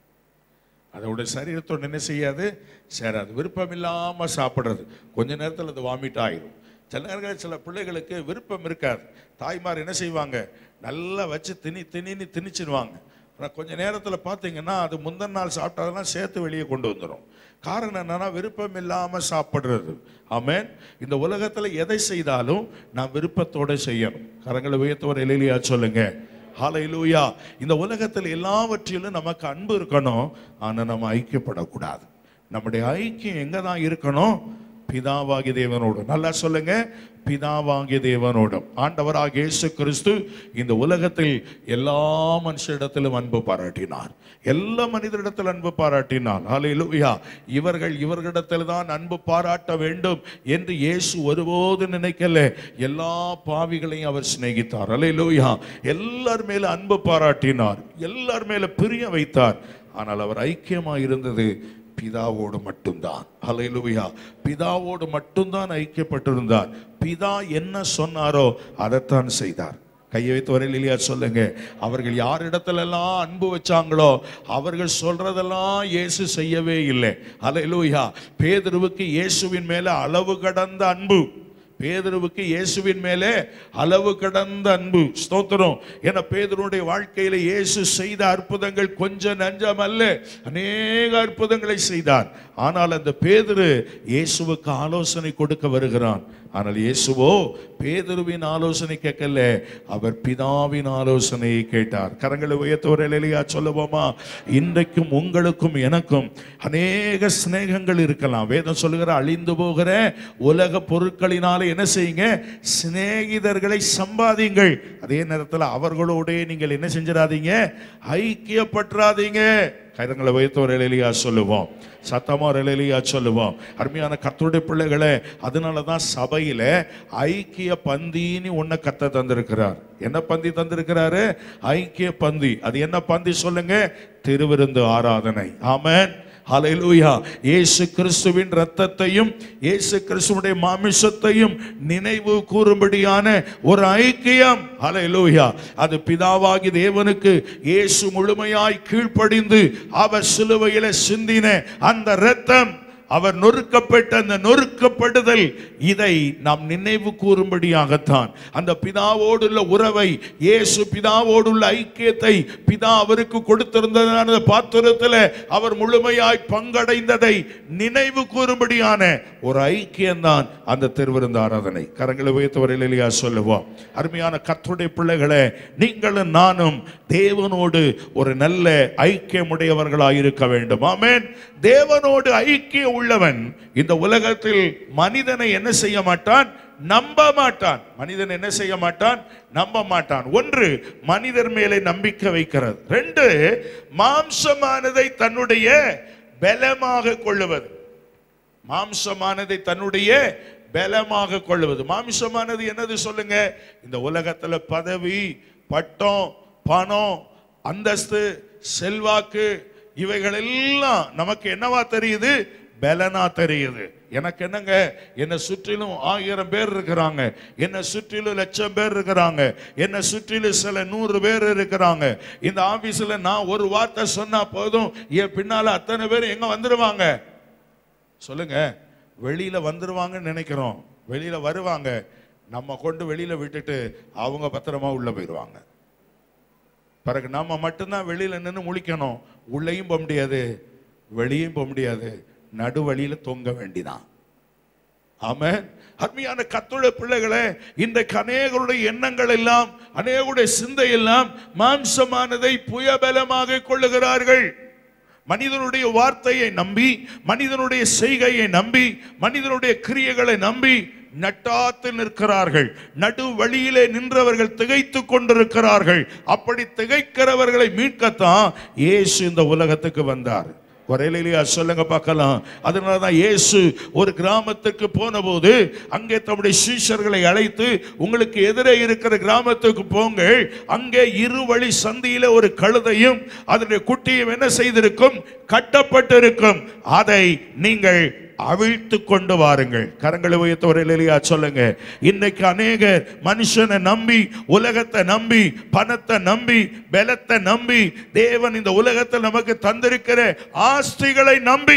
அதோட சரீரத்தோட என்ன செய்யாது சேராது விருப்பம் இல்லாம சாப்பிடுறது கொஞ்ச நேரத்தில் அது வாமிட் ஆயிரும் சில நேரங்களில் சில பிள்ளைகளுக்கு விருப்பம் இருக்காது தாய்மார் என்ன செய்வாங்க நல்லா வச்சு திணி திணின்னு திணிச்சிருவாங்க ஆனால் கொஞ்ச நேரத்தில் பார்த்தீங்கன்னா அது முந்தின நாள் சாப்பிட்டதெல்லாம் சேர்த்து வெளியே கொண்டு வந்துடும் காரணம் என்னன்னா விருப்பம் இல்லாமல் சாப்பிடுறது ஆமென் இந்த உலகத்தில் எதை செய்தாலும் நான் விருப்பத்தோட செய்யணும் கரங்களை உயர்த்தவர் எழிலியா சொல்லுங்க ஹalleluya இந்த உலகத்தில் எல்லாவற்றிலும் நமக்கு அன்பு இருக்கணும் ஆனா நம்ம ஐக்கியப்படக்கூடாது நம்முடைய ஐக்கியம் எங்க தான் இருக்கணும் பிதாவாகிய தேவனோடு நல்லா சொல்லுங்க பிதாவாகிய தேவனோடும் ஆண்டவராக இயேசு கிறிஸ்து இந்த உலகத்தில் எல்லா மனுஷரிடத்திலும் அன்பு பாராட்டினார் எல்லா மனிதரிடத்தில் அன்பு பாராட்டினார் ஹalleluya இவர்கள் இவர்களிடத்தில் தான் அன்பு பாராட்ட வேண்டும் என்று இயேசு ஒருபோது நினைக்கல எல்லா பாவிகளையும் அவர் சிநேகித்தார் ஹalleluya எல்லார் மேல அன்பு பாராட்டினார் எல்லார் மேல பிரிய வைத்தார் ஆனால் அவர் ஐக்கியமாக இருந்தது பிதாவோடு மட்டும்தான் ஹalleluya பிதாவோடு மட்டும்தான் ஐக்கியப்பட்டிருந்தார் பிதா என்ன சொன்னாரோ அதைத்தான் செய்தார் கையை வைத்து வரையில் இல்லையா சொல்லுங்க அவர்கள் யாரிடத்துலலாம் அன்பு வச்சாங்களோ அவர்கள் சொல்றதெல்லாம் இயேசு செய்யவே இல்லை ஹalleluya பேதுருவுக்கு இயேசுவின் மேல அளவு கடந்த அன்பு பேதுருவுக்கு இயேசுவின் மேலே அளவு கடந்த அன்பு ஸ்தோத்திரம் என பேதுருடைய வாழ்க்கையில இயேசு செய்த அற்புதங்கள் கொஞ்சம் நஞ்சம் அல்ல அநேக அற்புதங்களை செய்தார் ஆனால் அந்த பேதுரு இயேசுவுக்கு ஆலோசனை கொடுக்க வருகிறான் ஆனால் இயேசுவோ பேதுருவின் ஆலோசனை கேட்கல அவர் பிதாவின் ஆலோசனையை கேட்டார் கரங்களை உயர்த்தவர் இல்லையா சொல்லுவோமா இன்றைக்கும் உங்களுக்கும் எனக்கும் அநேக சிநேகங்கள் இருக்கலாம் வேதம் சொல்லுகிற அழிந்து போகிற உலக பொருட்களினால என்ன செய்யுங்க சிநேகிதர்களை சம்பாதிங்கள் அதே நேரத்தில் அவர்களோட நீங்கள் என்ன செஞ்சிடாதீங்க ஐக்கியப்பற்றாதீங்க கரங்களை வைத்தவர் எழிலியா சொல்லுவோம் சத்தமா எழிலியா சொல்லுவோம் அருமையான கர்த்தருடைய பிள்ளைகளே அதனால தான் சபையில ஐக்கிய பந்தின்னு ஒண்ணு கத்த தந்திருக்கிறார் என்ன பந்தி தந்திருக்கிறாரு ஐக்கிய பந்தி அது என்ன பந்தி சொல்லுங்க திருவிருந்து ஆராதனை ஆமென் ஹalleluya இயேசு கிறிஸ்துவின் இரத்தத்தையும் இயேசு கிறிஸ்துவுடைய மாமிசத்தையும் நினைவு கூறும்படியான ஒரு ஐக்கியம் ஹalleluya அது பிதாவாகி தேவனுக்கு இயேசு முழுமையாய் கீழ்ப்படிந்து அவர் சிலுவையில சிந்தின அந்த இரத்தம் அவர் நொறுக்கப்பட்ட அந்த நொறுக்கப்படுதல் இதை நாம் நினைவு கூறும்படியாகத்தான் அந்த பிதாவோடுள்ள உறவை இயேசு பிதாவோடுள்ள ஐக்கியத்தை பிதா அவருக்கு கொடுத்திருந்ததான பாத்திரத்தில் அவர் முழுமையாய் பங்கடைந்ததை நினைவு கூறும்படியான ஒரு ஐக்கியம்தான் அந்த திருவிருந்த ஆராதனை கரங்களை உயர்த்தவர் இல்லையா சொல்லுவோம் அருமையான கர்த்தருடைய பிள்ளைகளே நீங்களும் நானும் தேவனோடு ஒரு நல்ல ஐக்கியமுடையவர்களாய் இருக்க வேண்டும் ஆமென் தேவனோடு ஐக்கியம் உள்ளவன் இந்த உலகத்தில் மனிதனை என்ன செய்ய மாட்டான் நம்ப மாட்டான் மனிதன் என்ன செய்ய மாட்டான் நம்ப மாட்டான் ஒன்று மனிதர் மேலே நம்பிக்கை வைக்கிறது ரெண்டு மாம்சமானதை தன்னுடைய பலமாக கொள்ளுவது மாம்சமானதை தன்னுடைய பலமாக கொள்வது மாம்சமானது என்னது சொல்லுங்க இந்த உலகத்துல பதவி பட்டம் பணம் அந்தஸ்து செல்வாக்கு இவைகள் எல்லாம் நமக்கு என்னவா தெரியுது பலனா தெரியுது எனக்கு என்னங்க என்னை சுற்றிலும் ஆயிரம் பேர் இருக்கிறாங்க என்னை சுற்றிலும் லட்சம் பேர் இருக்கிறாங்க என்னை சுற்றிலும் சில நூறு பேர் இருக்கிறாங்க இந்த ஆபீஸ்ல நான் ஒரு வார்த்தை சொன்னா போதும் என் பின்னால அத்தனை பேர் எங்க வந்துருவாங்க சொல்லுங்க வெளியில வந்துருவாங்கன்னு நினைக்கிறோம் வெளியில வருவாங்க நம்ம கொண்டு வெளியில விட்டுட்டு அவங்க பத்திரமா உள்ள போயிடுவாங்க பிறகு நம்ம மட்டும்தான் வெளியில நின்று முழிக்கணும் உள்ளேயும் போக முடியாது வெளியும் போக முடியாது நடு வழியில தொங்க வேண்டிதான் ஆமென் அருமையான கத்துள்ள பிள்ளைகளே இன்றைக்கு அநேகருடைய எண்ணங்கள் எல்லாம் அநேகருடைய சிந்தை எல்லாம் மாம்சமானதை புயபலமாக கொள்ளுகிறார்கள் மனிதனுடைய வார்த்தையை நம்பி மனிதனுடைய செய்கையை நம்பி மனிதனுடைய கிரியைகளை நம்பி நட்டாத்து நிற்கிறார்கள் நடு வழியிலே நின்றவர்கள் திகைத்து கொண்டிருக்கிறார்கள் அப்படி திகைக்கிறவர்களை மீட்கத்தான் இயேசு இந்த உலகத்துக்கு வந்தார் குறையிலேயா சொல்லுங்க பார்க்கலாம் அதனால தான் இயேசு ஒரு கிராமத்துக்கு போனபோது அங்கே தம்முடைய சீஷர்களை அழைத்து உங்களுக்கு எதிரே இருக்கிற கிராமத்துக்கு போங்கள் அங்கே இரு வழி சந்தியில ஒரு கழுதையும் அதனுடைய குட்டியும் என்ன செய்திருக்கும் கட்டப்பட்டிருக்கும் அதை நீங்கள் அவிழ்த்து கொண்டு வாருங்கள் கரங்களை உயர்த்தவரையில் இல்லையா சொல்லுங்க இன்னைக்கு அநேக மனுஷனை நம்பி உலகத்தை நம்பி பணத்தை நம்பி பலத்தை நம்பி தேவன் இந்த உலகத்தில் நமக்கு தந்திருக்கிற ஆஸ்திகளை நம்பி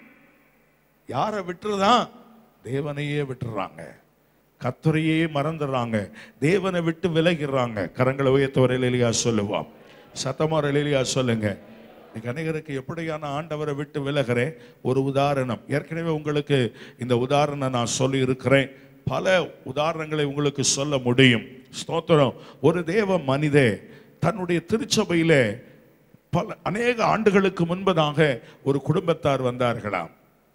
யாரை விட்டுறதான் தேவனையே விட்டுறாங்க கத்துரையே மறந்துடுறாங்க தேவனை விட்டு விலகிடுறாங்க கரங்களை உயர்த்தவரையில் இல்லையா சொல்லுவான் சத்தமார இல்லையா சொல்லுங்க இன்னைக்கு அநேகருக்கு எப்படியான ஆண்டவரை விட்டு விலகிறேன் ஒரு உதாரணம் ஏற்கனவே உங்களுக்கு இந்த உதாரணம் நான் சொல்லி இருக்கிறேன் பல உதாரணங்களை உங்களுக்கு சொல்ல முடியும் ஸ்தோத்திரம் ஒரு தேவ மனிதே தன்னுடைய திருச்சபையிலே பல அநேக ஆண்டுகளுக்கு முன்பதாக ஒரு குடும்பத்தார் வந்தார்களாம்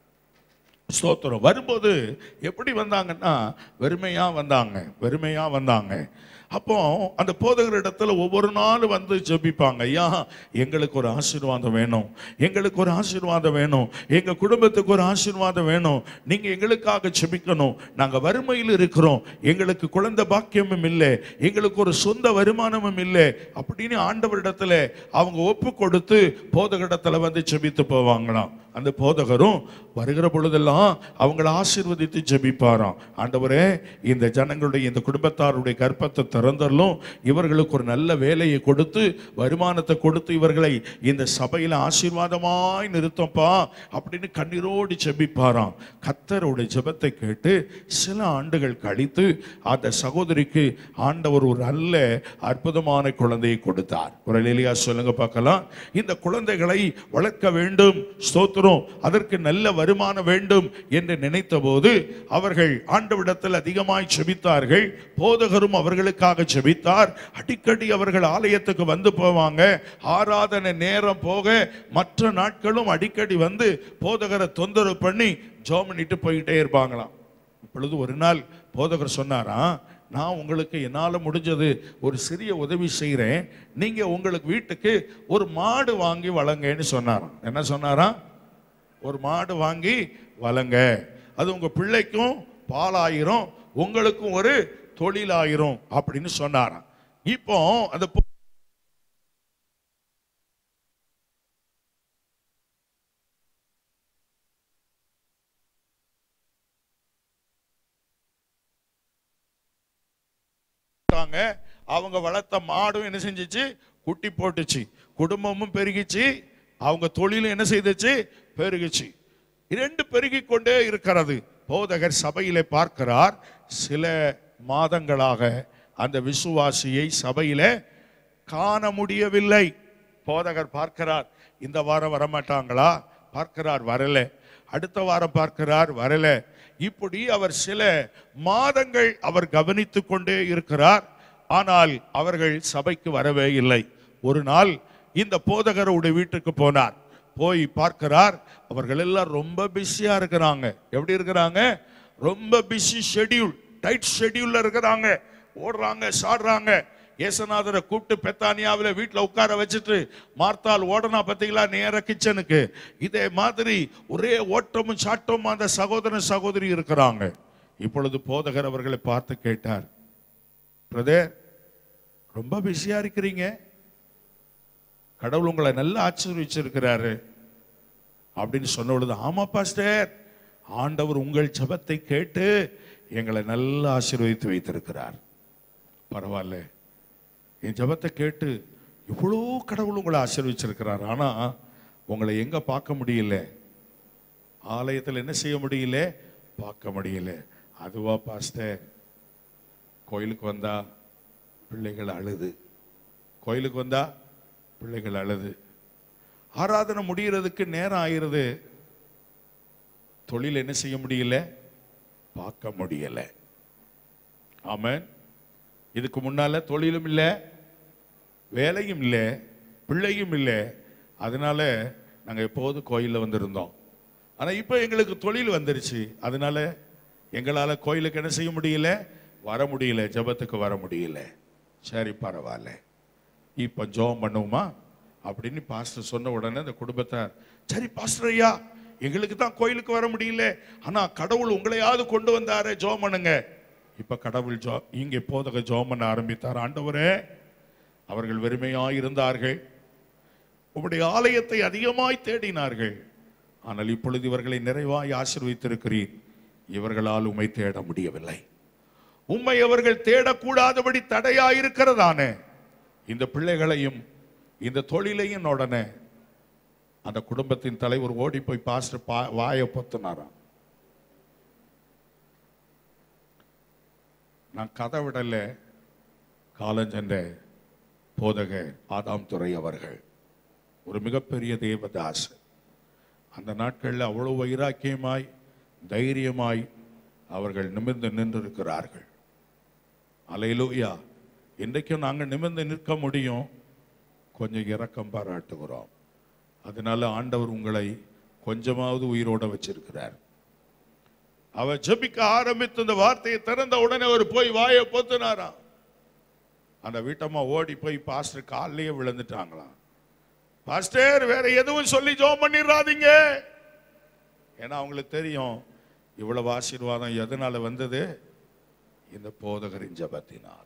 ஸ்தோத்திரம் வரும்போது எப்படி வந்தாங்கன்னா வெறுமையா வந்தாங்க வெறுமையா வந்தாங்க அப்போ அந்த போதகர் இடத்துல ஒவ்வொரு நாளும் வந்து ஜெபிப்பாங்க ஐயா எங்களுக்கு ஒரு ஆசீர்வாதம் வேணும் எங்களுக்கு ஒரு ஆசீர்வாதம் வேணும் எங்க குடும்பத்துக்கு ஒரு ஆசீர்வாதம் வேணும் நீங்க எங்களுக்காக ஜெபிக்கணும் நாங்க வறுமையில் இருக்கிறோம் எங்களுக்கு குழந்தை பாக்கியமும் இல்லை எங்களுக்கு ஒரு சொந்த வருமானமும் இல்லை அப்படின்னு ஆண்டவரிடத்துல அவங்க ஒப்பு கொடுத்து போதகரிடத்துல வந்து ஜெபித்து போவாங்களாம் அந்த போதகரும் வருகிற பொழுதெல்லாம் அவங்கள ஆசீர்வதித்து ஜெபிப்பாராம் ஆண்டவரே இந்த ஜனங்களுடைய இந்த குடும்பத்தாருடைய கர்ப்பத்தை திறந்தரலும் இவர்களுக்கு ஒரு நல்ல வேலையை கொடுத்து வருமானத்தை கொடுத்து இவர்களை இந்த சபையில ஆசீர்வாதமாய் நிறுத்தப்பா அப்படின்னு கண்ணீரோடு ஜெபிப்பாராம் கத்தருடைய ஜெபத்தை கேட்டு சில ஆண்டுகள் கழித்து அந்த சகோதரிக்கு ஆண்டவர் ஒரு நல்ல அற்புதமான குழந்தையை கொடுத்தார் ஒரு எலியா சொல்லுங்க பார்க்கலாம் இந்த குழந்தைகளை வளர்க்க வேண்டும் ஸ்தோத்திரம் அதற்கு நல்ல வருமானம் வேண்டும் என்று நினைத்த போது அவர்கள் ஆண்டவிடத்தில் அதிகமாய் செபித்தார்கள் போதகரும் அவர்களுக்காக செபித்தார் அடிக்கடி அவர்கள் ஆலயத்துக்கு வந்து போவாங்க ஆராதனை நேரம் போக மற்ற நாட்களும் அடிக்கடி வந்து போதகரை தொந்தரவு பண்ணி ஜோம் பண்ணிட்டு போயிட்டே இருப்பாங்களாம் இப்பொழுது ஒரு நாள் போதகர் சொன்னாராம் நான் உங்களுக்கு என்னால் முடிஞ்சது ஒரு சிறிய உதவி செய்கிறேன் நீங்கள் உங்களுக்கு வீட்டுக்கு ஒரு மாடு வாங்கி வளங்கன்னு சொன்னாராம் என்ன சொன்னாராம் ஒரு மாடு வாங்கி வளங்க அது உங்கள் பிள்ளைக்கும் பாலாயிரும் உங்களுக்கும் ஒரு தொழிலாயிரும் அப்படின்னு சொன்னாராம் இப்போ அந்த பொ- போட்டாங்க அவங்க வளர்த்த மாடும் என்ன செஞ்சுச்சு குட்டி போட்டுச்சு குடும்பமும் பெருகிச்சு அவங்க தொழிலும் என்ன செய்துச்சு பெருகிச்சு இரண்டு பெருகிக் கொண்டே இருக்கிறது போதகர் சபையிலே பார்க்கிறார் சில மாதங்களாக அந்த விசுவாசியை சபையிலே காண முடியவில்லை போதகர் பார்க்கிறார் இந்த வாரம் வரமாட்டாங்களா பார்க்கிறார் வரல அடுத்த வாரம் பார்க்கிறார் வரல இப்படி அவர் சில மாதங்கள் அவர் கவனித்துக் கொண்டே இருக்கிறார் ஆனால் அவர்கள் சபைக்கு வரவே இல்லை ஒரு நாள் இந்த போதகருடைய வீட்டுக்கு போனார் போய் பார்க்கிறார் அவர்கள் எல்லாம் ரொம்ப பிஸியா இருக்கிறாங்க எப்படி இருக்கிறாங்க ரொம்ப பிஸி ஷெட்யூல் டைட் ஷெட்யூல்ல இருக்கிறாங்க ஓடுறாங்க சாடுறாங்க ஏசநாதரை கூப்பிட்டு பெத்தானியாவில் வீட்டில் உட்கார வச்சுட்டு மார்த்தால் ஓடனா பார்த்தீங்களா நேர கிச்சனுக்கு இதே மாதிரி ஒரே ஓட்டமும் சாட்டமும் அந்த சகோதரன் சகோதரி இருக்கிறாங்க இப்பொழுது போதகர் அவர்களை பார்த்து கேட்டார் பிரதர் ரொம்ப பிஸியா இருக்கிறீங்க கடவுள் உங்களை நல்லா ஆச்சரிச்சிருக்கிறாரு அப்படின்னு சொன்ன பொழுது ஆமா பாஸ்டர் ஆண்டவர் உங்கள் ஜெபத்தை கேட்டு எங்களை நல்லா ஆசீர்வதித்து வைத்திருக்கிறார் பரவாயில்ல என் ஜெபத்தை கேட்டு இவ்வளோ கடவுள் உங்களை ஆசீர்வதிச்சிருக்கிறார் ஆனா உங்களை எங்க பார்க்க முடியல ஆலயத்தில் என்ன செய்ய முடியல பார்க்க முடியல அதுவா பாஸ்டர் கோயிலுக்கு வந்தா பிள்ளைகள் அழுது கோயிலுக்கு வந்தா பிள்ளைகள் அழுது ஆராதனை முடிகிறதுக்கு நேரம் ஆயிருது தொழில் என்ன செய்ய முடியல பார்க்க முடியல ஆமென் இதுக்கு முன்னால தொழிலும் இல்லை வேலையும் இல்லை பிள்ளையும் இல்லை அதனால நாங்கள் எப்போதும் கோயிலில் வந்திருந்தோம் ஆனால் இப்போ எங்களுக்கு தொழில் வந்துருச்சு அதனால எங்களால் கோயிலுக்கு என்ன செய்ய முடியல வர முடியல ஜெபத்துக்கு வர முடியல சரி பரவாயில்ல இப்போ ஜெபம் பண்ணுவோமா அப்படின்னு பாஸ்டர் சொன்ன உடனே அந்த குடும்பத்தார் சரி பாஸ்டர் ஐயா எங்களுக்கு தான் கோயிலுக்கு வர முடியல ஆனா கடவுள் உங்களையாவது கொண்டு வந்தாரே ஜெபம் பண்ணுங்க இப்ப கடவுள் ஜோ இங்கே போதக ஜெபம் பண்ண ஆரம்பித்தார் ஆண்டவரே அவர்கள் வெறுமையாய் இருந்தார்கள் உம்முடைய ஆலயத்தை அதிகமாய் தேடினார்கள் ஆனால் இப்பொழுது இவர்களை நிறைவாய் ஆசீர்வதித்திருக்கிறீர் இவர்களால் உம்மை தேட முடியவில்லை உம்மை அவர்கள் தேடக்கூடாதபடி தடையாயிருக்கிறதானே இந்த பிள்ளைகளையும் இந்த தொழிலையும் உடனே அந்த குடும்பத்தின் தலைவர் ஓடி போய் பாஸ்டர் பா வாயை பொத்துனாராம் நான் கதை விடல காலஞ்சென்ற போதக ஆதாம் துறை அவர்கள் ஒரு மிகப்பெரிய தேவதாஸ் அந்த நாட்களில் அவ்வளவு வைராக்கியமாய் தைரியமாய் அவர்கள் நிமிர்ந்து நின்றிருக்கிறார்கள் அலையிலூயா இன்றைக்கும் நாங்கள் நிமிர்ந்து நிற்க முடியும் கொஞ்சம் இரக்கம் பாராட்டுகிறோம் அதனால ஆண்டவர் உங்களை கொஞ்சமாவது உயிரோட வச்சிருக்கிறார் அவர் ஜெபிக்க ஆரம்பித்து இந்த வார்த்தையை திறந்த உடனே அவர் போய் வாயை பொத்துனாராம் அந்த வீட்டம்மா ஓடி போய் பாஸ்டர் காலிலேயே விழுந்துட்டாங்களாம் பாஸ்டர் வேற எதுவும் சொல்லி ஜோம் பண்ணிடாதீங்க ஏன்னா அவங்களுக்கு தெரியும் இவ்வளவு ஆசீர்வாதம் எதனால வந்தது இந்த போதகரின் ஜெபத்தினால்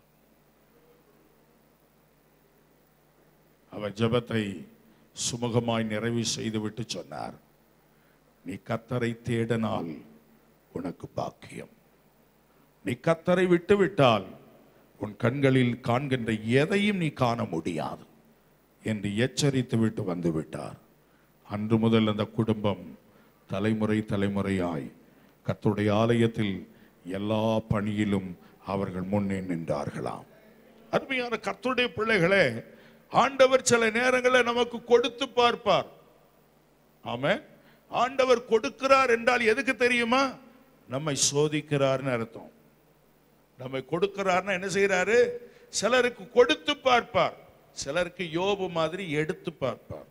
அவர் ஜெபத்தை சுமூகமாய் நிறைவு செய்துவிட்டு சொன்னார் நீ கத்தரை தேடினால் உனக்கு பாக்கியம் நீ கத்தரை விட்டு விட்டால் உன் கண்களில் காண்கின்ற எதையும் நீ காண முடியாது என்று எச்சரித்து விட்டு வந்து விட்டார் அன்று முதல் அந்த குடும்பம் தலைமுறை தலைமுறையாய் கர்த்தருடைய ஆலயத்தில் எல்லா பணியிலும் அவர்கள் முன்னே நின்றார்களாம் அருமையான கர்த்தருடைய பிள்ளைகளே ஆண்டவர் சில நேரங்களில் நமக்கு கொடுத்து பார்ப்பார் ஆமென் ஆண்டவர் கொடுக்கிறார் என்றால் எதுக்கு தெரியுமா நம்மை சோதிக்கிறார்னு அர்த்தம் நம்மை கொடுக்கிறார்னா என்ன செய்யறாரு சிலருக்கு கொடுத்து பார்ப்பார் சிலருக்கு யோபு மாதிரி எடுத்து பார்ப்பார்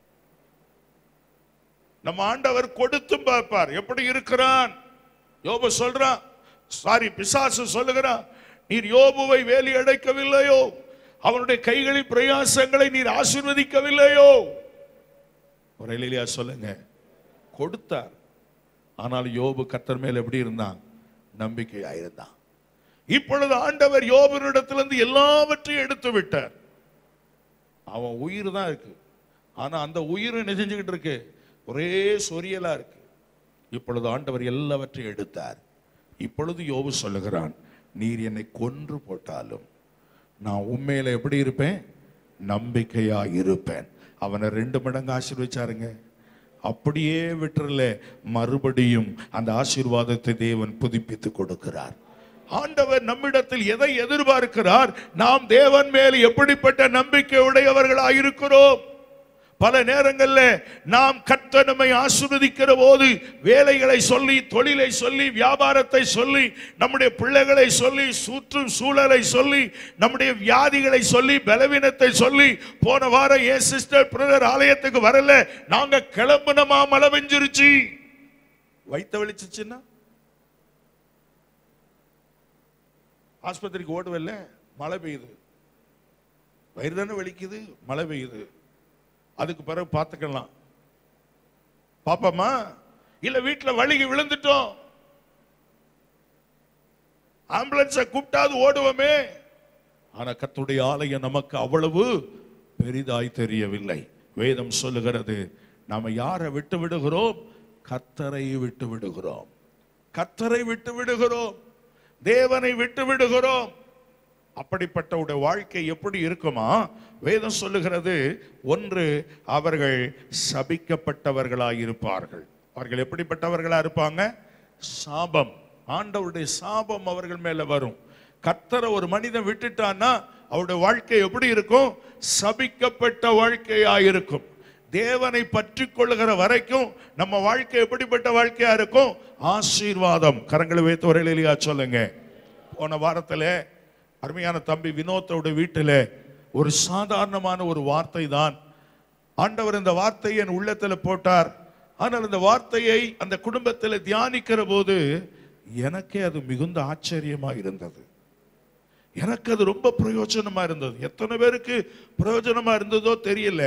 நம்ம ஆண்டவர் கொடுத்து பார்ப்பார் எப்படி இருக்கிறான் யோபு சொல்றான் சாரி பிசாசு சொல்லுகிறான் நீர் யோபுவை வேலி அடைக்கவில்லையோ அவனுடைய கைகளின் பிரயாசங்களை நீர் ஆசீர்வதிக்கவில்லையோ ஒரு இல்லையா சொல்லுங்க கொடுத்தார் ஆனால் யோபு கத்தர் மேல் எப்படி இருந்தான் நம்பிக்கையா இருந்தான் இப்பொழுது ஆண்டவர் யோபுனிடத்திலிருந்து எல்லாவற்றையும் எடுத்து விட்டார் அவன் உயிர் தான் இருக்கு ஆனா அந்த உயிர் நெஞ்சஞ்சுக்கிட்டு இருக்கு ஒரே சொரியலா இருக்கு இப்பொழுது ஆண்டவர் எல்லாவற்றையும் எடுத்தார் இப்பொழுது யோபு சொல்லுகிறான் நீர் என்னை கொன்று போட்டாலும் நான் உண்மையில எப்படி இருப்பேன் நம்பிக்கையா இருப்பேன் அவனை ரெண்டு மடங்கு ஆசீர்வச்சாருங்க அப்படியே விட்டுறல மறுபடியும் அந்த ஆசீர்வாதத்தை தேவன் புதுப்பித்து கொடுக்கிறார் ஆண்டவர் நம்மிடத்தில் எதை எதிர்பார்க்கிறார் நாம் தேவன் மேல் எப்படிப்பட்ட நம்பிக்கை உடையவர்களாக இருக்கிறோம் பல நேரங்களில் நாம் கர்த்த நம்மை ஆசீர்வதிக்கிற போது வேலைகளை சொல்லி தொழிலை சொல்லி வியாபாரத்தை சொல்லி நம்முடைய பிள்ளைகளை சொல்லி சுற்றும் சூழலை சொல்லி நம்முடைய வியாதிகளை சொல்லி பலவீனத்தை சொல்லி போன வாரம் ஏன் சிஸ்டர் பிரதர் ஆலயத்துக்கு வரல நாங்க கிளம்புனமா மழை பெஞ்சிருச்சு வைத்த வெளிச்சுன்னா ஆஸ்பத்திரிக்கு ஓடுவல்ல மழை பெய்யுது வயிறு தானே வலிக்குது மழை பெய்யுது அதுக்கு பிறகு பார்த்துக்கலாம் பாப்போமா இல்ல வீட்டுல வலிக்கு விழுந்துட்டோம் ஆம்புலன்ஸை கூப்பிட்டாது ஓடுவோமே ஆனா கர்த்தருடைய ஆலயம் நமக்கு அவ்வளவு பெரிதாய் தெரியவில்லை வேதம் சொல்லுகிறது நாம யாரை விட்டு விடுகிறோம் கர்த்தரை விட்டு விடுகிறோம் கர்த்தரை விட்டு விடுகிறோம் தேவனை விட்டு விடுகிறோம் அப்படிப்பட்ட உடைய வாழ்க்கை எப்படி இருக்குமா வேதம் சொல்லுகிறது ஒன்று அவர்கள் சபிக்கப்பட்டவர்களாய் இருப்பார்கள் அவர்கள் எப்படிப்பட்டவர்களா இருப்பாங்க சாபம் ஆண்டவருடைய சாபம் அவர்கள் மேல வரும் கர்த்தரை ஒரு மனிதன் விட்டுட்டான்னா அவருடைய வாழ்க்கை எப்படி இருக்கும் சபிக்கப்பட்ட வாழ்க்கையா இருக்கும் தேவனை பற்றி கொள்ளுகிற வரைக்கும் நம்ம வாழ்க்கை எப்படிப்பட்ட வாழ்க்கையா இருக்கும் ஆசீர்வாதம் கரங்களை வைத்து ஒரு இல்லையா சொல்லுங்க போன வாரத்துல அருமையான தம்பி வினோத்தோட வீட்டில் ஒரு சாதாரணமான ஒரு வார்த்தை தான் ஆண்டவர் இந்த வார்த்தையை என் உள்ளத்துல போட்டார் ஆனால் அந்த வார்த்தையை அந்த குடும்பத்தில் தியானிக்கிற போது எனக்கே அது மிகுந்த ஆச்சரியமா இருந்தது எனக்கு அது ரொம்ப பிரயோஜனமா இருந்தது எத்தனை பேருக்கு பிரயோஜனமா இருந்ததோ தெரியல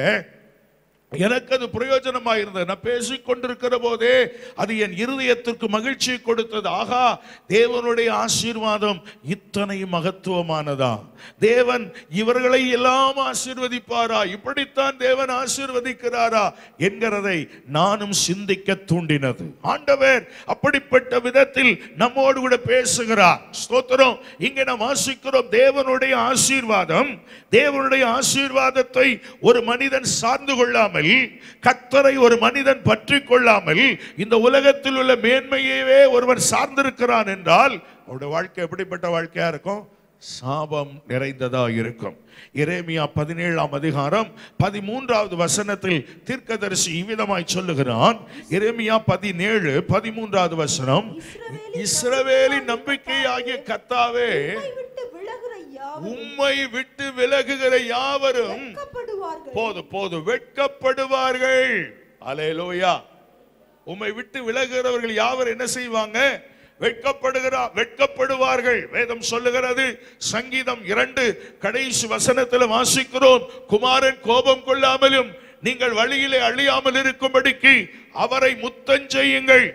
எனக்கு அது பிரயோஜனமா இருந்தது நான் பேசிக் கொண்டிருக்கிற போதே அது என் இருதயத்திற்கு மகிழ்ச்சி கொடுத்தது ஆகா தேவனுடைய ஆசீர்வாதம் இத்தனை மகத்துவமானதா தேவன் இவர்களை எல்லாம் ஆசீர்வதிப்பாரா இப்படித்தான் தேவன் ஆசீர்வதிக்கிறாரா என்கிறதை நானும் சிந்திக்க தூண்டினது ஆண்டவர் அப்படிப்பட்ட விதத்தில் நம்மோடு கூட பேசுகிறார் ஸ்தோத்திரம் இங்க நாம் வாசிக்கிறோம் தேவனுடைய ஆசீர்வாதம் தேவனுடைய ஆசீர்வாதத்தை ஒரு மனிதன் சார்ந்து கொள்ளாமல் கத்தரை ஒரு மனிதன் பற்றி கொள்ளாமல் இந்த உலகத்தில் உள்ள மேன்மையவே ஒருவன் சார்ந்திருக்கிறான் என்றால் அவருடைய வாழ்க்கை எப்படிப்பட்ட வாழ்க்கையா இருக்கும் சாபம் நிறைந்ததா இருக்கும் எரேமியா பதினேழாம் அதிகாரம் பதிமூன்றாவது வசனத்தில் தீர்க்கதரிசி இவ்விதமாய் சொல்லுகிறான் எரேமியா பதினேழு பதிமூன்றாவது வசனம் இஸ்ரவேலின் நம்பிக்கையாகிய கத்தாவே உம்மை விட்டு விலகுற யாவரும் உம்மை விட்டு விலகுகிற யாவரும் வெட்கப்படுவார்கள் போது போது வெட்கப்படுவார்கள் அலேலோயா உம்மை விட்டு விலகுகிறவர்கள் யாவர் என்ன செய்வாங்க வெட்கப்படுகிறா வெட்கப்படுவார்கள் வேதம் சொல்லுகிறது சங்கீதம் இரண்டு கடைசி வசனத்தில் வாசிக்கிறோம் குமாரன் கோபம் கொள்ளாமலும் நீங்கள் வழியிலே அழியாமல் இருக்கும்படிக்கு அவரை முத்தஞ்செய்யுங்கள்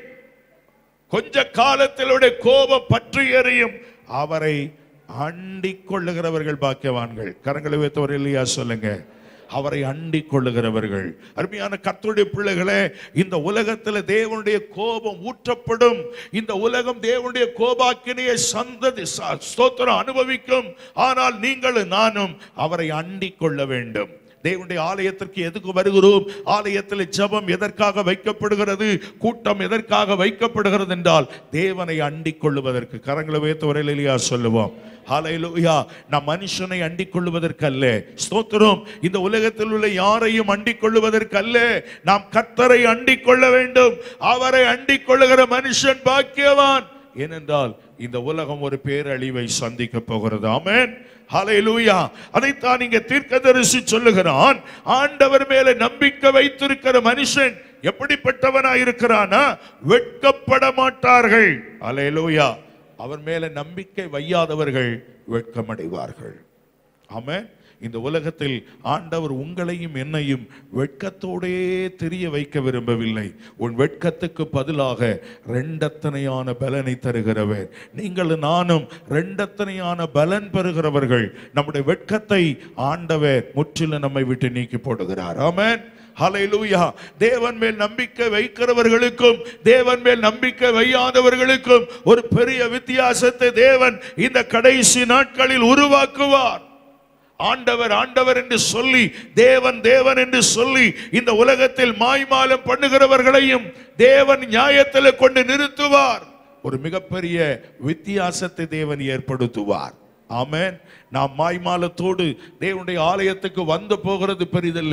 கொஞ்ச காலத்திலுடைய கோபம் பற்றி எறியும் அவரை அண்டிக் கொள்ளுகிறவர்கள் பாக்கியவான்கள் கரங்களை வைத்தவர் இல்லையா சொல்லுங்க அவரை அண்டிக் கொள்ளுகிறவர்கள் அருமையான கர்த்தருடைய பிள்ளைகளே இந்த உலகத்தில் தேவனுடைய கோபம் ஊற்றப்படும் இந்த உலகம் தேவனுடைய கோபாக்கினையை சந்ததி ச- ஸ்தோத்திரம் அனுபவிக்கும் ஆனால் நீங்களும் நானும் அவரை அண்டிக் கொள்ள வேண்டும் தேவனுடைய ஆலயத்திற்கு எதுக்கு வருகிறோம் ஆலயத்தில் ஜெபம் எதற்காக வைக்கப்படுகிறது கூட்டம் எதற்காக வைக்கப்படுகிறது என்றால் தேவனை அண்டிக் கொள்ளுவதற்கு கரங்களை வைத்து வரையிலையா சொல்லுவோம் ஹalleluya நாம் மனுஷனை அண்டிக் கொள்ளுவதற்கு அல்ல ஸ்தோத்திரம் இந்த உலகத்தில் உள்ள யாரையும் அண்டிக் கொள்ளுவதற்கு அல்ல நாம் கர்த்தரை அண்டிக் கொள்ள வேண்டும் அவரை அண்டிக் கொள்ளுகிற மனுஷன் பாக்கியவான் ஏனென்றால் இந்த உலகம் ஒரு பேரழிவை சந்திக்க போகிறது ஆமென் ஹalleluya அதைத்தான் இங்க தீர்க்கதரிசி சொல்லுகிறான் ஆண்டவர் மேல நம்பிக்கை வைத்திருக்கிற மனுஷன் எப்படிப்பட்டவனா இருக்கிறானா வெட்கப்பட மாட்டார்கள் ஹalleluya அவர் மேல நம்பிக்கை வையாதவர்கள் வெட்கமடைவார்கள் ஆமென் இந்த உலகத்தில் ஆண்டவர் உங்களையும் என்னையும் வெட்கத்தோடே தெரிய வைக்க விரும்பவில்லை உன் வெட்கத்துக்கு பதிலாக ரெண்டத்தனையான பலனை தருகிறவர் நீங்கள் நானும் ரெண்டத்தனையான பலன் பெறுகிறவர்கள் நம்முடைய வெட்கத்தை ஆண்டவர் முற்றிலும் நம்மை விட்டு நீக்கி போடுகிறார் ஆமென் ஹalleluya தேவன் மேல் நம்பிக்கை வைக்கிறவர்களுக்கும் தேவன் மேல் நம்பிக்கை வையாதவர்களுக்கும் ஒரு பெரிய வித்தியாசத்தை தேவன் இந்த கடைசி நாட்களில் உருவாக்குவார் ஆண்டவர் ஆண்டவர் என்று சொல்லி தேவன் தேவன் என்று சொல்லி இந்த உலகத்தில் மாய்மாலம் பண்ணுகிறவர்களையும் தேவன் நியாயத்தில் கொண்டு நிறுத்துவார் ஒரு மிகப்பெரிய வித்தியாசத்தை தேவன் ஏற்படுத்துவார் ஆமென் நாம் மாய்மாலத்தோடு தேவனுடைய ஆலயத்துக்கு வந்து போகிறது பெரிதல்ல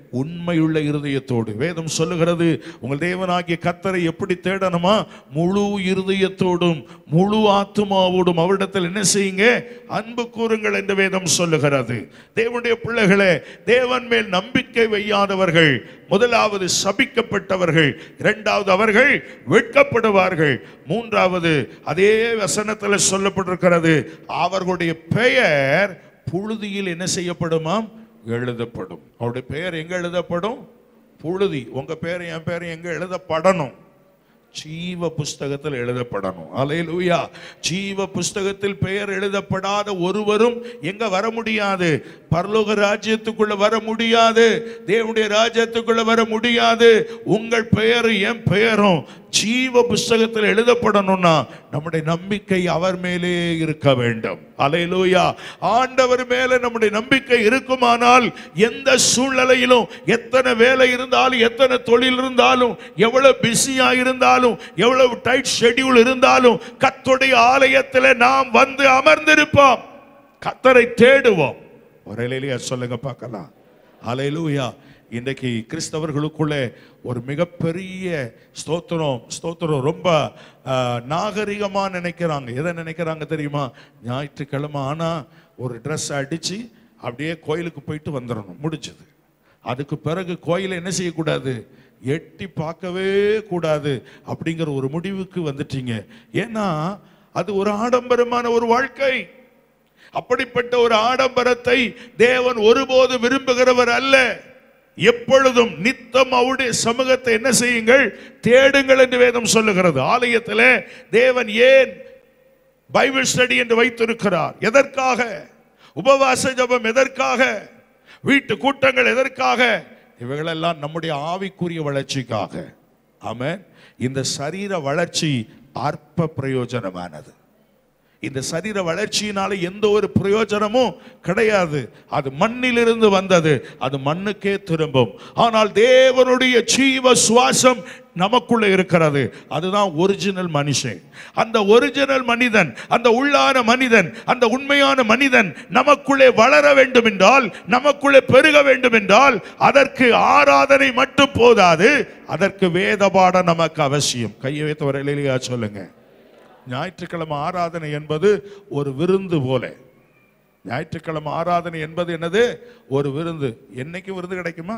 உண்மையுள்ள இருதயத்தோடு வேதம் சொல்லுகிறது உங்கள் தேவனாகிய கத்தரை எப்படி தேடணுமா முழு இருதயத்தோடும் முழு ஆத்துமாவோடும் அவரிடத்தில் என்ன செய்யுங்க அன்பு கூறுங்கள் என்று வேதம் சொல்லுகிறது தேவனுடைய பிள்ளைகளே தேவன் மேல் நம்பிக்கை வையாதவர்கள் முதலாவது சபிக்கப்பட்டவர்கள் இரண்டாவது அவர்கள் வெட்கப்படுவார்கள் மூன்றாவது அதே வசனத்தில் சொல்லப்பட்டிருக்கிறது அவர்களுடைய பெயர் புழுதியில் என்ன செய்யப்படுமாம் எழுதப்படும் அவருடைய பெயர் எங்க எழுதப்படும் புழுதி உங்க பேர் என் பேர் எங்க எழுதப்படணும் ஜீவ புஸ்தகத்தில் எழுதப்படணும் அலையலூயா ஜீவ புஸ்தகத்தில் பெயர் எழுதப்படாத ஒருவரும் எங்க வர முடியாது பரலோக ராஜ்யத்துக்குள்ள வர முடியாது தேவனுடைய ராஜ்யத்துக்குள்ள வர முடியாது உங்கள் பெயரும் என் பெயரும் ஜீவ புஸ்தகத்தில் எழுதப்படணும்னா நம்முடைய நம்பிக்கை அவர் மேலே இருக்க வேண்டும் அலையலூயா ஆண்டவர் மேல நம்முடைய நம்பிக்கை இருக்குமானால் எந்த சூழ்நிலையிலும் எத்தனை வேலை இருந்தாலும் எத்தனை தொழில் இருந்தாலும் எவ்வளவு பிஸியா இருந்தாலும் எவ்வளவு டைட் ஷெட்யூல் இருந்தாலும் கத்துடைய ஆலயத்தில் நாம் வந்து அமர்ந்திருப்போம் கத்தரை தேடுவோம் ஒரு இலையிலேயே சொல்லுங்க பார்க்கலாம் அலையிலூயா இன்றைக்கு கிறிஸ்தவர்களுக்குள்ளே ஒரு மிகப்பெரிய ஸ்தோத்திரம் ஸ்தோத்திரம் ரொம்ப ஆஹ், நாகரிகமா நினைக்கிறாங்க எதை நினைக்கிறாங்க தெரியுமா ஞாயிற்றுக்கிழமை ஆனா ஒரு ட்ரெஸ் அடிச்சு அப்படியே கோயிலுக்கு போயிட்டு வந்துடணும் முடிஞ்சது அதுக்கு பிறகு கோயிலை என்ன செய்யக்கூடாது எட்டி பார்க்கவே கூடாது அப்படிங்கிற ஒரு முடிவுக்கு வந்துட்டீங்க ஏன்னா அது ஒரு ஆடம்பரமான ஒரு வாழ்க்கை அப்படிப்பட்ட ஒரு ஆடம்பரத்தை தேவன் ஒருபோது விரும்புகிறவர் அல்ல எப்பொழுதும் நித்தம் அவருடைய சமூகத்தை என்ன செய்யுங்கள் தேடுங்கள் என்று வேதம் சொல்லுகிறது ஆலயத்தில் தேவன் ஏன் பைபிள் ஸ்டடி என்று வைத்திருக்கிறார் எதற்காக உபவாச ஜபம் எதற்காக வீட்டு கூட்டங்கள் எதற்காக இவைகளெல்லாம் நம்முடைய ஆவிக்குரிய வளர்ச்சிக்காக ஆமென் இந்த சரீர வளர்ச்சி அற்ப பிரயோஜனமானது இந்த சரீர வளர்ச்சியினால எந்த ஒரு பிரயோஜனமும் கிடையாது அது மண்ணிலிருந்து வந்தது அது மண்ணுக்கே திரும்பும் ஆனால் தேவனுடைய ஜீவ சுவாசம் நமக்குள்ள இருக்கிறது அதுதான் ஒரிஜினல் மனுஷன் அந்த ஒரிஜினல் மனிதன் அந்த உள்ளான மனிதன் அந்த உண்மையான மனிதன் நமக்குள்ளே வளர வேண்டும் என்றால் நமக்குள்ளே பெருக வேண்டும் என்றால் அதற்கு ஆராதனை மட்டும் போதாது அதற்கு வேத பாடம் நமக்கு அவசியம் கையை வைத்தவரையிலேயா சொல்லுங்க ஞாயிற்றுக்கிழமை ஆராதனை என்பது ஒரு விருந்து போல ஞாயிற்றுக்கிழமை ஆராதனை என்பது என்னது ஒரு விருந்து என்னைக்கு விருந்து கிடைக்குமா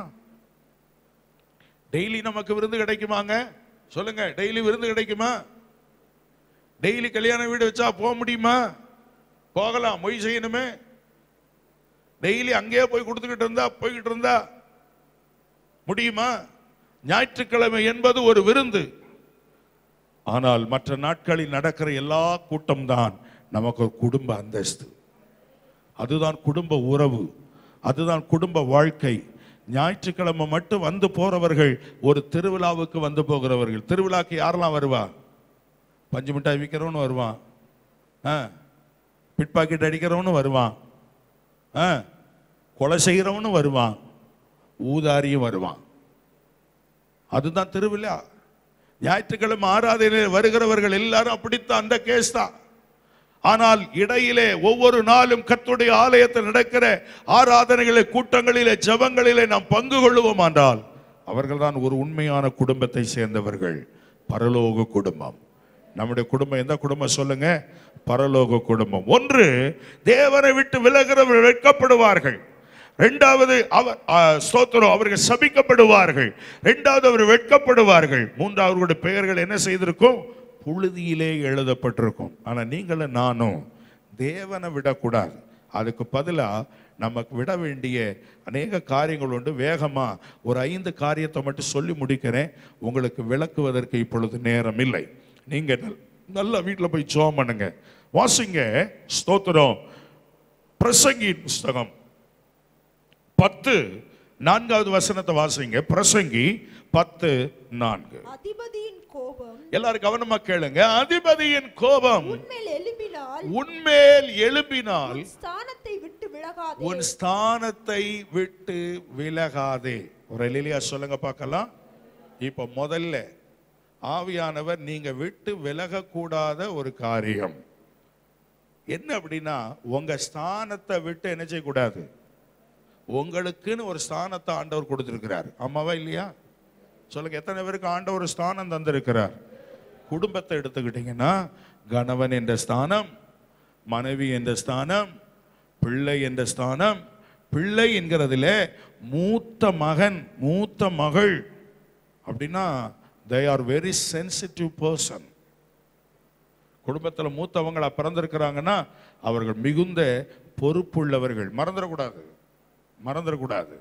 டெய்லி நமக்கு விருந்து கிடைக்குமாங்க சொல்லுங்க டெய்லி விருந்து கிடைக்குமா டெய்லி கல்யாண வீடு வச்சா போக முடியுமா போகலாம் மொய் செய்யணுமே டெய்லி அங்கேயே போய் கொடுத்துக்கிட்டு இருந்தா போய்கிட்டு இருந்தா முடியுமா ஞாயிற்றுக்கிழமை என்பது ஒரு விருந்து ஆனால் மற்ற நாட்களில் நடக்கிற எல்லா கூட்டம் தான் நமக்கு ஒரு குடும்ப அந்தஸ்து அதுதான் குடும்ப உறவு அதுதான் குடும்ப வாழ்க்கை ஞாயிற்றுக்கிழமை மட்டும் வந்து போறவர்கள் ஒரு திருவிழாவுக்கு வந்து போகிறவர்கள் திருவிழாக்கு யாரெல்லாம் வருவா பஞ்சு மிட்டாய் விற்கிறவனு வருவான் ஆ பிட் பாக்கெட் அடிக்கிறவனு வருவான் ஆ கொலை செய்கிறவனும் வருவான் ஊதாரியும் வருவான் அதுதான் திருவிழா ஞாயிற்றுக்கிழமை ஆராதனையில் வருகிறவர்கள் எல்லாரும் அப்படித்தான் அந்த கேஸ் தான் ஆனால் இடையிலே ஒவ்வொரு நாளும் கர்த்தருடைய ஆலயத்தில் நடக்கிற ஆராதனைகளை கூட்டங்களிலே ஜெபங்களிலே நாம் பங்கு கொள்ளுவோம் என்றால் அவர்கள்தான் ஒரு உண்மையான குடும்பத்தை சேர்ந்தவர்கள் பரலோக குடும்பம் நம்முடைய குடும்பம் எந்த குடும்பம் சொல்லுங்க பரலோக குடும்பம் ஒன்று தேவனை விட்டு விலகிறவர்கள் வெட்கப்படுவார்கள் இரண்டாவது அவர் ஆ, ஸ்தோத்திரம் அவர்கள் சபிக்கப்படுவார்கள் இரண்டாவது அவர் வெட்கப்படுவார்கள் மூன்றாவது அவர்களுடைய பெயர்கள் என்ன செய்திருக்கும் புழுதியிலே எழுதப்பட்டிருக்கும் ஆனா நீங்களும் நானும் தேவனை விடக்கூடாது அதுக்கு பதிலா நமக்கு விட வேண்டிய அநேக காரியங்கள் உண்டு வேகமா ஒரு ஐந்து காரியத்தை மட்டும் சொல்லி முடிக்கிறேன் உங்களுக்கு விளக்குவதற்கு இப்பொழுது நேரம் இல்லை நீங்க நல்- நல்லா வீட்டில் போய் ஜோம் பண்ணுங்க வாசிங்க ஸ்தோத்திரம் பிரசங்கியின் புஸ்தகம் பத்து நான்காவது வசனத்தை வாசிங்க பிரசங்கி பத்து நான்கு அதிபதியின் கோபம் எல்லாரும் கவனமா கேளுங்க அதிபதியின் கோபம் உன்மேல் எழும்பினால் உன்மேல் எழும்பினால் உன் ஸ்தானத்தை விட்டு விலகாதே உன் ஸ்தானத்தை விட்டு விலகாதே ஒரு எலிலியா சொல்லுங்க பார்க்கலாம் இப்ப முதல்ல ஆவியானவர் நீங்க விட்டு விலகக்கூடாத ஒரு காரியம் என்ன அப்படின்னா உங்க ஸ்தானத்தை விட்டு என்ன செய்யக்கூடாது உங்களுக்குன்னு ஒரு ஸ்தானத்தை ஆண்டவர் கொடுத்திருக்கிறார் ஆமாவா இல்லையா சொல்லுங்க எத்தனை பேருக்கு ஆண்டவர் ஸ்தானம் தந்திருக்கிறார் குடும்பத்தை எடுத்துக்கிட்டீங்கன்னா கணவன் என்ற ஸ்தானம் மனைவி என்ற ஸ்தானம் பிள்ளை என்ற ஸ்தானம் பிள்ளை என்கிறதுல மூத்த மகன் மூத்த மகள் அப்படின்னா they are very sensitive person குடும்பத்தில் மூத்தவங்களா பிறந்திருக்கிறாங்கன்னா அவர்கள் மிகுந்த பொறுப்புள்ளவர்கள் மறந்துடக்கூடாது மறந்துடக்கூடாது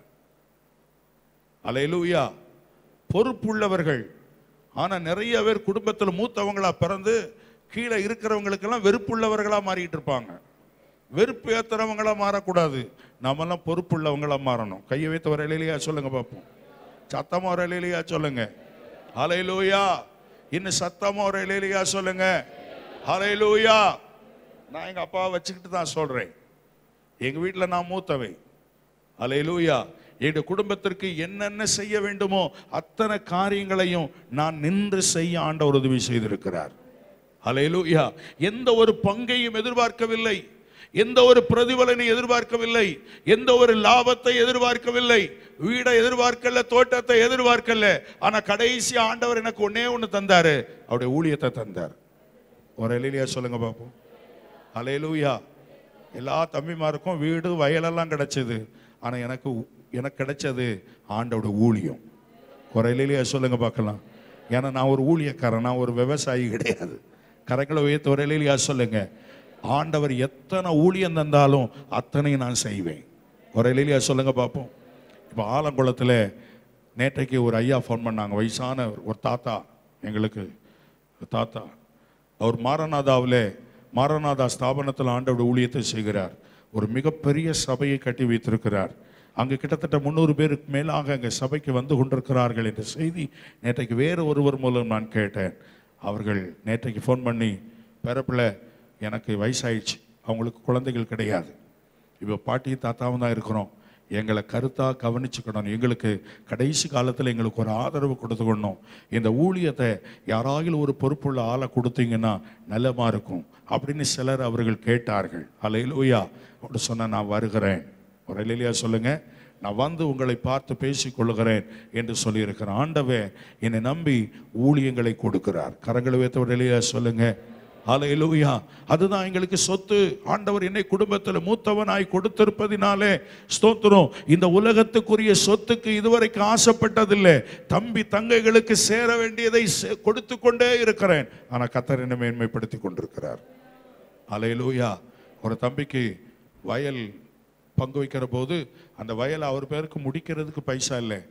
அலையலூயா பொறுப்புள்ளவர்கள் ஆனா நிறைய பேர் குடும்பத்தில் மூத்தவங்களா பிறந்து கீழே இருக்கிறவங்களுக்கெல்லாம் வெறுப்புள்ளவர்களா மாறிட்டு இருப்பாங்க வெறுப்பு ஏத்துறவங்களா மாறக்கூடாது நாமெல்லாம் பொறுப்புள்ளவங்களா மாறணும் கையை வைத்து ஒரு இலையிலையா சொல்லுங்க பார்ப்போம் சத்தமா ஒரு இலையிலையா சொல்லுங்க அலையிலூயா இன்னும் சத்தமா ஒரு இலையிலையா சொல்லுங்க அலையிலூயா நான் எங்க அப்பாவை வச்சுக்கிட்டு தான் சொல்றேன் எங்க வீட்டுல நான் மூத்தவை அலையிலூயா எங்க குடும்பத்திற்கு என்னென்ன செய்ய வேண்டுமோ அத்தனை காரியங்களையும் நான் நின்று செய்ய ஆண்டவர் உதவி செய்திருக்கிறார் அலையிலூயா எந்த ஒரு பங்கையும் எதிர்பார்க்கவில்லை எந்த ஒரு பிரதிபலனை எதிர்பார்க்கவில்லை எந்த ஒரு லாபத்தை எதிர்பார்க்கவில்லை வீடை எதிர்பார்க்கல தோட்டத்தை எதிர்பார்க்கல ஆனா கடைசி ஆண்டவர் எனக்கு ஒன்னே ஒண்ணு தந்தாரு அவருடைய ஊழியத்தை தந்தார் ஒரு எலிலியா சொல்லுங்க பாப்போம் அலையலூயா எல்லா தம்பிமாருக்கும் வீடு வயலெல்லாம் கிடைச்சது ஆனா எனக்கு எனக்கு கிடைச்சது ஆண்டோட ஊழியம் குறையிலேயே சொல்லுங்க பார்க்கலாம் ஏன்னா நான் ஒரு ஊழியக்காரன் நான் ஒரு விவசாயி கிடையாது கரைகளை உயர்த்த ஒரு இலையிலையா சொல்லுங்க ஆண்டவர் எத்தனை ஊழியம் தந்தாலும் அத்தனை நான் செய்வேன் ஒரு இலையிலையா சொல்லுங்க பார்ப்போம் இப்போ ஆலங்குளத்தில் நேற்றைக்கு ஒரு ஐயா ஃபோன் பண்ணாங்க வயசான ஒரு தாத்தா எங்களுக்கு தாத்தா அவர் மாரநாதாவில் மாரநாதா ஸ்தாபனத்தில் ஆண்டவர் ஊழியத்தை செய்கிறார் ஒரு மிகப்பெரிய சபையை கட்டி வைத்திருக்கிறார் அங்கு கிட்டத்தட்ட முந்நூறு பேருக்கு மேலாக அங்கே சபைக்கு வந்து கொண்டிருக்கிறார்கள் என்ற செய்தி நேற்றைக்கு வேறு ஒருவர் மூலம் நான் கேட்டேன் அவர்கள் நேற்றைக்கு ஃபோன் பண்ணி பிறப்பில் எனக்கு வயசாயிடுச்சு அவங்களுக்கு குழந்தைகள் கிடையாது இப்போ பாட்டியும் தாத்தாவும் தான் இருக்கிறோம் எங்களை கருத்தாக கவனிச்சுக்கணும் எங்களுக்கு கடைசி காலத்தில் எங்களுக்கு ஒரு ஆதரவு கொடுத்துக்கணும் இந்த ஊழியத்தை யாராகிலும் ஒரு பொறுப்புள்ள ஆளை கொடுத்தீங்கன்னா நல்லமா இருக்கும் அப்படின்னு சிலர் அவர்கள் கேட்டார்கள் அலையிலூயா அப்படி சொன்ன நான் வருகிறேன் ஒரு அலையிலையா சொல்லுங்க நான் வந்து உங்களை பார்த்து பேசிக் கொள்கிறேன் என்று சொல்லியிருக்கிறேன் ஆண்டவே என்னை நம்பி ஊழியங்களை கொடுக்கிறார் கரங்களை வைத்த ஒரு அலையிலையா சொல்லுங்க ஹalleluya அதுதான் எங்களுக்கு சொத்து ஆண்டவர் என்னை குடும்பத்தில் மூத்தவனாய் கொடுத்திருப்பதினாலே ஸ்தோத்திரம் இந்த உலகத்துக்குரிய சொத்துக்கு இதுவரைக்கும் ஆசைப்பட்டதில்லை தம்பி தங்கைகளுக்கு சேர வேண்டியதை சே- கொடுத்து கொண்டே இருக்கிறேன் ஆனா கத்தர் என்னை மேன்மைப்படுத்தி கொண்டிருக்கிறார் ஹalleluya ஒரு தம்பிக்கு வயல் பங்கு வைக்கிற போது அந்த வயலை அவர் பேருக்கு முடிக்கிறதுக்கு பைசா இல்லை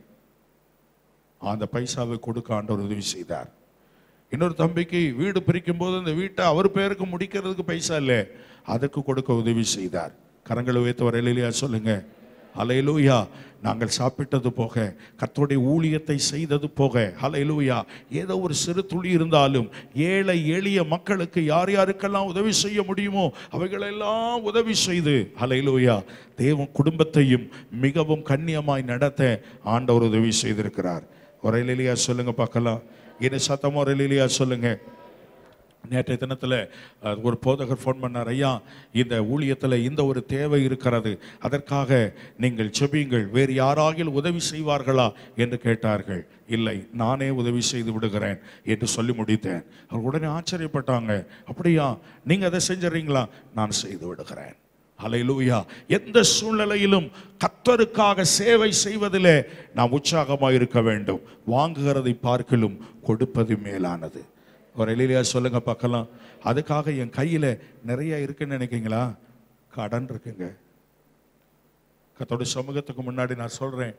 அந்த பைசாவை கொடுக்க ஆண்டவர் உதவி செய்தார் இன்னொரு தம்பிக்கு வீடு பிரிக்கும் போது அந்த வீட்டை அவர் பேருக்கு முடிக்கிறதுக்கு பைசா இல்லை அதுக்கு கொடுக்க உதவி செய்தார் கரங்களை உயர்த்த வரையிலையா சொல்லுங்க அலையிலூயா நாங்கள் சாப்பிட்டது போக கர்த்தருடைய ஊழியத்தை செய்தது போக அலையிலூயா ஏதோ ஒரு சிறு துளி இருந்தாலும் ஏழை எளிய மக்களுக்கு யார் யாருக்கெல்லாம் உதவி செய்ய முடியுமோ அவைகளெல்லாம் உதவி செய்து அலையிலூயா தேவன் குடும்பத்தையும் மிகவும் கண்ணியமாய் நடத்த ஆண்டவர் உதவி செய்திருக்கிறார் ஒரையிலையா சொல்லுங்க பார்க்கலாம் இது சத்தமா ஒரையிலையா சொல்லுங்க நேற்றைய தினத்தில் அஹ், ஒரு போதகர் ஃபோன் பண்ணார் ஐயா இந்த ஊழியத்தில் இந்த ஒரு தேவை இருக்கிறது அதற்காக நீங்கள் செபியுங்கள் வேறு யாராகில் உதவி செய்வார்களா என்று கேட்டார்கள் இல்லை நானே உதவி செய்து விடுகிறேன் என்று சொல்லி முடித்தேன் அவர் உடனே ஆச்சரியப்பட்டாங்க அப்படியா நீங்கள் அதை செஞ்சுறீங்களா நான் செய்து விடுகிறேன் ஹalleluya எந்த சூழ்நிலையிலும் கத்தருக்காக சேவை செய்வதிலே நாம் உற்சாகமாக இருக்க வேண்டும் வாங்குகிறதை பார்க்கலும் கொடுப்பது மேலானது ஒரு எளிலையா சொல்லுங்க பார்க்கலாம் அதுக்காக என் கையில நிறைய இருக்குன்னு நினைக்கிறீங்களா கடன் இருக்குங்க கத்தோட சமூகத்துக்கு முன்னாடி நான் சொல்றேன்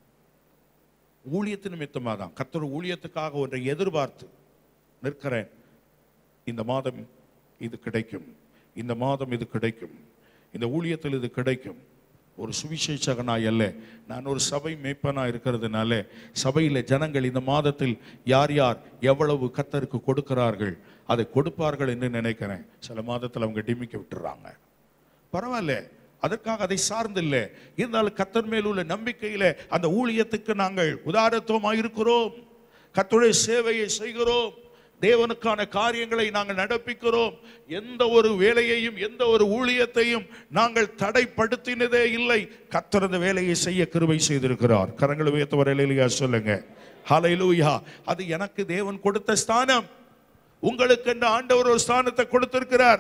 ஊழியத்து நிமித்தமாக தான் கத்தோட ஊழியத்துக்காக ஒன்றை எதிர்பார்த்து நிற்கிறேன் இந்த மாதம் இது கிடைக்கும் இந்த மாதம் இது கிடைக்கும் இந்த ஊழியத்தில் இது கிடைக்கும் ஒரு சுவிசேஷகனாய் அல்ல நான் ஒரு சபை மேய்ப்பனா இருக்கிறதுனால சபையில் ஜனங்கள் இந்த மாதத்தில் யார் யார் எவ்வளவு கத்தருக்கு கொடுக்கிறார்கள் அதை கொடுப்பார்கள் என்று நினைக்கிறேன் சில மாதத்தில் அவங்க டிமிக்க விட்டுறாங்க பரவாயில்ல அதற்காக அதை சார்ந்தில்லை இருந்தாலும் கத்தர் மேல் உள்ள நம்பிக்கையில அந்த ஊழியத்துக்கு நாங்கள் உதாரத்துவமாக இருக்கிறோம் கத்தருடைய சேவையை செய்கிறோம் தேவனுக்கான காரியங்களை நாங்கள் நடப்பிக்கிறோம் எந்த ஒரு வேலையையும் எந்த ஒரு ஊழியத்தையும் நாங்கள் தடைப்படுத்தினதே இல்லை கர்த்தர் அந்த வேலையை செய்ய கிருபை செய்திருக்கிறார் கரங்களை உயர்த்தவர் இல்லையா சொல்லுங்க ஹalleluya அது எனக்கு தேவன் கொடுத்த ஸ்தானம் உங்களுக்கு என்று ஆண்டவர் ஒரு ஸ்தானத்தை கொடுத்திருக்கிறார்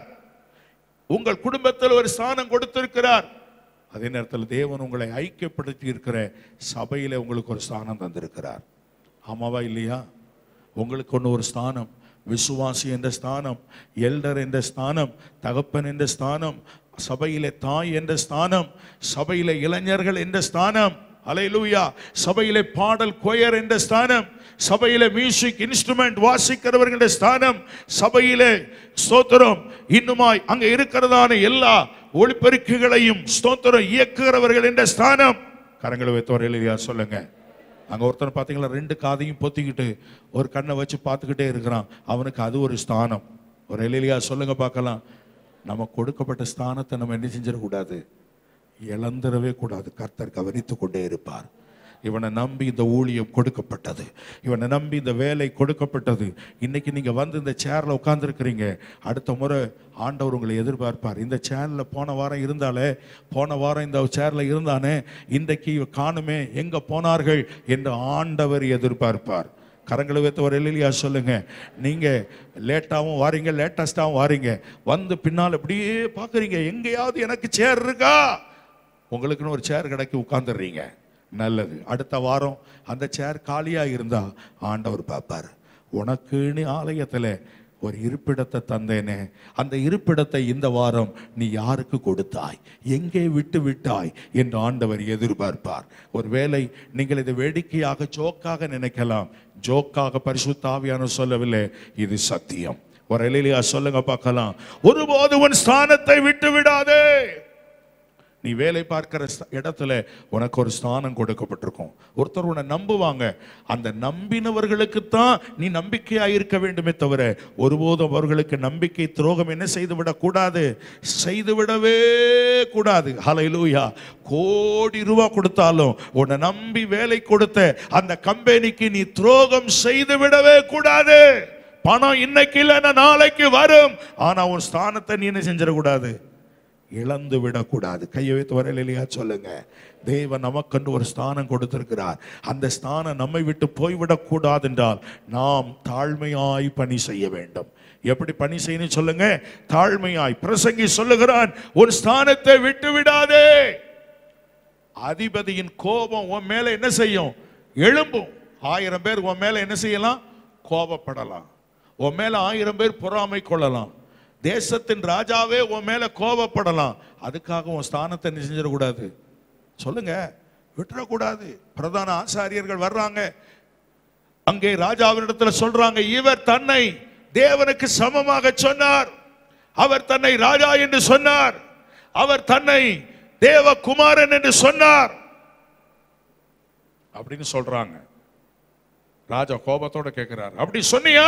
உங்கள் குடும்பத்தில் ஒரு ஸ்தானம் கொடுத்திருக்கிறார் அதே நேரத்தில் தேவன் உங்களை ஐக்கியப்படுத்தி இருக்கிற சபையில உங்களுக்கு ஒரு ஸ்தானம் தந்திருக்கிறார் ஆமாவா இல்லையா உங்களுக்கு ஒன்று ஒரு ஸ்தானம் விசுவாசி என்ற ஸ்தானம் எல்டர் என்ற ஸ்தானம் தகப்பன் என்ற ஸ்தானம் சபையிலே தாய் என்ற ஸ்தானம் சபையிலே இளைஞர்கள் என்ற ஸ்தானம் அலையிலூயா சபையிலே பாடல் கொயர் என்ற ஸ்தானம் சபையிலே மியூசிக் இன்ஸ்ட்ருமெண்ட் வாசிக்கிறவர்கள் ஸ்தானம் சபையிலே ஸ்தோத்திரம் இன்னுமாய் அங்க இருக்கிறதான எல்லா ஒளிப்பெருக்குகளையும் ஸ்தோத்திரம் இயக்குகிறவர்கள் என்ற ஸ்தானம் கரங்களை வைத்தவர் இல்லையா சொல்லுங்க அங்க ஒருத்தர் பார்த்தீங்களா ரெண்டு காதையும் பொத்திக்கிட்டு ஒரு கண்ணை வச்சு பார்த்துக்கிட்டே இருக்கிறான் அவனுக்கு அது ஒரு ஸ்தானம் ஒரு எலிலியா சொல்லுங்க பார்க்கலாம் நம்ம கொடுக்கப்பட்ட ஸ்தானத்தை நம்ம என்ன செஞ்சிடக்கூடாது இழந்துடவே கூடாது கர்த்தர் கவனித்து கொண்டே இருப்பார் இவனை நம்பி இந்த ஊழியம் கொடுக்கப்பட்டது இவனை நம்பி இந்த வேலை கொடுக்கப்பட்டது இன்னைக்கு நீங்க வந்து இந்த சேர்ல உட்கார்ந்துருக்கிறீங்க அடுத்த முறை ஆண்டவர் உங்களை எதிர்பார்ப்பார் இந்த சேர்ல போன வாரம் இருந்தாலே போன வாரம் இந்த சேர்ல இருந்தானே இன்றைக்கு காணுமே எங்க போனார்கள் என்று ஆண்டவர் எதிர்பார்ப்பார் கரங்களை வைத்தவர் இல்லையா சொல்லுங்க நீங்க லேட்டாகவும் வாரீங்க லேட்டஸ்டாகவும் வாரீங்க வந்து பின்னால் அப்படியே பார்க்குறீங்க எங்கேயாவது எனக்கு சேர் இருக்கா உங்களுக்குன்னு ஒரு சேர் கிடைக்கி உட்காந்துடுறீங்க நல்லது அடுத்த வாரம் அந்த சேர் காலியா இருந்தா ஆண்டவர் பார்ப்பார் உனக்குன்னு ஆலயத்துல ஒரு இருப்பிடத்தை தந்தேனே அந்த இருப்பிடத்தை இந்த வாரம் நீ யாருக்கு கொடுத்தாய் எங்கே விட்டு விட்டாய் என்று ஆண்டவர் எதிர்பார்ப்பார் ஒருவேளை நீங்கள் இதை வேடிக்கையாக ஜோக்காக நினைக்கலாம் ஜோக்காக பரிசுத்தாவியான சொல்லவில்லை இது சத்தியம் ஒரு இலையிலையா சொல்லுங்க பார்க்கலாம் ஒருபோது உன் ஸ்தானத்தை விட்டு விடாதே நீ வேலை பார்க்கிற ஸ்த- இடத்துல உனக்கு ஒரு ஸ்தானம் கொடுக்கப்பட்டிருக்கும் ஒருத்தர் உன்னை நம்புவாங்க அந்த நம்பினவர்களுக்கு தான் நீ நம்பிக்கையா இருக்க வேண்டுமே தவிர ஒருபோதும் அவர்களுக்கு நம்பிக்கை துரோகம் என்ன செய்து விடக்கூடாது செய்து விடவே கூடாது ஹalleluya கோடி ரூபாய் கொடுத்தாலும் உன்னை நம்பி வேலை கொடுத்த அந்த கம்பெனிக்கு நீ துரோகம் செய்து விடவே கூடாது பணம் இன்னைக்கு இல்லைன்னா நாளைக்கு வரும் ஆனா உன் ஸ்தானத்தை நீ என்ன செஞ்சிடக்கூடாது இழந்து விடக்கூடாது கையை வைத்து வரையில் இல்லையா சொல்லுங்க தேவன் நமக்கென்று ஒரு ஸ்தானம் கொடுத்திருக்கிறார் அந்த ஸ்தானம் நம்மை விட்டு போய்விடக்கூடாது என்றால் நாம் தாழ்மையாய் பணி செய்ய வேண்டும் எப்படி பணி செய்யணும் சொல்லுங்க தாழ்மையாய் பிரசங்கி சொல்லுகிறான் ஒரு ஸ்தானத்தை விட்டு விடாதே அதிபதியின் கோபம் உன் மேல என்ன செய்யும் எழும்பும் ஆயிரம் பேர் உன் மேல என்ன செய்யலாம் கோபப்படலாம் உன் மேல ஆயிரம் பேர் பொறாமை கொள்ளலாம் தேசத்தின் ராஜாவே உன் மேல கோபப்படலாம் அதுக்காக உன் ஸ்தானத்தை என்ன செஞ்சிடக்கூடாது சொல்லுங்க விட்டுறக்கூடாது பிரதான ஆசாரியர்கள் வர்றாங்க அங்கே ராஜாவினிடத்துல சொல்றாங்க இவர் தன்னை தேவனுக்கு சமமாக சொன்னார் அவர் தன்னை ராஜா என்று சொன்னார் அவர் தன்னை தேவகுமாரன் என்று சொன்னார் அப்படின்னு சொல்றாங்க ராஜா கோபத்தோட கேட்கிறார் அப்படி சொன்னியா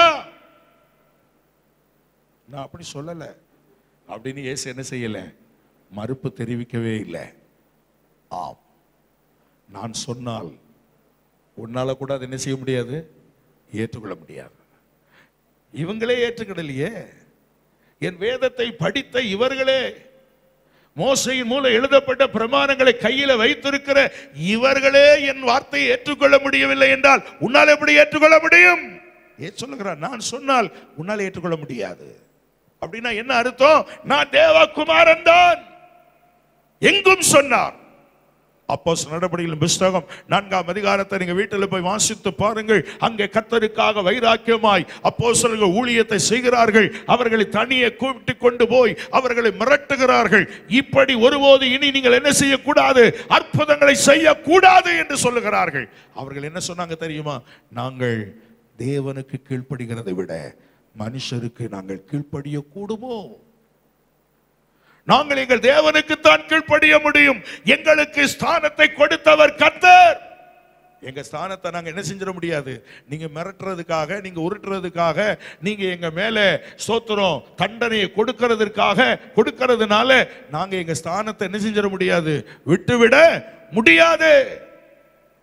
நான் அப்படி சொல்லல அப்படின்னு இயேசு என்ன செய்யல மறுப்பு தெரிவிக்கவே இல்லை ஆம் நான் சொன்னால் உன்னால கூட அதை என்ன செய்ய முடியாது ஏற்றுக்கொள்ள முடியாது இவங்களே ஏற்றுக்கிடலையே என் வேதத்தை படித்த இவர்களே மோசையின் மூலம் எழுதப்பட்ட பிரமாணங்களை கையில வைத்திருக்கிற இவர்களே என் வார்த்தையை ஏற்றுக்கொள்ள முடியவில்லை என்றால் உன்னால் எப்படி ஏற்றுக்கொள்ள முடியும் ஏன் சொல்லுகிறார் நான் சொன்னால் உன்னால் ஏற்றுக்கொள்ள முடியாது அப்படின்னா என்ன அர்த்தம் நான் தேவகுமாரன் தான் எங்கும் சொன்னார் அப்போஸ் நடபடிகளின் புஸ்தகம் நான்காம் அதிகாரத்தை நீங்க வீட்டில் போய் வாசித்து பாருங்கள் அங்கே கத்தருக்காக வைராக்கியமாய் அப்போஸ்தலர்கள் ஊழியத்தை செய்கிறார்கள் அவர்களை தனியே கூப்பிட்டு கொண்டு போய் அவர்களை மிரட்டுகிறார்கள் இப்படி ஒருபோது இனி நீங்கள் என்ன செய்யக்கூடாது அற்புதங்களை செய்யக்கூடாது என்று சொல்லுகிறார்கள் அவர்கள் என்ன சொன்னாங்க தெரியுமா நாங்கள் தேவனுக்கு கீழ்ப்படுகிறதை விட மனுஷருக்கு நாங்கள் கீழ்ப்படிய கூடுமோ நாங்கள் எங்கள் தேவனுக்கு தான் கீழ்ப்படிய முடியும் எங்களுக்கு ஸ்தானத்தை கொடுத்தவர் கர்த்தர் எங்க ஸ்தானத்தை நாங்க என்ன செஞ்சிட முடியாது நீங்க மிரட்டுறதுக்காக நீங்க உருட்டுறதுக்காக நீங்க எங்க மேல சோத்திரம் தண்டனையை கொடுக்கறதுக்காக கொடுக்கறதுனால நாங்க எங்க ஸ்தானத்தை என்ன செஞ்சிட முடியாது விட்டுவிட முடியாது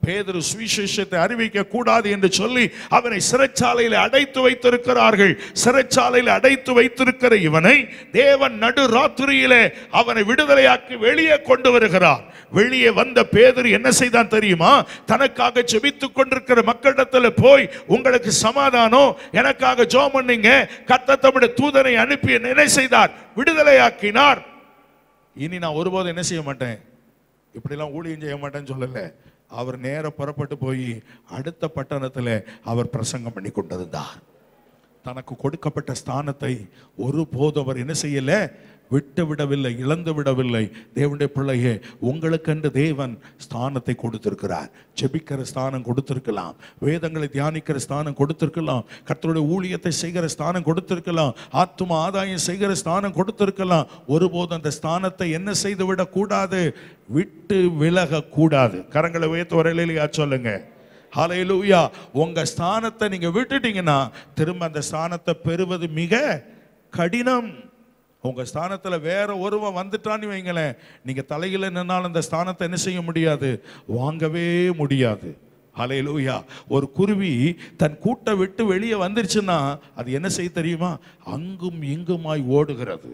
பேதுரு சுவிசேஷத்தை அறிவிக்க கூடாது என்று சொல்லி அவனை சிறைச்சாலையில் அடைத்து வைத்திருக்கிறார்கள் சிறைச்சாலையில் அடைத்து வைத்திருக்கிற இவனை தேவன் நடு ராத்திரியிலே அவனை விடுதலையாக்கி வெளியே கொண்டு வருகிறார் வெளியே வந்த பேதுரு என்ன செய்தான் தெரியுமா தனக்காக செபித்துக் கொண்டிருக்கிற மக்களிடத்துல போய் உங்களுக்கு சமாதானம் எனக்காக ஜோம் பண்ணீங்க கத்த தம்முடைய தூதனை அனுப்பி என்ன செய்தார் விடுதலையாக்கினார் இனி நான் ஒருபோதும் என்ன செய்ய மாட்டேன் இப்படிலாம் ஊழியம் செய்ய மாட்டேன்னு சொல்லல அவர் நேர புறப்பட்டு போய் அடுத்த பட்டணத்துல அவர் பிரசங்கம் பண்ணி கொண்டிருந்தார் தனக்கு கொடுக்கப்பட்ட ஸ்தானத்தை ஒருபோதும் அவர் என்ன செய்யல விட்டு விடவில்லை இழந்து விடவில்லை தேவனுடைய பிள்ளையே உங்களுக்கென்று தேவன் ஸ்தானத்தை கொடுத்திருக்கிறார் ஜெபிக்கிற ஸ்தானம் கொடுத்திருக்கலாம் வேதங்களை தியானிக்கிற ஸ்தானம் கொடுத்திருக்கலாம் கர்த்தருடைய ஊழியத்தை செய்கிற ஸ்தானம் கொடுத்திருக்கலாம் ஆத்தும ஆதாயம் செய்கிற ஸ்தானம் கொடுத்திருக்கலாம் ஒருபோதும் அந்த ஸ்தானத்தை என்ன செய்து விடக்கூடாது விட்டு விலக கூடாது கரங்களை உயர்த்த வரையிலையா சொல்லுங்க ஹalleluya உங்க ஸ்தானத்தை நீங்க விட்டுட்டீங்கன்னா திரும்ப அந்த ஸ்தானத்தை பெறுவது மிக கடினம் உங்க ஸ்தானத்துல வேற ஒருவன் வந்துட்டான்னு வைங்களேன் நீங்க தலையில நின்னாலும் அந்த ஸ்தானத்தை என்ன செய்ய முடியாது வாங்கவே முடியாது ஹalleluya ஒரு குருவி தன் கூட்டை விட்டு வெளியே வந்துருச்சுன்னா அது என்ன செய்ய தெரியுமா அங்கும் இங்குமாய் ஓடுகிறது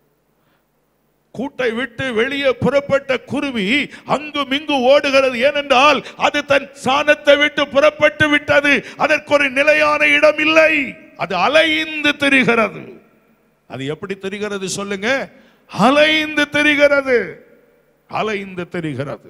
கூட்டை விட்டு வெளியே புறப்பட்ட குருவி அங்கும் இங்கு ஓடுகிறது ஏனென்றால் அது தன் சாணத்தை விட்டு புறப்பட்டு விட்டது அதற்கு ஒரு நிலையான இடம் இல்லை அது அலைந்து திரிகிறது அது எப்படி தெரிகிறது சொல்லுங்க அலைந்து தெரிகிறது அலைந்து தெரிகிறது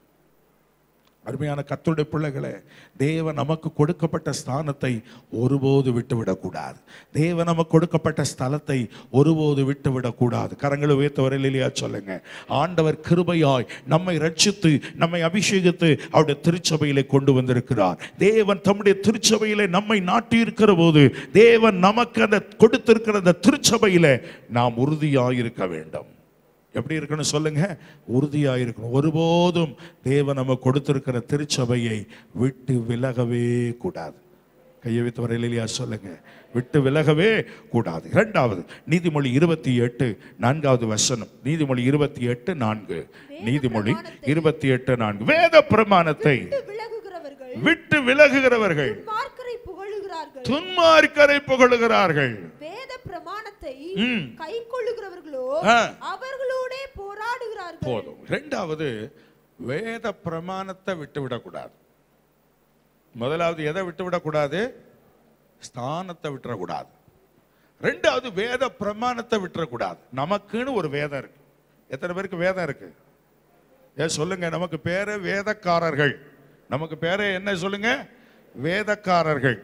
அருமையான கர்த்தருடைய பிள்ளைகளே தேவன் நமக்கு கொடுக்கப்பட்ட ஸ்தானத்தை ஒருபோது விட்டுவிடக்கூடாது தேவன் நமக்கு கொடுக்கப்பட்ட ஸ்தலத்தை ஒருபோது விட்டுவிடக்கூடாது கரங்களை உயர்த்த வரையிலையா சொல்லுங்க ஆண்டவர் கிருபையாய் நம்மை ரட்சித்து நம்மை அபிஷேகித்து அவருடைய திருச்சபையிலே கொண்டு வந்திருக்கிறார் தேவன் தம்முடைய திருச்சபையிலே நம்மை நாட்டி இருக்கிற போது தேவன் நமக்கு அந்த கொடுத்திருக்கிற அந்த திருச்சபையிலே நாம் உறுதியாய் இருக்க வேண்டும் எப்படி இருக்கணும் சொல்லுங்க உறுதியா இருக்கணும் ஒருபோதும் தேவன் நம்ம கொடுத்திருக்கிற திருச்சபையை விட்டு விலகவே கூடாது கையை வைத்து வரையிலையா சொல்லுங்க விட்டு விலகவே கூடாது இரண்டாவது நீதிமொழி இருபத்தி எட்டு நான்காவது வசனம் நீதிமொழி இருபத்தி எட்டு நான்கு நீதிமொழி இருபத்தி எட்டு நான்கு வேத பிரமாணத்தை விட்டு விலகுகிறவர்கள் விட்டு விலகுகிறவர்கள் மார்க்கரை புகழுகிறார்கள் துன்மார்க்கரை புகழுகிறார்கள் வேத பிரமாணத்தை ம். கை கொள்ளுகிறவர்களோ ஆ. அவர்களோடே போராடுகிறார்கள் போதும் ரெண்டாவது வேத பிரமாணத்தை விட்டு விடக்கூடாது முதலாவது எதை விட்டு விடக்கூடாது ஸ்தானத்தை விட்டுறக்கூடாது ரெண்டாவது வேத பிரமாணத்தை விட்டுறக்கூடாது நமக்குன்னு ஒரு வேதம் இருக்கு எத்தனை பேருக்கு வேதம் இருக்கு ஏன் சொல்லுங்க நமக்கு பேரு வேதக்காரர்கள் நமக்கு பேரு என்ன சொல்லுங்க வேதக்காரர்கள்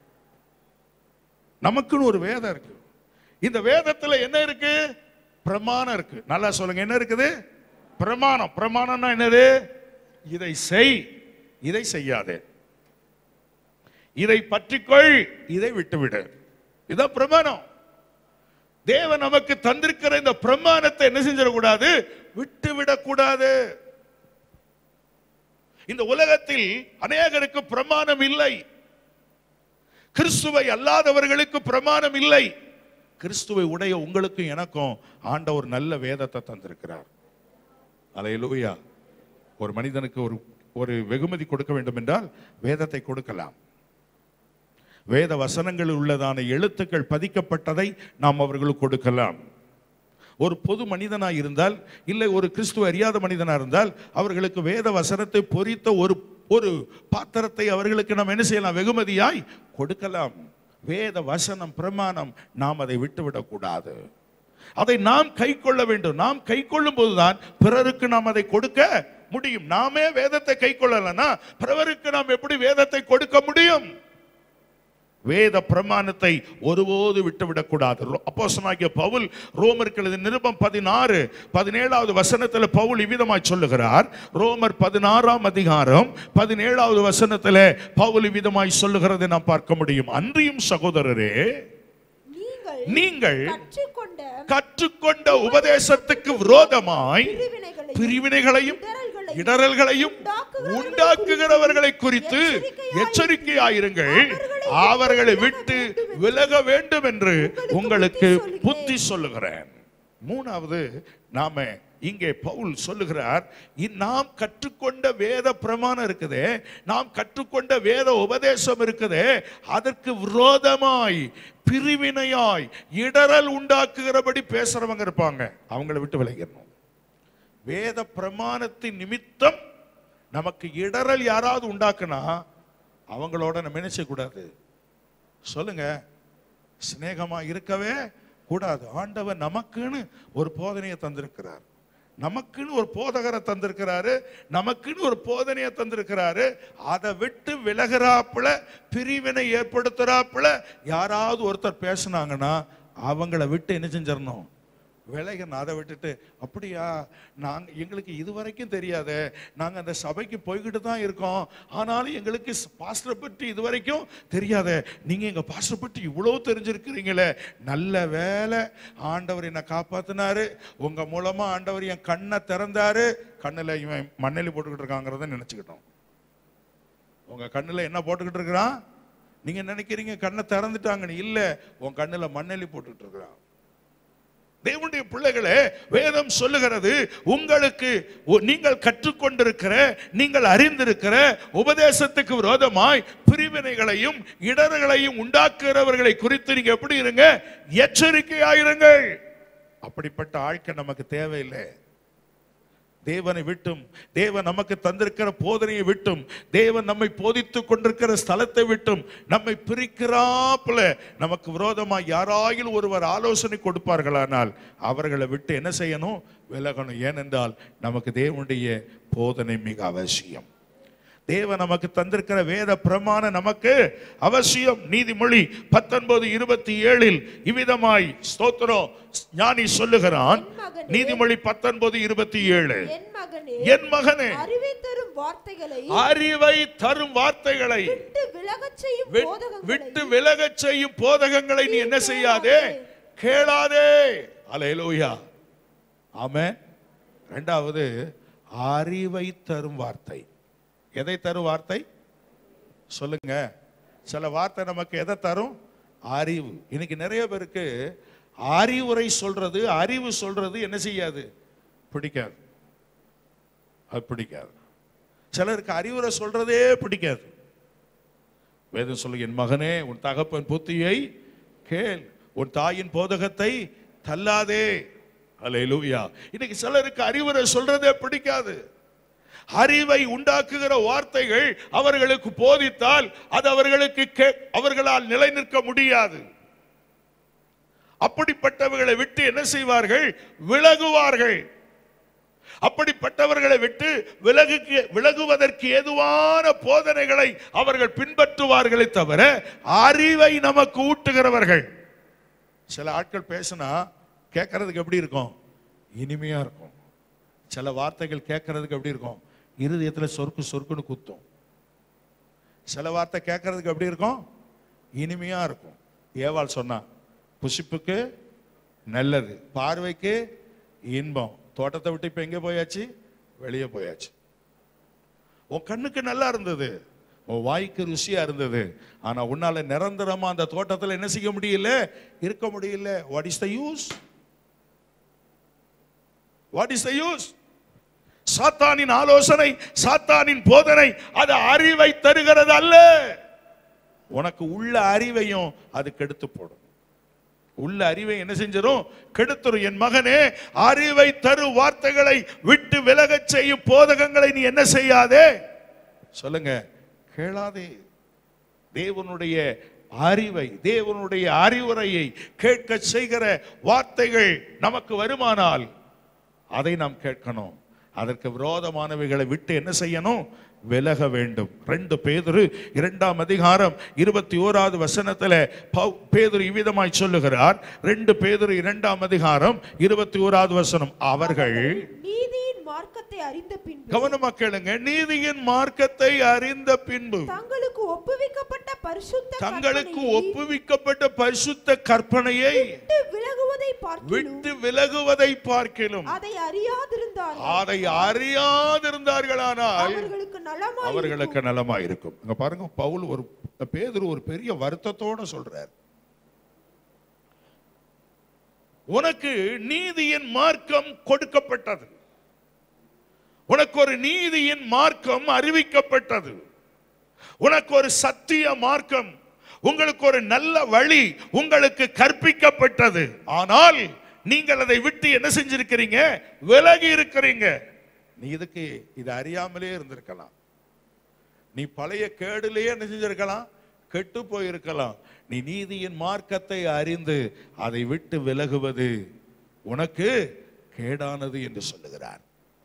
நமக்குன்னு ஒரு வேதம் இருக்கு இந்த வேதத்துல என்ன இருக்கு பிரமாணம் இருக்கு நல்லா சொல்லுங்க என்ன இருக்குது பிரமாணம் பிரமாணம்னா என்னது இதை செய் இதை செய்யாதே இதை பற்றிக்கொள் இதை விட்டுவிடு இதான் பிரமாணம் தேவன் நமக்கு தந்திருக்கிற இந்த பிரமாணத்தை என்ன செஞ்சிடக்கூடாது விட்டு விடக்கூடாது இந்த உலகத்தில் அநேகருக்கு பிரமாணம் இல்லை கிறிஸ்துவை அல்லாதவர்களுக்கு பிரமாணம் இல்லை கிறிஸ்துவை உடைய உங்களுக்கும் எனக்கும் ஆண்டவர் நல்ல வேதத்தை தந்திருக்கிறார் அலையலூயா ஒரு மனிதனுக்கு ஒரு ஒரு வெகுமதி கொடுக்க வேண்டும் என்றால் வேதத்தை கொடுக்கலாம் வேத வசனங்களில் உள்ளதான எழுத்துக்கள் பதிக்கப்பட்டதை நாம் அவர்களுக்கு கொடுக்கலாம் ஒரு பொது மனிதனாய் இருந்தால் இல்லை ஒரு கிறிஸ்துவ அறியாத மனிதனாக இருந்தால் அவர்களுக்கு வேத வசனத்தை பொறித்த ஒரு ஒரு பாத்திரத்தை அவர்களுக்கு நாம் என்ன செய்யலாம் வெகுமதியாய் கொடுக்கலாம் வேத வசனம் பிரமாணம் நாம் அதை விட்டுவிடக்கூடாது அதை நாம் கை கொள்ள வேண்டும் நாம் கை கொள்ளும் போதுதான் பிறருக்கு நாம் அதை கொடுக்க முடியும் நாமே வேதத்தை கை கொள்ளலன்னா பிறருக்கு நாம் எப்படி வேதத்தை கொடுக்க முடியும் வேத பிரமாணத்தை ஒருபோது விட்டுவிடக்கூடாது அப்போஸ்தலனாகிய பவுல் ரோமருக்கு எழுதிய நிருபம் பதினாறு பதினேழாவது வசனத்தில் பவுல் இவ்விதமாய் சொல்லுகிறார் ரோமர் பதினாறாம் அதிகாரம் பதினேழாவது வசனத்தில் பவுல் இவ்விதமாய் சொல்லுகிறதை நாம் பார்க்க முடியும் அன்றியும் சகோதரரே நீங்கள் நீங்கள் கற்றுக்கொண்ட கற்றுக்கொண்ட உபதேசத்துக்கு விரோதமாய் பிரிவினைகளையும் பிரிவினைகளையும் இடறல்களையும் இடரல்களையும் உண்டாக்குகிறவர்களை குறித்து எச்சரிக்கையாயிருங்கள் அவர்களை விட்டு விலக வேண்டும் என்று உங்களுக்கு புத்தி சொல்லுகிறேன் மூணாவது நாம இங்கே பவுல் சொல்லுகிறார் இ- நாம் கற்றுக்கொண்ட வேத பிரமாணம் இருக்குதே நாம் கற்றுக்கொண்ட வேத உபதேசம் இருக்குதே அதற்கு விரோதமாய் பிரிவினையாய் இடரல் உண்டாக்குகிறபடி பேசுறவங்க இருப்பாங்க அவங்கள விட்டு விலகிடணும் வேத பிரமாணத்தின் நிமித்தம் நமக்கு இடரல் யாராவது உண்டாக்குனா அவங்களோட நம்ம என்ன செய்யக்கூடாது சொல்லுங்க சிநேகமா இருக்கவே கூடாது ஆண்டவர் நமக்குன்னு ஒரு போதனையை தந்திருக்கிறார் நமக்குன்னு ஒரு போதகரை தந்திருக்கிறாரு நமக்குன்னு ஒரு போதனையை தந்திருக்கிறாரு அதை விட்டு விலகிறாப்புல பிரிவினை ஏற்படுத்துறாப்புல யாராவது ஒருத்தர் பேசுனாங்கன்னா அவங்கள விட்டு என்ன செஞ்சிடணும் விலகணும் அதை விட்டுட்டு அப்படியா நாங்க எங்களுக்கு இது வரைக்கும் தெரியாதே நாங்க அந்த சபைக்கு போய்கிட்டு தான் இருக்கோம் ஆனாலும் எங்களுக்கு பாஸ்டரை பற்றி இது வரைக்கும் தெரியாதே நீங்க எங்க பாஸ்டரை பற்றி இவ்வளவு தெரிஞ்சிருக்கிறீங்களே நல்ல வேலை ஆண்டவர் என்னை காப்பாத்தினாரு உங்க மூலமா ஆண்டவர் என் கண்ணை திறந்தாரு கண்ணுல இவன் மண்ணெலி போட்டுக்கிட்டு இருக்காங்கிறத நினைச்சுக்கிட்டோம் உங்க கண்ணுல என்ன போட்டுக்கிட்டு இருக்கிறான் நீங்க நினைக்கிறீங்க கண்ணை திறந்துட்டாங்கன்னு இல்ல உன் கண்ணுல மண்ணெலி போட்டுக்கிட்டு இருக்கிறான் தேவனுடைய பிள்ளைகளே வேதம் சொல்லுகிறது உங்களுக்கு ஒ- நீங்கள் கற்றுக்கொண்டிருக்கிற நீங்கள் அறிந்திருக்கிற உபதேசத்துக்கு விரோதமாய் பிரிவினைகளையும் இடர்களையும் உண்டாக்குகிறவர்களை குறித்து நீங்க எப்படி இருங்க எச்சரிக்கையாயிருங்கள் அப்படிப்பட்ட ஆட்கள் நமக்கு தேவையில்லை தேவனை விட்டும் தேவன் நமக்கு தந்திருக்கிற போதனையை விட்டும் தேவன் நம்மை போதித்துக் கொண்டிருக்கிற ஸ்தலத்தை விட்டும் நம்மை பிரிக்கிறாப்புல நமக்கு விரோதமா யாராயில் ஒருவர் ஆலோசனை கொடுப்பார்களானால் அவர்களை விட்டு என்ன செய்யணும் விலகணும் ஏனென்றால் நமக்கு தேவனுடைய போதனை மிக அவசியம் தேவன் நமக்கு தந்திருக்கிற வேத பிரமாணம் நமக்கு அவசியம் நீதிமொழி பத்தொன்பது இருபத்தி ஏழில் இவ்விதமாய் ஸ்தோத்திரம் ஞானி சொல்லுகிறான் என் மகனே, நீதிமொழி பத்தொன்பது இருபத்தி ஏழு என் மகனே என் மகனே அறிவை தரும் வார்த்தைகளை அறிவை தரும் வார்த்தைகளை விட்டு விலகச் செய்யும் விட்- போதகங்களை விட்டு விலகச் செய்யும் போதகங்களை நீ என்ன செய்யாதே கேளாதே அலையலூயா ஆமென் ரெண்டாவது அறிவை தரும் வார்த்தை எதை தரும் வார்த்தை சொல்லுங்க சில வார்த்தை நமக்கு எதை தரும் அறிவு இன்னைக்கு நிறைய பேருக்கு அறிவுரை சொல்றது அறிவு சொல்றது என்ன செய்யாது பிடிக்காது அது பிடிக்காது சிலருக்கு அறிவுரை சொல்றதே பிடிக்காது வேதம் சொல்லு என் மகனே உன் தகப்பன் புத்தியை கேள் உன் தாயின் போதகத்தை தள்ளாதே அல்லேலூயா இன்னைக்கு சிலருக்கு அறிவுரை சொல்றதே பிடிக்காது அறிவை உண்டாக்குகிற வார்த்தைகள் அவர்களுக்கு போதித்தால் அது அவர்களுக்கு கே- அவர்களால் நிலை நிற்க முடியாது அப்படிப்பட்டவர்களை விட்டு என்ன செய்வார்கள் விலகுவார்கள் அப்படிப்பட்டவர்களை விட்டு விலகுக்கு விலகுவதற்கு ஏதுவான போதனைகளை அவர்கள் பின்பற்றுவார்களே தவிர அறிவை நமக்கு ஊட்டுகிறவர்கள் சில ஆட்கள் பேசினா கேட்கறதுக்கு எப்படி இருக்கும் இனிமையா இருக்கும் சில வார்த்தைகள் கேட்கறதுக்கு எப்படி இருக்கும் இருதயத்துல சொருக்கு சொருக்குன்னு குத்தும் சில வார்த்தை கேட்கறதுக்கு எப்படி இருக்கும் இனிமையா இருக்கும் ஏவாள் சொன்னா புசிப்புக்கு நல்லது பார்வைக்கு இன்பம் தோட்டத்தை விட்டு இப்ப எங்க போயாச்சு வெளியே போயாச்சு உன் கண்ணுக்கு நல்லா இருந்தது உன் வாய்க்கு ருசியா இருந்தது ஆனா உன்னால நிரந்தரமா அந்த தோட்டத்துல என்ன செய்ய முடியல இருக்க முடியல what is the use what is the use சாத்தானின் ஆலோசனை சாத்தானின் போதனை அது அறிவை தருகிறது அல்ல உனக்கு உள்ள அறிவையும் அது கெடுத்து போடும் உள்ள அறிவை என்ன செஞ்சிடும் கெடுத்துரும் என் மகனே அறிவை தரும் வார்த்தைகளை விட்டு விலகச் செய்யும் போதகங்களை நீ என்ன செய்யாதே சொல்லுங்க கேளாதே தேவனுடைய அறிவை தேவனுடைய அறிவுரையை கேட்க செய்கிற வார்த்தைகள் நமக்கு வருமானால் அதை நாம் கேட்கணும் அதற்கு விரோதமானவைகளை விட்டு என்ன செய்யணும் விலக வேண்டும் ரெண்டு பேதுரு இரண்டாம் அதிகாரம் இருபத்தி ஓராவது வசனத்துல பவு- பேதுரு இவ்விதமாய் சொல்லுகிறார் ரெண்டு பேதுரு இரண்டாம் அதிகாரம் இருபத்தி ஓராவது வசனம் அவர்கள் நீதியின் மார்க்கத்தை அறிந்த பின்பு கவனமா கேளுங்க நீதியின் மார்க்கத்தை அறிந்த பின்பு தங்களுக்கு ஒப்புவிக்கப்பட்ட பரிசுத்த தங்களுக்கு கற்பனையை ஒப்புவிக்கப்பட்ட பரிசுத்த கற்பனையை விட்டு விலகுவதை பார்க்கிலும் விட்டு விலகுவதை பார்க்கிலும் அதை அறியாதிருந்தார்கள் அதை அறியாதிருந்தார்களானால் அவர்களுக்கு நலமாய் அவர்களுக்கு நலமா இருக்கும் இங்க பாருங்க பவுல் ஒரு பேதுரு ஒரு பெரிய வருத்தத்தோட சொல்றார் உனக்கு நீதியின் மார்க்கம் கொடுக்கப்பட்டது உனக்கு ஒரு நீதியின் மார்க்கம் அறிவிக்கப்பட்டது உனக்கு ஒரு சத்திய மார்க்கம் உங்களுக்கு ஒரு நல்ல வழி உங்களுக்கு கற்பிக்கப்பட்டது ஆனால் நீங்கள் அதை விட்டு என்ன செஞ்சிருக்கிறீங்க விலகி இருக்கிறீங்க நீ இதுக்கு இது அறியாமலே இருந்திருக்கலாம் நீ பழைய கேடுலயே என்ன செஞ்சிருக்கலாம் கெட்டு போயிருக்கலாம் நீ நீதியின் மார்க்கத்தை அறிந்து அதை விட்டு விலகுவது உனக்கு கேடானது என்று சொல்லுகிறார்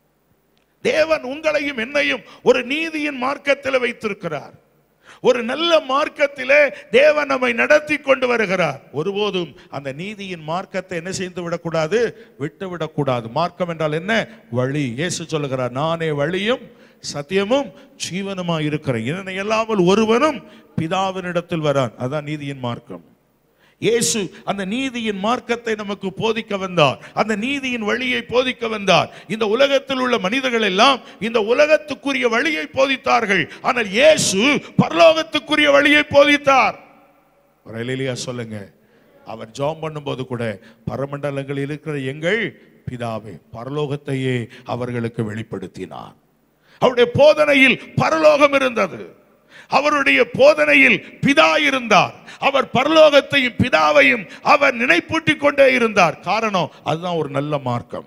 தேவன் உங்களையும் என்னையும் ஒரு நீதியின் மார்க்கத்தில் வைத்திருக்கிறார் ஒரு நல்ல மார்க்கத்திலே தேவன் நம்மை நடத்தி கொண்டு வருகிறார் ஒருபோதும் அந்த நீதியின் மார்க்கத்தை என்ன செய்து விடக்கூடாது விட்டு விடக்கூடாது மார்க்கம் என்றால் என்ன வழி இயேசு சொல்லுகிறார் நானே வழியும் சத்தியமும் ஜீவனுமா இருக்கிறேன் இதனை இல்லாமல் ஒருவனும் பிதாவினிடத்தில் வரான் அதான் நீதியின் மார்க்கம் இயேசு அந்த நீதியின் மார்க்கத்தை நமக்கு போதிக்க வந்தார் அந்த நீதியின் வழியை போதிக்க வந்தார் இந்த உலகத்தில் உள்ள மனிதர்கள் எல்லாம் இந்த உலகத்துக்குரிய வழியை போதித்தார்கள் ஆனால் இயேசு பரலோகத்துக்குரிய வழியை போதித்தார் ஒரு அல்லேலூயா சொல்லுங்க அவர் ஜெபம் பண்ணும்போது கூட பரமண்டலங்களில் இருக்கிற எங்கள் பிதாவே பரலோகத்தையே அவர்களுக்கு வெளிப்படுத்தினார் அவருடைய போதனையில் பரலோகம் இருந்தது அவருடைய போதனையில் பிதா இருந்தார் அவர் பரலோகத்தையும் பிதாவையும் அவர் நினைப்பூட்டிக் கொண்டே இருந்தார் காரணம் அதுதான் ஒரு நல்ல மார்க்கம்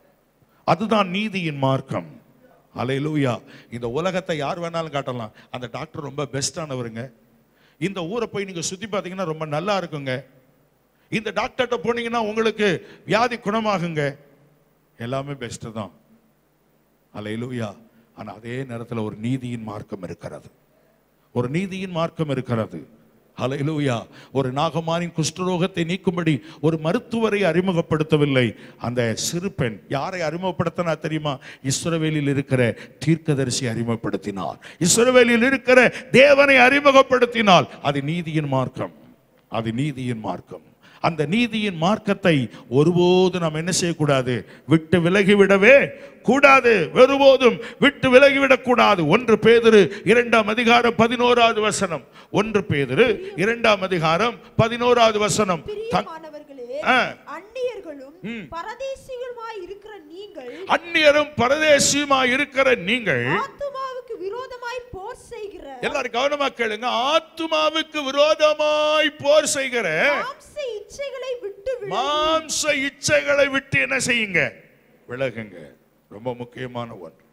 அதுதான் நீதியின் மார்க்கம் அலையிலூயா இந்த உலகத்தை யார் வேணாலும் காட்டலாம் அந்த டாக்டர் ரொம்ப பெஸ்டானவருங்க இந்த ஊரை போய் நீங்க சுத்தி பார்த்தீங்கன்னா ரொம்ப நல்லா இருக்குங்க இந்த டாக்டர்கிட்ட போனீங்கன்னா உங்களுக்கு வியாதி குணமாகுங்க எல்லாமே பெஸ்ட் தான் அலையிலூயா ஆனா அதே நேரத்தில் ஒரு நீதியின் மார்க்கம் இருக்கிறது ஒரு நீதியின் மார்க்கம் இருக்கிறது ஹalleluya ஒரு நாகமானின் குஷ்டரோகத்தை நீக்கும்படி ஒரு மருத்துவரை அறிமுகப்படுத்தவில்லை அந்த சிறு பெண் யாரை அறிமுகப்படுத்தினா தெரியுமா இஸ்ரவேலில் இருக்கிற தீர்க்கதரிசி அறிமுகப்படுத்தினார் இஸ்ரவேலில் இருக்கிற தேவனை அறிமுகப்படுத்தினால் அது நீதியின் மார்க்கம் அது நீதியின் மார்க்கம் அந்த நீதியின் மார்க்கத்தை ஒருபோதும் நாம் என்ன செய்யக்கூடாது விட்டு விலகிவிடவே கூடாது ஒருபோதும் விட்டு விலகிவிடக் கூடாது ஒன்று பேதுரு இரண்டாம் அதிகாரம் பதினோராவது வசனம் ஒன்று பேதுரு இரண்டாம் அதிகாரம் பதினோராவது வசனம் தங்- பிரியமானவர்களே ஆ. அந்நியர்களும் ம். பரதேசிகளுமாய் இருக்கிற நீங்கள் அந்நியரும் பரதேசியுமா இருக்கிற நீங்கள் ஆத்துமாவுக்கு விரோதமாய் போர் செய்கிற எல்லாரும் கவனமா கேளுங்க ஆத்துமாவுக்கு விரோதமாய் போர் செய்கிற மாம்ச இச்சைகளை விட்டு விலகி மாம்ச இச்சைகளை விட்டு என்ன செய்யுங்க விலகுங்க ரொம்ப முக்கியமான ஒன்று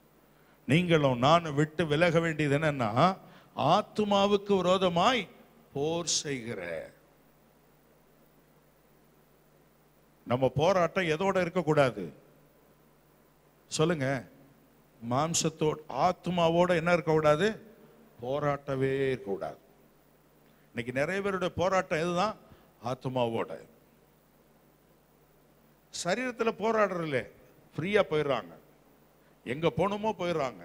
நீங்களும் நானும் விட்டு விலக வேண்டியது என்னன்னா ஆத்துமாவுக்கு விரோதமாய் போர் செய்கிற நம்ம போராட்டம் எதோட இருக்கக்கூடாது சொல்லுங்க மாம்சத்தோட ஆத்மாவோட என்ன இருக்கக்கூடாது போராட்டவே இருக்கக்கூடாது இன்னைக்கு நிறைய பேருடைய போராட்டம் எதுதான் ஆத்மாவோட சரீரத்துல போராடுறதில்ல ஃப்ரீயா போயிடுறாங்க எங்க போகணுமோ போயிடுறாங்க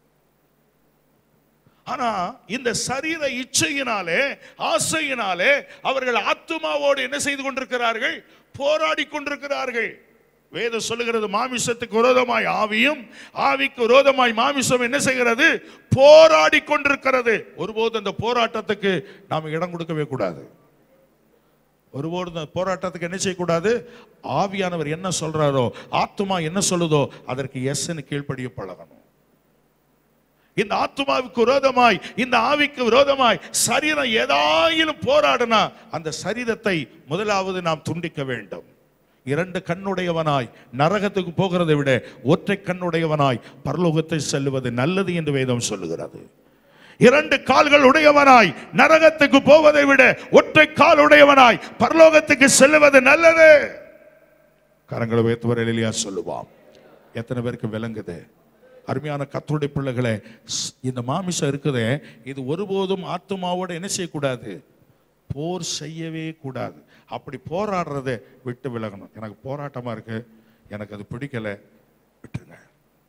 ஆனா இந்த சரீர இச்சையினாலே ஆசையினாலே அவர்கள் ஆத்துமாவோடு என்ன செய்து கொண்டிருக்கிறார்கள் போராடி கொண்டிருக்கிறார்கள் வேதம் சொல்லுகிறது மாமிசத்துக்கு விரோதமாய் ஆவியும் ஆவிக்கு விரோதமாய் மாமிசம் என்ன செய்கிறது போராடி கொண்டிருக்கிறது ஒருபோது அந்த போராட்டத்துக்கு நாம் இடம் கொடுக்கவே கூடாது ஒருபோது இந்த போராட்டத்துக்கு என்ன செய்யக்கூடாது ஆவியானவர் என்ன சொல்றாரோ ஆத்துமா என்ன சொல்லுதோ அதற்கு எஸ்ன்னு கீழ்ப்படிய பழகணும் இந்த ஆத்துமாவுக்கு விரோதமாய் இந்த ஆவிக்கு விரோதமாய் சரீரம் ஏதாயிலும் போராடினா அந்த சரீரத்தை முதலாவது நாம் துண்டிக்க வேண்டும் இரண்டு கண்ணுடையவனாய் நரகத்துக்கு போகிறதை விட ஒற்றை கண்ணுடையவனாய் பரலோகத்தை செல்லுவது நல்லது என்று வேதம் சொல்லுகிறது இரண்டு கால்கள் உடையவனாய் நரகத்துக்கு போவதை விட ஒற்றை கால் உடையவனாய் பரலோகத்துக்கு செல்லுவது நல்லது கரங்களை வைத்தவர் எளியா சொல்லுவான் எத்தனை பேருக்கு விளங்குது அருமையான கத்தருடைய பிள்ளைகளே ஸ்- இந்த மாமிசம் இருக்குதே இது ஒருபோதும் ஆத்மாவோட என்ன செய்யக்கூடாது போர் செய்யவே கூடாது அப்படி போராடுறதை விட்டு விலகணும் எனக்கு போராட்டமா இருக்கு எனக்கு அது பிடிக்கல விட்டுருங்க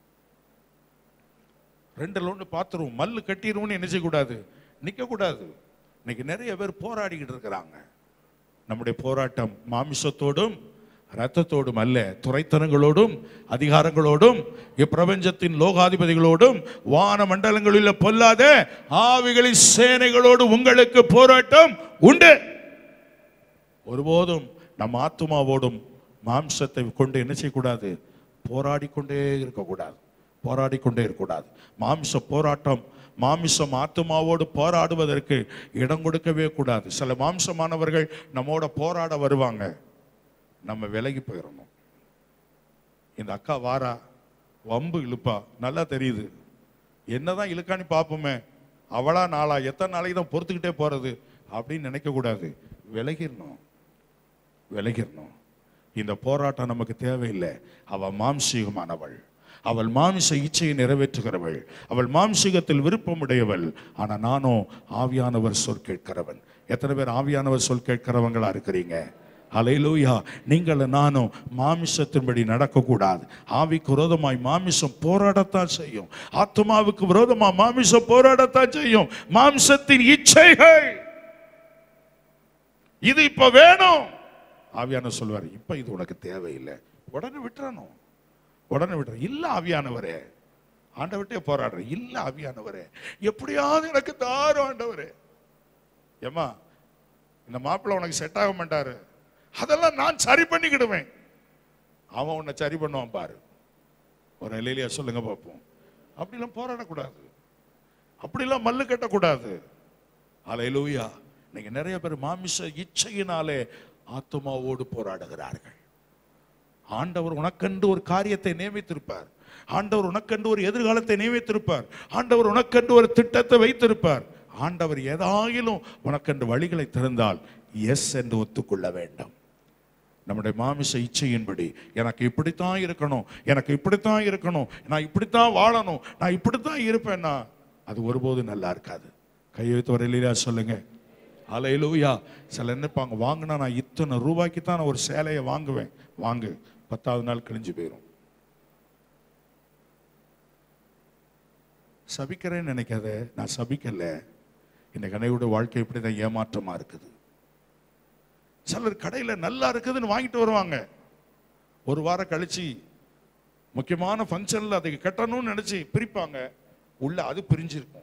ரெண்டுல ஒன்று பார்த்துருவோம் மல்லு கட்டிடுவோம்னு என்ன செய்யக்கூடாது நிற்கக்கூடாது இன்னைக்கு நிறைய பேர் போராடிக்கிட்டு இருக்கிறாங்க நம்முடைய போராட்டம் மாமிசத்தோடும் இரத்தத்தோடும் அல்ல துறைத்தனங்களோடும் அதிகாரங்களோடும் இப்பிரபஞ்சத்தின் லோகாதிபதிகளோடும் வான மண்டலங்களில் பொல்லாத ஆவிகளின் சேனைகளோடு உங்களுக்கு போராட்டம் உண்டு ஒருபோதும் நம்ம ஆத்துமாவோடும் மாம்சத்தை கொண்டு என்ன செய்யக்கூடாது போராடி கொண்டே இருக்கக்கூடாது போராடி கொண்டே இருக்கக்கூடாது மாம்ச போராட்டம் மாமிசம் ஆத்துமாவோடு போராடுவதற்கு இடம் கொடுக்கவே கூடாது சில மாம்சமானவர்கள் நம்மோட போராட வருவாங்க நம்ம விலகி போயிடணும் இந்த அக்கா வாரா வம்பு இழுப்பா நல்லா தெரியுது என்னதான் இழுக்கான்னு பார்ப்போமே அவளா நாளா எத்தனை நாளைக்கு தான் பொறுத்துக்கிட்டே போறது அப்படின்னு நினைக்க கூடாது விலகிடணும் விலகிடணும் இந்த போராட்டம் நமக்கு தேவையில்லை அவள் மாம்சீகமானவள் அவள் மாமிச இச்சையை நிறைவேற்றுகிறவள் அவள் மாம்சீகத்தில் விருப்பமுடையவள் ஆனா நானும் ஆவியானவர் சொல் கேட்கிறவன் எத்தனை பேர் ஆவியானவர் சொல் கேட்கிறவங்களா இருக்கிறீங்க அலையிலூயா நீங்கள் நானும் மாமிசத்தின்படி நடக்கக்கூடாது ஆவிக்கு விரோதமாய் மாமிசம் போராடத்தான் செய்யும் ஆத்மாவுக்கு விரோதமா மாமிசம் போராடத்தான் செய்யும் மாம்சத்தின் இச்சைகள் இது இப்ப வேணும் ஆவியான சொல்வார் இப்ப இது உனக்கு தேவையில்லை உடனே விட்டுறணும் உடனே விட்டுற இல்ல ஆவியானவரே ஆண்டவர்கிட்டே போராடுற இல்ல ஆவியானவரே எப்படியாவது எனக்கு தாரும் ஆண்டவரே ஏமா இந்த மாப்பிள்ளை உனக்கு செட் ஆக மாட்டாரு அதெல்லாம் நான் சரி பண்ணிக்கிடுவேன் அவன் உன்னை சரி பண்ணுவான் பாரு ஒரு இலையிலையா சொல்லுங்க பார்ப்போம் அப்படிலாம் போராடக்கூடாது அப்படிலாம் மல்லு கட்டக்கூடாது அலையிலூயா நீங்க நிறைய பேர் மாமிச இச்சையினாலே ஆத்மாவோடு போராடுகிறார்கள் ஆண்டவர் உனக்கென்று ஒரு காரியத்தை நியமித்திருப்பார் ஆண்டவர் உனக்கென்று ஒரு எதிர்காலத்தை நியமித்திருப்பார் ஆண்டவர் உனக்கென்று ஒரு திட்டத்தை வைத்திருப்பார் ஆண்டவர் ஏதாயிலும் உனக்கென்று வழிகளை திறந்தால் எஸ் என்று ஒத்துக்கொள்ள வேண்டும் நம்முடைய மாமிச இச்சையின்படி எனக்கு இப்படித்தான் இருக்கணும் எனக்கு இப்படித்தான் இருக்கணும் நான் இப்படித்தான் வாழணும் நான் இப்படித்தான் இருப்பேன்னா அது ஒருபோதும் நல்லா இருக்காது கையை வைத்து வரையிலையா சொல்லுங்க அலையிலூயா சில நினைப்பாங்க வாங்கினா நான் இத்தனை ரூபாய்க்கு தான் நான் ஒரு சேலையை வாங்குவேன் வாங்கு பத்தாவது நாள் கிழிஞ்சு போயிடும் சபிக்கிறேன்னு நினைக்காத நான் சபிக்கல இந்த கனையோட வாழ்க்கை இப்படி தான் ஏமாற்றமா இருக்குது சிலர் கடையில நல்லா இருக்குதுன்னு வாங்கிட்டு வருவாங்க ஒரு வாரம் கழிச்சு முக்கியமான ஃபங்க்ஷன்ல அதை கட்டணும்னு நினைச்சு பிரிப்பாங்க உள்ள அது பிரிஞ்சிருக்கும்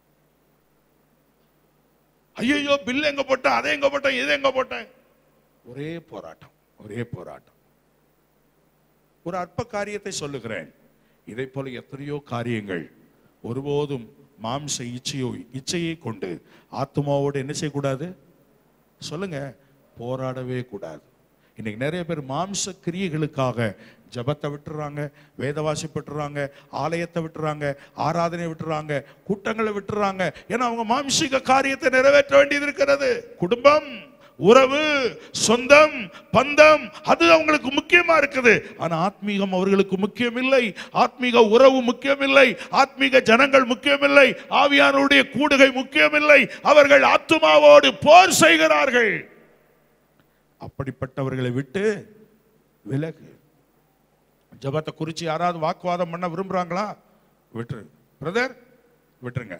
ஐயோ பில் எங்க போட்டேன் அதை எங்க போட்டேன் இதை எங்க போட்டேன் ஒரே போராட்டம் ஒரே போராட்டம் ஒரு அற்ப காரியத்தை சொல்லுகிறேன் இதை போல எத்தனையோ காரியங்கள் ஒருபோதும் மாம்ச இச்சையோ இச்சையை கொண்டு ஆத்மாவோடு என்ன செய்யக்கூடாது சொல்லுங்க போராடவே கூடாது இன்னைக்கு நிறைய பேர் மாம்ச கிரியைகளுக்காக ஜபத்தை விட்டுறாங்க வேதவாசி விட்டுறாங்க ஆலயத்தை விட்டுறாங்க ஆராதனை விட்டுறாங்க கூட்டங்களை விட்டுறாங்க ஏன்னா அவங்க மாம்சிக காரியத்தை நிறைவேற்ற வேண்டியது இருக்கிறது குடும்பம் உறவு சொந்தம் பந்தம் அது அவங்களுக்கு முக்கியமா இருக்குது ஆனா ஆத்மீகம் அவர்களுக்கு முக்கியம் இல்லை ஆத்மீக உறவு முக்கியம் இல்லை ஆத்மீக ஜனங்கள் முக்கியமில்லை ஆவியானுடைய கூடுகை முக்கியமில்லை அவர்கள் ஆத்துமாவோடு போர் செய்கிறார்கள் அப்படிப்பட்டவர்களை விட்டு விலகு ஜபத்தை குறித்து யாராவது வாக்குவாதம் பண்ண விரும்புறாங்களா விட்டுரு பிரதர் விட்டுருங்க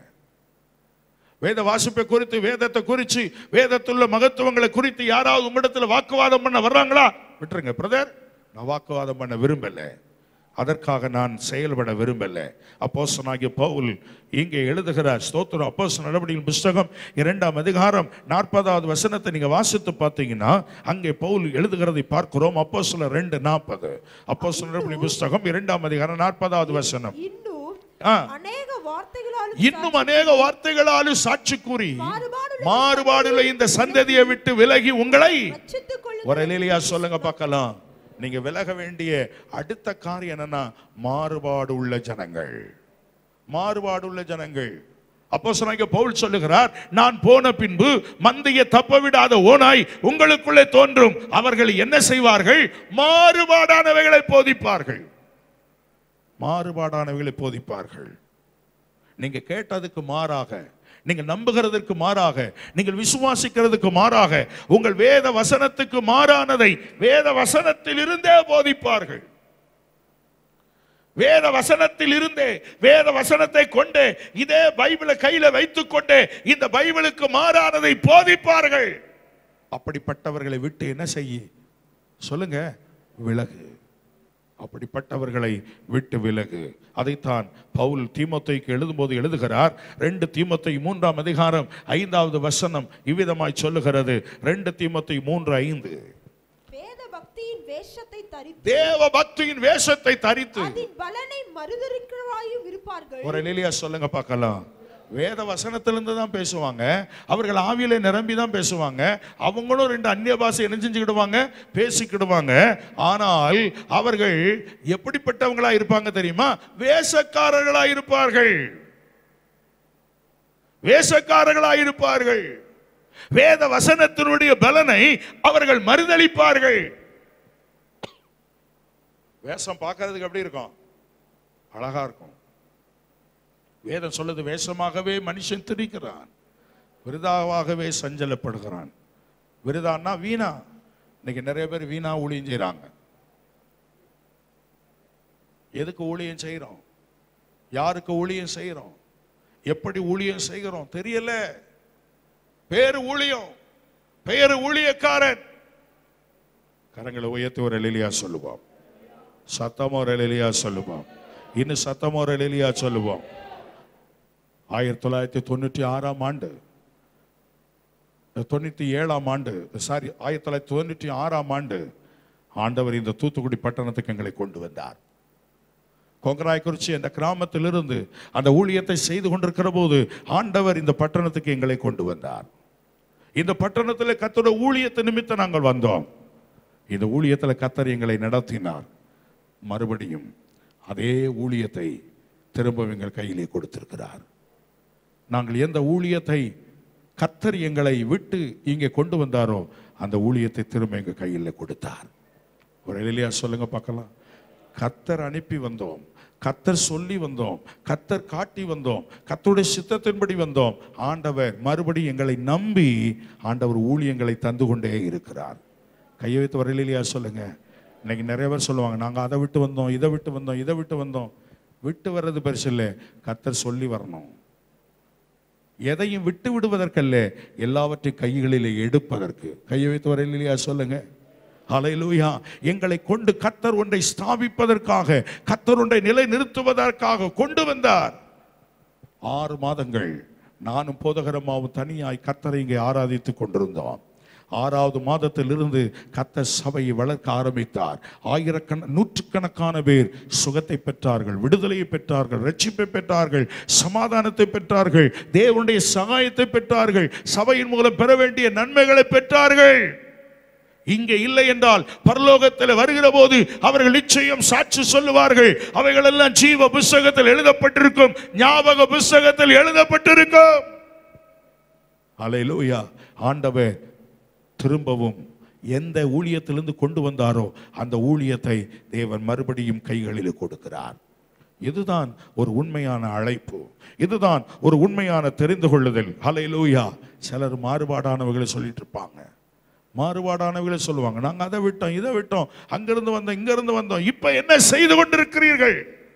வேத வாசிப்பை குறித்து வேதத்தை குறித்து வேதத்துள்ள மகத்துவங்களை குறித்து யாராவது உங்களிடத்துல வாக்குவாதம் பண்ண வர்றாங்களா விட்டுருங்க பிரதர் நான் வாக்குவாதம் பண்ண விரும்பல அதற்காக நான் செயல்பட விரும்பல அப்போஸ்தலனாகிய பவுல் இங்கே எழுதுகிறார் ஸ்தோத்திரம் அப்போஸ்தலர் நடவடிக்கையின் புஸ்தகம் இரண்டாம் அதிகாரம் நாற்பதாவது வசனத்தை நீங்க வாசித்து பார்த்தீங்கன்னா அங்கே பவுல் எழுதுகிறதை பார்க்கிறோம் அப்போஸ்தலர் ரெண்டு நாற்பது அப்போஸ்தலர் நடவடிக்கையின் புஸ்தகம் இரண்டாம் அதிகாரம் நாற்பதாவது வசனம் இன்னும் ஆ. அநேக வார்த்தைகளால் இன்னும் அநேக வார்த்தைகளாலும் சாட்சி கூறி மாறுபாடுள்ள மாறுபாடுள்ள இந்த சந்ததியை விட்டு விலகி உங்களை ரட்சித்துக் கொள்ளும் ஒரு எலிலியா சொல்லுங்க பார்க்கலாம் நீங்க விலக வேண்டிய அடுத்த காரியம் என்னன்னா மாறுபாடு உள்ள ஜனங்கள் மாறுபாடு உள்ள ஜனங்கள் அப்போ சொன்னாங்க பவுல் சொல்லுகிறார் நான் போன பின்பு மந்தையை தப்ப விடாத ஓனாய் உங்களுக்குள்ளே தோன்றும் அவர்கள் என்ன செய்வார்கள் மாறுபாடானவைகளை போதிப்பார்கள் மாறுபாடானவைகளை போதிப்பார்கள் நீங்க கேட்டதுக்கு மாறாக நீங்கள் நம்புகிறதற்கு மாறாக நீங்கள் விசுவாசிக்கிறதுக்கு மாறாக உங்கள் வேத வசனத்துக்கு மாறானதை வேத வசனத்தில் இருந்தே போதிப்பார்கள் வேத வசனத்தில் இருந்தே வேத வசனத்தை கொண்டே இதே பைபிளை கையில வைத்துக் கொண்டே இந்த பைபிளுக்கு மாறானதை போதிப்பார்கள் அப்படிப்பட்டவர்களை விட்டு என்ன செய்ய சொல்லுங்க விலகு அப்படிப்பட்டவர்களை விட்டு விலகு அதைத்தான் பவுல் தீமோத்தேயுக்கு எழுதும்போது எழுதுகிறார் ரெண்டு தீமோத்தேயு மூன்றாம் அதிகாரம் ஐந்தாவது வசனம் இவ்விதமாய் சொல்லுகிறது ரெண்டு தீமோத்தேயு மூன்று ஐந்து வேஷத்தை தரித்து தேவ பக்தியின் வேஷத்தை தரித்து அதன் பலனை மறுதலிக்கிறவாயும் இருப்பார்கள் ஒரு எலியா சொல்லுங்க பார்க்கலாம் வேத வசனத்திலிருந்து தான் பேசுவாங்க அவர்கள் ஆவியில நிரம்பி தான் பேசுவாங்க அவங்களும் ரெண்டு அந்நிய பாஷை என்ன செஞ்சுக்கிடுவாங்க பேசிக்கிடுவாங்க ஆனால் அவர்கள் எப்படிப்பட்டவங்களா இருப்பாங்க தெரியுமா வேஷக்காரர்களா இருப்பார்கள் வேஷக்காரர்களா இருப்பார்கள் வேத வசனத்தினுடைய பலனை அவர்கள் மறுதளிப்பார்கள் வேஷம் பார்க்கறதுக்கு எப்படி இருக்கும் அழகா இருக்கும் வேதம் சொல்லுது வேஷமாகவே மனுஷன் திரிக்கிறான் விருதாவாகவே சஞ்சலப்படுகிறான் விருதான்னா வீணா இன்னைக்கு நிறைய பேர் வீணா ஊழியம் செய்றாங்க எதுக்கு ஊழியம் செய்றோம் யாருக்கு ஊழியம் செய்றோம் எப்படி ஊழியம் செய்கிறோம் தெரியல பேரு ஊழியம் பெயரு ஊழியக்காரன் கரங்களை உயர்த்தி ஒரு எலியா சொல்லுவோம் சத்தம் ஒரு எலியா சொல்லுவோம் இன்னும் சத்தம் ஒரு எலியா சொல்லுவோம் ஆயிரத்தி தொள்ளாயிரத்தி தொண்ணூற்றி ஆறாம் ஆண்டு தொண்ணூற்றி ஏழாம் ஆண்டு சாரி ஆயிரத்தி தொள்ளாயிரத்தி தொண்ணூற்றி ஆறாம் ஆண்டு ஆண்டவர் இந்த தூத்துக்குடி பட்டணத்துக்கு எங்களை கொண்டு வந்தார் கொங்கராய்க்குறிச்சி அந்த கிராமத்திலிருந்து அந்த ஊழியத்தை செய்து கொண்டிருக்கிற போது ஆண்டவர் இந்த பட்டணத்துக்கு எங்களை கொண்டு வந்தார் இந்த பட்டணத்தில் கத்தோட ஊழியத்தை நிமித்தம் நாங்கள் வந்தோம் இந்த ஊழியத்தில் கத்தர் எங்களை நடத்தினார் மறுபடியும் அதே ஊழியத்தை திரும்ப எங்கள் கையிலே கொடுத்திருக்கிறார் நாங்கள் எந்த ஊழியத்தை கத்தர் எங்களை விட்டு இங்கே கொண்டு வந்தாரோ அந்த ஊழியத்தை திரும்ப எங்கள் கையில் கொடுத்தார் ஒரு எளியா சொல்லுங்க பார்க்கலாம் கத்தர் அனுப்பி வந்தோம் கத்தர் சொல்லி வந்தோம் கத்தர் காட்டி வந்தோம் கத்தருடைய சித்தத்தின்படி வந்தோம் ஆண்டவர் மறுபடியும் எங்களை நம்பி ஆண்டவர் ஊழியங்களை தந்து கொண்டே இருக்கிறார் கையை வைத்து வரலையா சொல்லுங்க இன்னைக்கு நிறைய பேர் சொல்லுவாங்க நாங்கள் அதை விட்டு வந்தோம் இதை விட்டு வந்தோம் இதை விட்டு வந்தோம் விட்டு வர்றது பெருசு இல்லை கத்தர் சொல்லி வரணும் எதையும் விட்டு விடுவதற்கல்ல எல்லாவற்றையும் கைகளிலே எடுப்பதற்கு கையை வைத்து வரையிலையா சொல்லுங்க ஹalleluya எங்களை கொண்டு கத்தர் ஒன்றை ஸ்தாபிப்பதற்காக கத்தர் ஒன்றை நிலை நிறுத்துவதற்காக கொண்டு வந்தார் ஆறு மாதங்கள் நானும் போதகரமாவும் தனியாய் கத்தரை இங்கே ஆராதித்துக் கொண்டிருந்தோம் ஆறாவது மாதத்திலிருந்து கத்த சபையை வளர்க்க ஆரம்பித்தார் ஆயிரக்கண நூற்றுக்கணக்கான பேர் சுகத்தை பெற்றார்கள் விடுதலையை பெற்றார்கள் ரட்சிப்பை பெற்றார்கள் சமாதானத்தை பெற்றார்கள் தேவனுடைய சகாயத்தை பெற்றார்கள் சபையின் மூலம் பெற வேண்டிய நன்மைகளை பெற்றார்கள் இங்கே இல்லை என்றால் பரலோகத்தில் வருகிற போது அவர்கள் நிச்சயம் சாட்சி சொல்லுவார்கள் அவைகள் எல்லாம் ஜீவ புஸ்தகத்தில் எழுதப்பட்டிருக்கும் ஞாபக புஸ்தகத்தில் எழுதப்பட்டிருக்கும் அலையிலூயா ஆண்டவர் திரும்பவும் எந்த ஊழியத்திலிருந்து கொண்டு வந்தாரோ அந்த ஊழியத்தை தேவன் மறுபடியும் கைகளில் கொடுக்கிறார் இதுதான் ஒரு உண்மையான அழைப்பு இதுதான் ஒரு உண்மையான தெரிந்து கொள்ளுதல் ஹalleluya சிலர் மாறுபாடானவர்களை சொல்லிட்டு இருப்பாங்க மாறுபாடானவர்களை சொல்லுவாங்க நாங்க அதை விட்டோம் இதை விட்டோம் அங்கிருந்து வந்தோம் இங்கிருந்து வந்தோம் இப்ப என்ன செய்து கொண்டிருக்கிறீர்கள்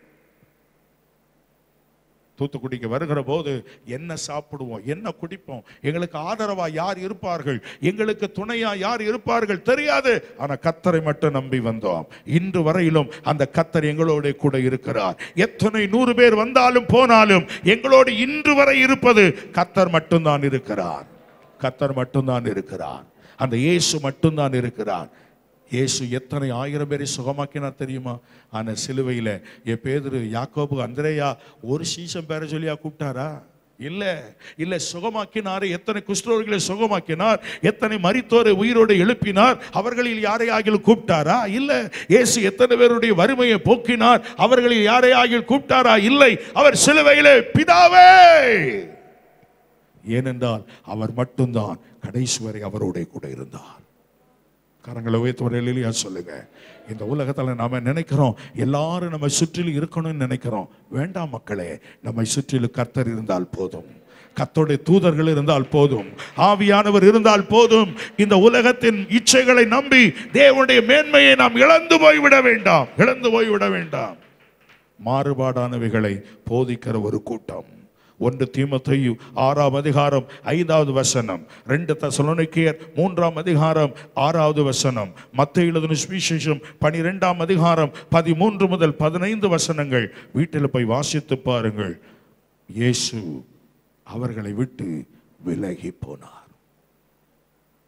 தூத்துக்குடிக்கு வருகிற போது என்ன சாப்பிடுவோம் என்ன குடிப்போம் எங்களுக்கு ஆதரவா யார் இருப்பார்கள் எங்களுக்கு துணையா யார் இருப்பார்கள் தெரியாது ஆனா கத்தரை மட்டும் நம்பி வந்தோம் இன்று வரையிலும் அந்த கத்தர் எங்களோட கூட இருக்கிறார் எத்தனை நூறு பேர் வந்தாலும் போனாலும் எங்களோடு இன்று வரை இருப்பது கத்தர் மட்டும்தான் இருக்கிறார் கத்தர் மட்டும்தான் இருக்கிறார் அந்த இயேசு மட்டும்தான் இருக்கிறார் இயேசு எத்தனை ஆயிரம் பேரை சுகமாக்கினார் தெரியுமா ஆனா சிலுவையில் எ பேதுரு யாக்கோபு அந்திரேயா ஒரு சீசன் பேரை சொல்லியா கூப்பிட்டாரா இல்ல இல்ல சுகமாக்கினார் எத்தனை குஷ்டரோகிகளை சுகமாக்கினார் எத்தனை மரித்தோரை உயிரோடு எழுப்பினார் அவர்களில் யாரை ஆகிலும் கூப்பிட்டாரா இல்ல இயேசு எத்தனை பேருடைய வறுமையை போக்கினார் அவர்களில் யாரை ஆகிலும் கூப்பிட்டாரா இல்லை அவர் சிலுவையிலே பிதாவே ஏனென்றால் அவர் மட்டும்தான் கடைசி வரை அவரோட கூட இருந்தார் கரங்களை உயர்த்துவரையிலேயே சொல்லுங்க இந்த உலகத்துல நாம நினைக்கிறோம் எல்லாரும் நம்ம சுற்றிலும் இருக்கணும்னு நினைக்கிறோம் வேண்டாம் மக்களே நம்மை சுற்றிலும் கர்த்தர் இருந்தால் போதும் கர்த்தருடைய தூதர்கள் இருந்தால் போதும் ஆவியானவர் இருந்தால் போதும் இந்த உலகத்தின் இச்சைகளை நம்பி தேவனுடைய மேன்மையை நாம் இழந்து போய்விட வேண்டாம் இழந்து போய்விட வேண்டாம் மாறுபாடானவைகளை போதிக்கிற ஒரு கூட்டம் ஒன்று தீமத்தையு ஆறாம் அதிகாரம் ஐந்தாவது வசனம் ரெண்டு தசலோனிக்கேயர் மூன்றாம் அதிகாரம் ஆறாவது வசனம் மத்த எழுதின சுவிசேஷம் பனிரெண்டாம் அதிகாரம் பதிமூன்று முதல் பதினைந்து வசனங்கள் வீட்டில் போய் வாசித்து பாருங்கள் இயேசு அவர்களை விட்டு விலகி போனார்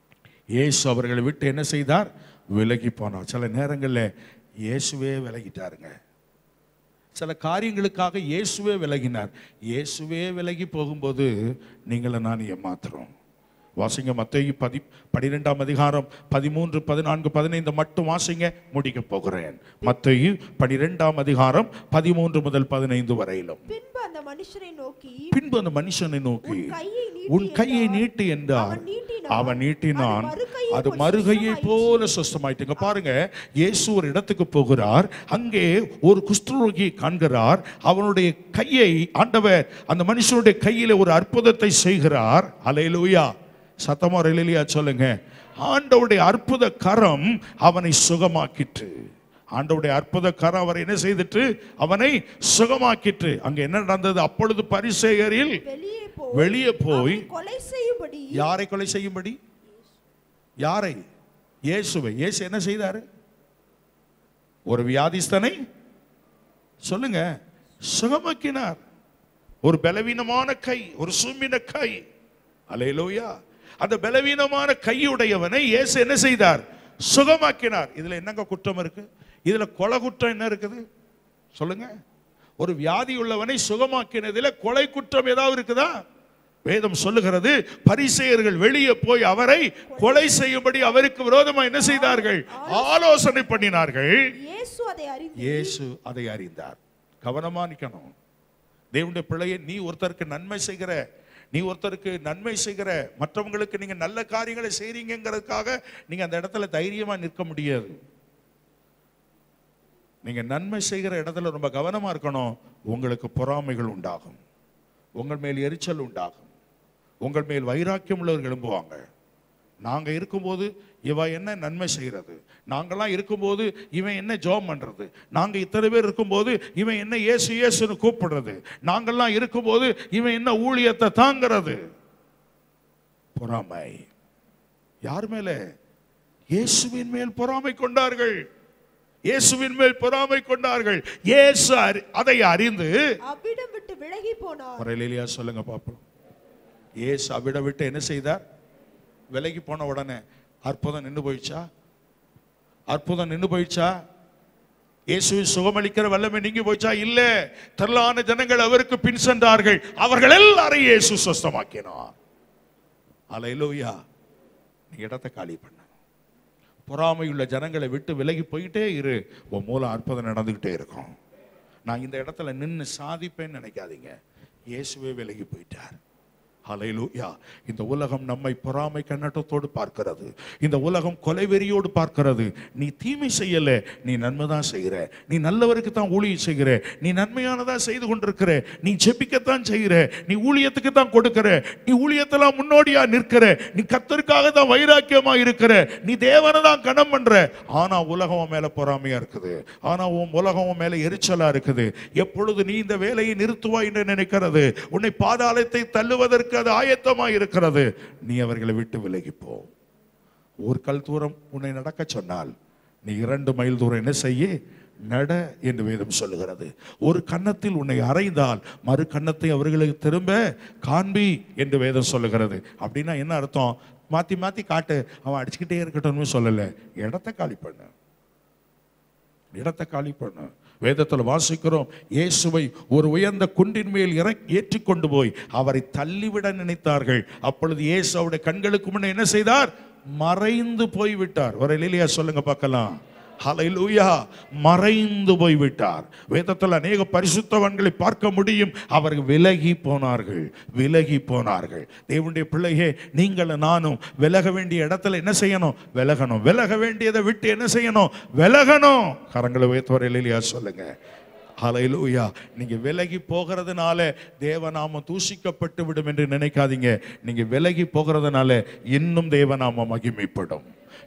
இயேசு அவர்களை விட்டு என்ன செய்தார் விலகி போனார் சில நேரங்களில் இயேசுவே விலகிட்டாருங்க சில காரியங்களுக்காக இயேசுவே விலகினார் இயேசுவே விலகி போகும்போது நீங்களை நான் ஏமாத்துறோம் வாசிங்க மத்தேயு பதி பனிரெண்டாம் அதிகாரம் பதிமூன்று பதினான்கு பதினைந்து மட்டும் வாசிங்க முடிக்க போகிறேன் மத்தேயு பனிரெண்டாம் அதிகாரம் பதிமூன்று முதல் பதினைந்து வரையிலும் பின்பு அந்த மனுஷரை நோக்கி பின்பு அந்த மனுஷனை நோக்கி உன் கையை நீட்டி உன் கையை என்றார். நீட்டு என்றார் அவன் நீட்டினான். அவன் நீட்டினான் அது மறுகையை அது போல் மறுகையை சுத்தமாயிற்று. போல சுத்தமாயிட்டுங்க பாருங்க இயேசு ஒரு இடத்துக்கு போகிறார் அங்கே ஒரு குஷ்டரோகியை காண்கிறார் அவனுடைய கையை ஆண்டவர் அந்த மனுஷனுடைய கையில ஒரு அற்புதத்தை செய்கிறார் அலையிலூயா சத்தமா ரெலிலியா சொல்லுங்க ஆண்டவருடைய அற்புத கரம் அவனை சுகமாக்கிற்று ஆண்டவருடைய அற்புத கரம் அவரை என்ன செய்துட்டு அவனை சுகமாக்கிற்று அங்க என்ன நடந்தது அப்பொழுது பரிசேயரில் வெளியே போய் வெளியே போய் அவனை கொலை செய்யும்படி யாரை கொலை செய்யும்படி யாரை இயேசுவை இயேசு என்ன செய்தாரு ஒரு வியாதிஸ்தனை சொல்லுங்க சுகமாக்கினார் ஒரு பலவீனமான கை ஒரு சும்மின கை அலையிலோயா அந்த பலவீனமான கையுடையவனை இயேசு என்ன செய்தார் சுகமாக்கினார் இதுல என்னங்க குற்றம் இருக்கு இதுல கொலை குற்றம் என்ன இருக்குது சொல்லுங்க ஒரு வியாதி உள்ளவனை சுகமாக்கினதில் கொலை குற்றம் ஏதாவது இருக்குதா வேதம் சொல்லுகிறது பரிசேயர்கள் வெளியே போய் அவரை கொலை செய்யும்படி அவருக்கு விரோதமா என்ன செய்தார்கள் ஆலோசனை பண்ணினார்கள் இயேசு அதை அறிந்து இயேசு அதை அறிந்தார் கவனமா நிக்கணும் தேவனுடைய பிள்ளையை நீ ஒருத்தருக்கு நன்மை செய்கிற நீ ஒருத்தருக்கு நன்மை செய்கிற மற்றவங்களுக்கு நீங்க நல்ல காரியங்களை செய்றீங்கிறதுக்காக நீங்க அந்த இடத்துல தைரியமா நிற்க முடியாது நீங்க நன்மை செய்கிற இடத்துல ரொம்ப கவனமா இருக்கணும் உங்களுக்கு பொறாமைகள் உண்டாகும் உங்கள் மேல் எரிச்சல் உண்டாகும் உங்கள் மேல் வைராக்கியம் உள்ளவர்கள் எழும்புவாங்க நாங்க இருக்கும்போது இவ என்ன நன்மை செய்கிறது நாங்கெல்லாம் இருக்கும்போது இவன் என்ன ஜோம் பண்றது நாங்க இத்தனை பேர் இருக்கும்போது இவன் என்ன இயேசு இயேசுன்னு கூப்பிடுறது நாங்கெல்லாம் இருக்கும்போது இவன் என்ன ஊழியத்தை தாங்கிறது பொறாமை யார் மேல இயேசுவின் மேல் பொறாமை கொண்டார்கள் இயேசுவின் மேல் பொறாமை கொண்டார்கள் இயேசு அறி- அதை அறிந்து அவ்விடம் விட்டு விலகி போனார் முறையிலேயா சொல்லுங்க பாப்போம் இயேசு அவிட விட்டு என்ன செய்தார் விலகி போன உடனே அற்புதம் நின்று போயிடுச்சா அற்புதம் நின்று போயிடுச்சா இயேசுவை சுகமளிக்கிற வல்லமை நீங்கி போயிச்சா இல்ல திரளான ஜனங்கள் அவருக்கு பின் சென்றார்கள் அவர்கள் எல்லாரையும் இயேசு சுஸ்தமாக்கினார் அலையிலோயா நீ இடத்தை காலி பண்ண பொறாமையுள்ள ஜனங்களை விட்டு விலகி போயிட்டே இரு உன் மூலம் அற்புதம் நடந்துகிட்டே இருக்கும் நான் இந்த இடத்துல நின்று சாதிப்பேன்னு நினைக்காதீங்க இயேசுவே விலகி போயிட்டார் ஹalleluya இந்த உலகம் நம்மை பொறாமை கண்ணட்டத்தோடு பார்க்கிறது இந்த உலகம் கொலைவெறியோடு பார்க்கிறது நீ தீமை செய்யல நீ நன்மை தான் செய்கிற நீ நல்லவருக்கு தான் ஊழியம் செய்கிற நீ நன்மையானதா செய்து கொண்டிருக்கிற நீ ஜெபிக்கத்தான் செய்கிற நீ ஊழியத்துக்கு தான் கொடுக்கிற நீ ஊழியத்தெல்லாம் முன்னோடியா நிற்கிற நீ கத்தருக்காக தான் வைராக்கியமா இருக்கிற நீ தேவனை தான் கனம் பண்ற ஆனா உலகம் உன் மேல பொறாமையா இருக்குது ஆனா உன் உலகம் உன் மேல எரிச்சலா இருக்குது எப்பொழுது நீ இந்த வேலையை நிறுத்துவாய் என்று நினைக்கிறது உன்னை பாதாளத்தை தள்ளுவதற்கு அது ஆயத்தமா இருக்கிறது நீ அவர்களை விட்டு விலகி போ ஒரு கல் தூரம் உன்னை நடக்க சொன்னால் நீ இரண்டு மைல் தூரம் என்ன செய்ய நட என்று வேதம் சொல்லுகிறது ஒரு கன்னத்தில் உன்னை அறைந்தால் மறு கன்னத்தை அவர்களுக்கு திரும்ப காண்பி என்று வேதம் சொல்லுகிறது அப்படின்னா என்ன அர்த்தம் மாத்தி மாத்தி காட்டு அவன் அடிச்சுக்கிட்டே இருக்கட்டும்னு சொல்லல இடத்த காலி பண்ணு இடத்தை காலி பண்ணு வேதத்தில் வாசிக்கிறோம் இயேசுவை ஒரு உயர்ந்த குன்றின் மேல் இற ஏற்றி கொண்டு போய் அவரை தள்ளிவிட நினைத்தார்கள் அப்பொழுது இயேசு அவருடைய கண்களுக்கு முன்னே என்ன செய்தார் மறைந்து போய்விட்டார் ஒரு இல்லையா சொல்லுங்க பார்க்கலாம் ஹalleluya மறைந்து போய்விட்டார் வேதத்தில் அநேக பரிசுத்தவான்களை பார்க்க முடியும் அவர்கள் விலகி போனார்கள் விலகி போனார்கள் தேவனுடைய பிள்ளையே நீங்களும் நானும் விலக வேண்டிய இடத்துல என்ன செய்யணும் விலகணும் விலக வேண்டியதை விட்டு என்ன செய்யணும் விலகணும் கரங்களை உயர்த்தவரையில் இல்லையா சொல்லுங்க ஹalleluya நீங்க விலகி போகிறதுனால தேவநாமம் தூஷிக்கப்பட்டு விடும் என்று நினைக்காதீங்க நீங்க விலகி போகிறதுனால இன்னும் தேவநாமம் மகிமைப்படும்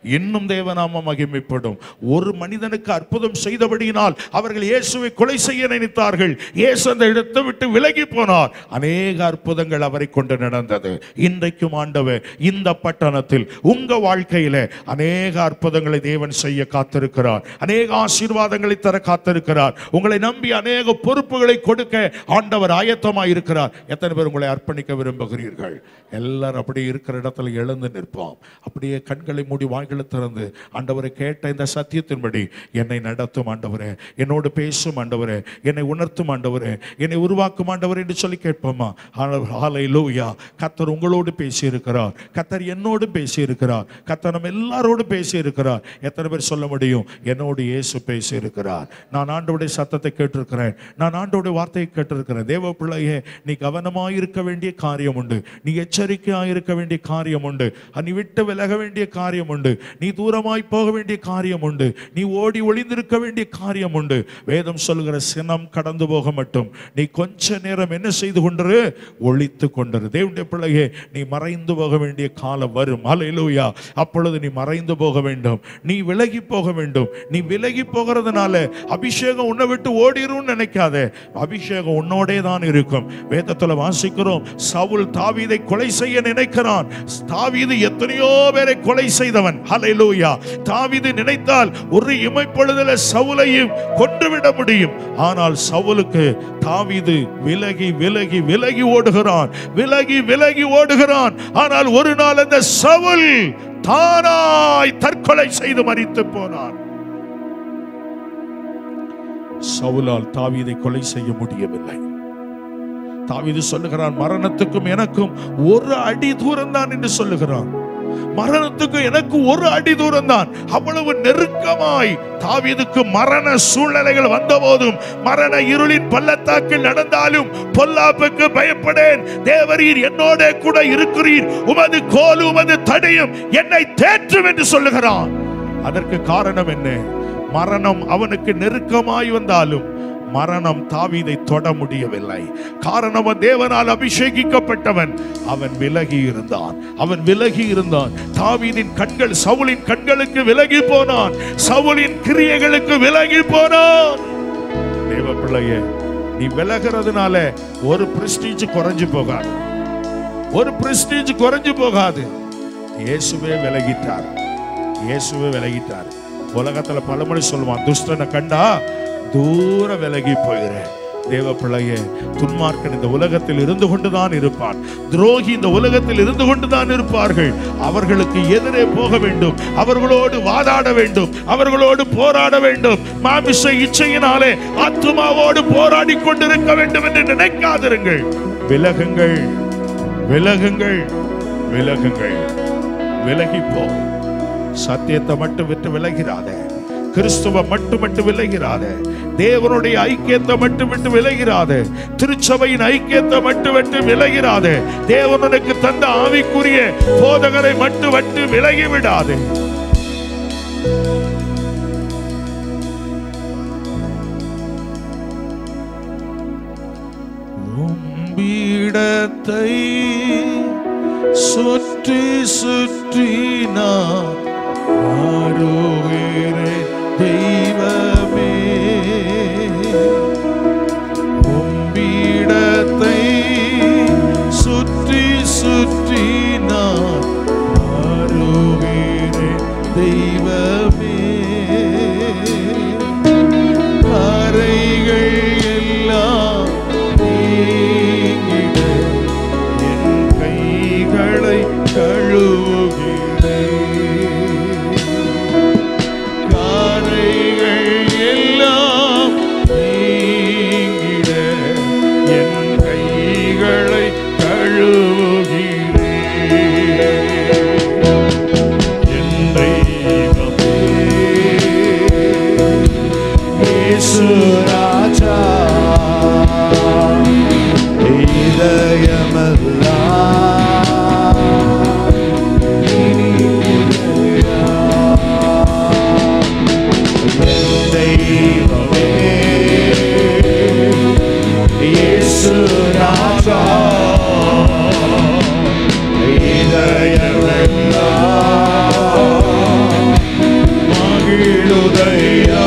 இன்னும் தேவநாமம் மகிமைப்படும் ஒரு மனிதனுக்கு அற்புதம் செய்தபடியினால் அவர்கள் இயேசுவை கொலை செய்ய நினைத்தார்கள் இயேசு அந்த இடத்தை விட்டு விலகி போனார் அநேக அற்புதங்கள் அவரை கொண்டு நடந்தது இன்றைக்கும் ஆண்டவர் இந்த பட்டணத்தில் உங்க வாழ்க்கையில அநேக அற்புதங்களை தேவன் செய்ய காத்திருக்கிறார் அநேக ஆசீர்வாதங்களை தர காத்திருக்கிறார் உங்களை நம்பி அநேக பொறுப்புகளை கொடுக்க ஆண்டவர் ஆயத்தமாய் இருக்கிறார் எத்தனை பேர் உங்களை அர்ப்பணிக்க விரும்புகிறீர்கள் எல்லாரும் அப்படியே இருக்கிற இடத்துல எழுந்து நிற்போம் அப்படியே கண்களை மூடி வாய்களை திறந்து ஆண்டவரை கேட்ட இந்த சத்தியத்தின்படி என்னை நடத்தும் ஆண்டவரே என்னோடு பேசும் ஆண்டவரே என்னை உணர்த்தும் ஆண்டவரே என்னை உருவாக்கும் ஆண்டவரே என்று சொல்லி கேட்போமா ஹாலை லூயா கத்தர் உங்களோடு பேசி இருக்கிறார் கத்தர் என்னோடு பேசி இருக்கிறார் கத்தர் நம்ம எல்லாரோடு பேசி இருக்கிறார் எத்தனை பேர் சொல்ல முடியும் என்னோடு இயேசு பேசி இருக்கிறார் நான் ஆண்டோடைய சத்தத்தை கேட்டிருக்கிறேன் நான் ஆண்டோடைய வார்த்தையை கேட்டிருக்கிறேன் தேவ பிள்ளையே நீ கவனமாய் இருக்க வேண்டிய காரியம் உண்டு நீ எச்சரிக்கையாய் இருக்க வேண்டிய காரியம் உண்டு நீ விட்டு விலக வேண்டிய காரியம் உண்டு நீ தூரமாய் போக வேண்டிய காரியம் உண்டு நீ ஓடி ஒளிந்திருக்க வேண்டிய காரியம் உண்டு வேதம் சொல்லுகிற சினம் கடந்து போக மட்டும் நீ கொஞ்ச நேரம் என்ன செய்து கொண்டிரு ஒளித்து கொண்டிரு தேவனுடைய பிள்ளையே நீ மறைந்து போக வேண்டிய காலம் வரும் ஹalleluya அப்பொழுது நீ மறைந்து போக வேண்டும் நீ விலகி போக வேண்டும் நீ விலகி போகிறதுனால அபிஷேகம் உன்னை விட்டு ஓடிரும்னு நினைக்காத அபிஷேகம் உன்னோடே தான் இருக்கும் வேதத்துல வாசிக்கிறோம் சவுல் தாவீதை கொலை செய்ய நினைக்கிறான் தாவீது எத்தனையோ பேரை கொலை செய்தவன் ஹalleluya தாவீது நினைத்தால் ஒரு இமைப்பொழுதுல சவுலையும் கொன்றுவிட முடியும் ஆனால் சவுலுக்கு தாவீது விலகி விலகி விலகி ஓடுகிறான் விலகி விலகி ஓடுகிறான் ஆனால் ஒரு நாள் அந்த சவுல் தானாய் தற்கொலை செய்து மரித்து போனான் சவுலால் தாவீதை கொலை செய்ய முடியவில்லை தாவீது சொல்லுகிறான் மரணத்துக்கும் எனக்கும் ஒரு அடி தூரம் தான் என்று சொல்லுகிறான் மரணத்துக்கும் எனக்கு ஒரு அடி தூரம் தான் அவ்வளவு நெருக்கமாய் தாவீதுக்கு மரண சூழ்நிலைகள் வந்தபோதும் மரண இருளின் பள்ளத்தாக்கில் நடந்தாலும் பொல்லாப்புக்கு பயப்படேன் தேவரீர் என்னோட கூட இருக்கிறீர் உமது கோல் உமது தடையும் என்னை தேற்றும் என்று சொல்லுகிறான் அதற்கு காரணம் என்ன மரணம் அவனுக்கு நெருக்கமாய் வந்தாலும் மரணம் தாவீதை தொட முடியவில்லை காரணம் அவன் தேவனால் அபிஷேகிக்கப்பட்டவன் அவன் விலகி இருந்தான் அவன் விலகி இருந்தான் தாவீதின் கண்கள் சவுலின் கண்களுக்கு விலகி போனான் சவுலின் கிரியைகளுக்கு விலகி போனான் தேவ பிள்ளையே நீ விலகிறதுனால ஒரு பிரஸ்டீஜ் குறைஞ்சு போகாது ஒரு பிரஸ்டீஜ் குறைஞ்சு போகாது இயேசுவே விலகிட்டார் இயேசுவே விலகிட்டார் உலகத்துல பலமுறை சொல்லுவான் துஷ்டனை கண்டா தூர விலகி போகிறேன் தேவ பிள்ளையே துன்மார்க்கன் இந்த உலகத்தில் இருந்து கொண்டுதான் இருப்பான் துரோகி இந்த உலகத்தில் இருந்து கொண்டுதான் இருப்பார்கள் அவர்களுக்கு எதிரே போக வேண்டும் அவர்களோடு வாதாட வேண்டும் அவர்களோடு போராட வேண்டும் மாமிச இச்சையினாலே ஆத்துமாவோடு போராடி கொண்டிருக்க வேண்டும் என்று நினைக்காதிருங்கள் விலகுங்கள் விலகுங்கள் விலகுங்கள் விலகி போ சத்தியத்தை மட்டும் விட்டு விலகிறாதே கிறிஸ்துவ மட்டும் விட்டு விலகிறாதே தேவனுடைய ஐக்கியத்தை மட்டும் விட்டு விலகிறாதே திருச்சபையின் ஐக்கியத்தை மட்டும் விட்டு விலகிறாதே தேவனுக்கு தந்த ஆவிக்குரிய போதகரை மட்டும் விட்டு விலகி விடாதே உம்பிடத்தை சுற்றி சுற்றி நான் ஆடுகிறேன் தெய்வமே உம்பிடத்தை சுற்றி சுற்றி நான் ஆடுகிறேன் தெய்வமே கரைகள் எல்லாம் நீங்கிட என் கைகளை கழுவுகிறேன் காரைகள் எல்லாம் நீங்கிட என் கைகளை கழுவுகிறேன் என் தெய்வமே இயேசு ராஜா இதயமெல்லாம் தெய்வமே இயேசு ராஜா இதயமெல்லாம் மகிழுதையா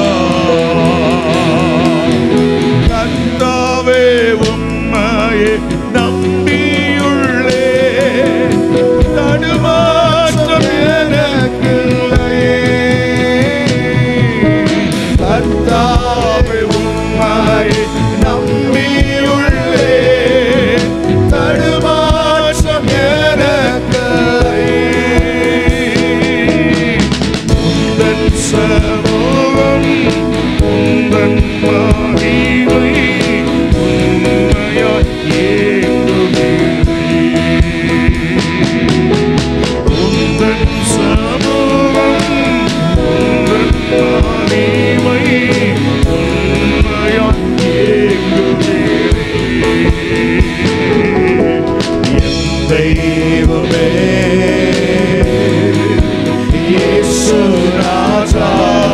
கர்த்தாவே உம்மையே நம்பியுள்ளே தடுமாற்றம் எனக்கில்லையே கர்த்தாவே உம்மையே நம்பியுள்ளே தடுமாற்றம் எனக்கில்லையே உந்தன் சமூகம் உந்தன் மகிமை உண்மையாய் ஏங்குகிறேன். உந்தன் சமூகம் உந்தன் மகிமை உண்மையாய் ஏங்குகிறேன். என் தெய்வமே இயேசு ராஜா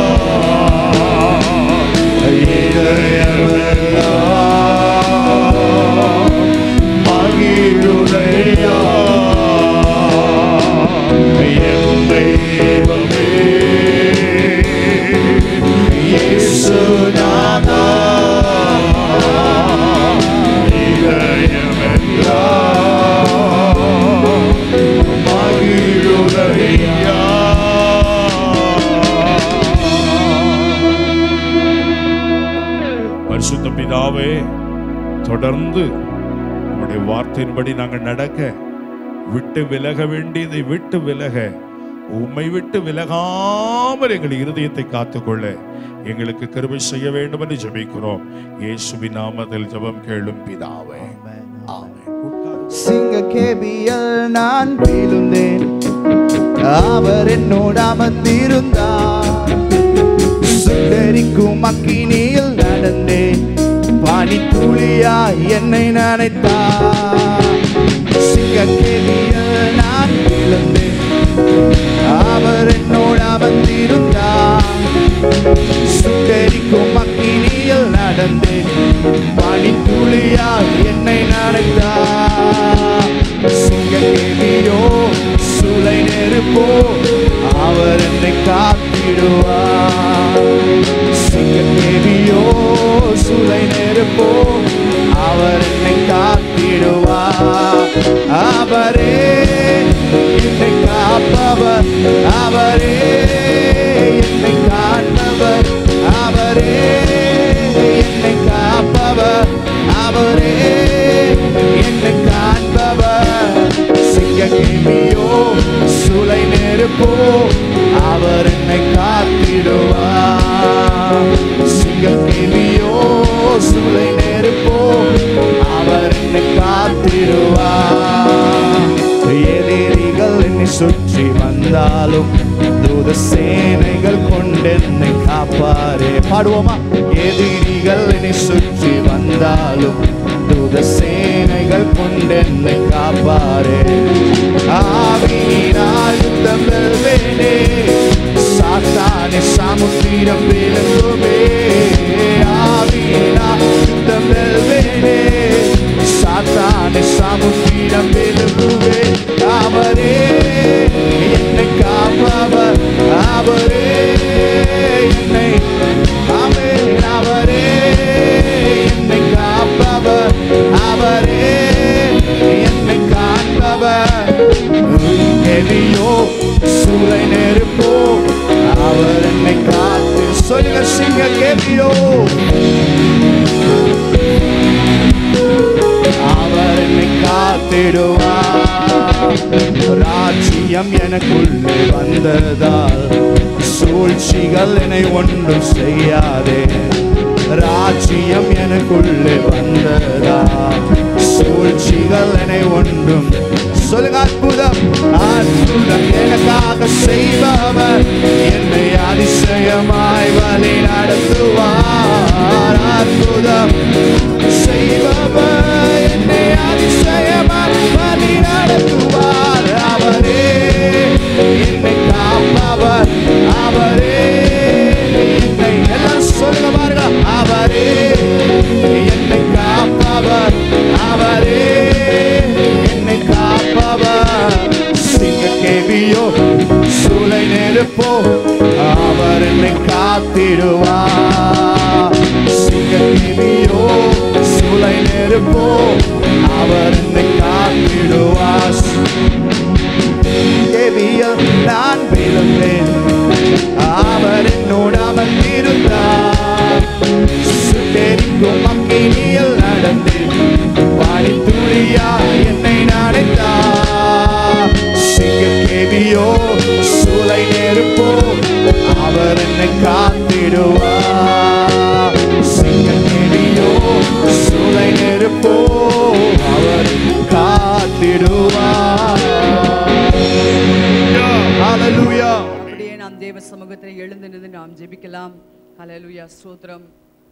இதயமெல்லாம் மகிழுதையா என் தெய்வமே இயேசு நாதா இதயமெல்லாம் மகிழுதையா பரிசுத்த பிதாவே தொடர்ந்து உம்முடைய வார்த்தையின்படி நாங்கள் நடக்க விட்டு விலக வேண்டியதை விட்டு விலக உம்மை விட்டு விலகாமல் எங்கள் இருதயத்தை காத்துக்கொள்ள எங்களுக்கு கிருபை செய்ய வேண்டும் என்று ஜெபிக்கிறோம் இயேசுவின் நாமத்தில் ஜெபம் கேளும் பிதாவே ஆமென். சிங்க கேபியல் நான் விழுந்தேன் அவர் என்னோடு அமர்ந்திருந்தார் சுட்டரிக்கும் அக்கினியில் நடந்தேன் பனி துளியாய் என்னை நினைத்தார் சிங்க கேபியல் நான் விழுந்தேன் அவர் என்னோடு அமர்ந்திருந்தார் சுட்டரிக்கும் அக்கினியில் நடந்தேன் பனி துளியால் என்னை நினைத்தார் சிங்கக்கேவியோ சுளை நெருப்போ அவர் என்னை காத்திடுவார் சிங்கக்கேவியோ சுளை நெருப்போ அவர் என்னை காத்திடுவார் அவரே என்னை காப்பவர் அவரே என்னை காண்பவர் அவரே என்னை காப்பவர் அவரே என்னை காண்பவர் சிங்க கேமியோ சுளை நெருப்போ அவர் என்னை காத்திடுவார் சிங்க கேமியோ சுளை நெருப்போ அவர் என்னை காத்திடுவார் எதிரிகள் என்னை சுற்றி வந்தாலும் தூத சேனைகள் கொண்டென்னை காப்பாரே பாடுவோமா எதிரிகள் என்னை சுற்றி வந்தாலும் தூத சேனைகள் கொண்டென்னை காப்பாரே ஆவியினால் யுத்தம் வெல்வேனே சாத்தானே சமுத்திரம் விளங்குமே ஆவியினால் யுத்தம் வெல்வேனே சாத்தானே சமுத்திரம் விழுகுவே அவரே என்னை காப்பவர் அவரே என்னை ஆமென். அவரே என்னை காப்பவர் அவரே என்னை காண்பவர் எதையோ சூளை நெருப்போ அவர் என்னை காத்து சொல்லுங்க சிங்க கேவியோ அவர் என்னை காத்திடுவார் ராஜ்யம் எனக்குள்ளே வந்ததால் சூழ்ச்சிகள் என்னை ஒன்றும் செய்யாதே ராஜ்யம் எனக்குள்ளே வந்ததால் சூழ்ச்சிகள் என்னை ஒன்றும் சொல்லுங்க அற்புதம் அற்புதம் எனக்காக செய்பவர் என்னை அதிசயமாய் வழி நடத்துவார் அற்புதம் செய்பவர் என்னை அதிசயமாய் வழி நடத்துவார் அவரே என்னை காப்பவர் அவரே என்னை எல்லாம் சொல்லுங்க பாருங்க அவரே என்னை காப்பவர் அவரே என்னை காப்பவர் சிங்க கேவியோ சூளை நெருப்போ அவர் என்னை காத்திடுவா சிங்கோ சூளை நெருப்போ அவர் என்னை காத்திடுவா தேவியில் நான் விழுந்தேன் அவர் என்னோடு அமர்ந்திருந்தார் சுட்டெரிக்கும் அக்கினியில் நடந்தேன் வாடி துளியா என்னை நினைத்தார் சிங்க கேவியோ சூளை நெருப்போ அவர் என்னை காத்திடுவார் சிங்க கேவியோ சூளை நெருப்போ அவர் காத்திடுவார் Hallelujah. அப்படியே நாம் தேவ சமூகத்தில் எழுந்து நின்று நாம் ஜெபிக்கலாம் ஹalleluya ஸ்தோத்திரம்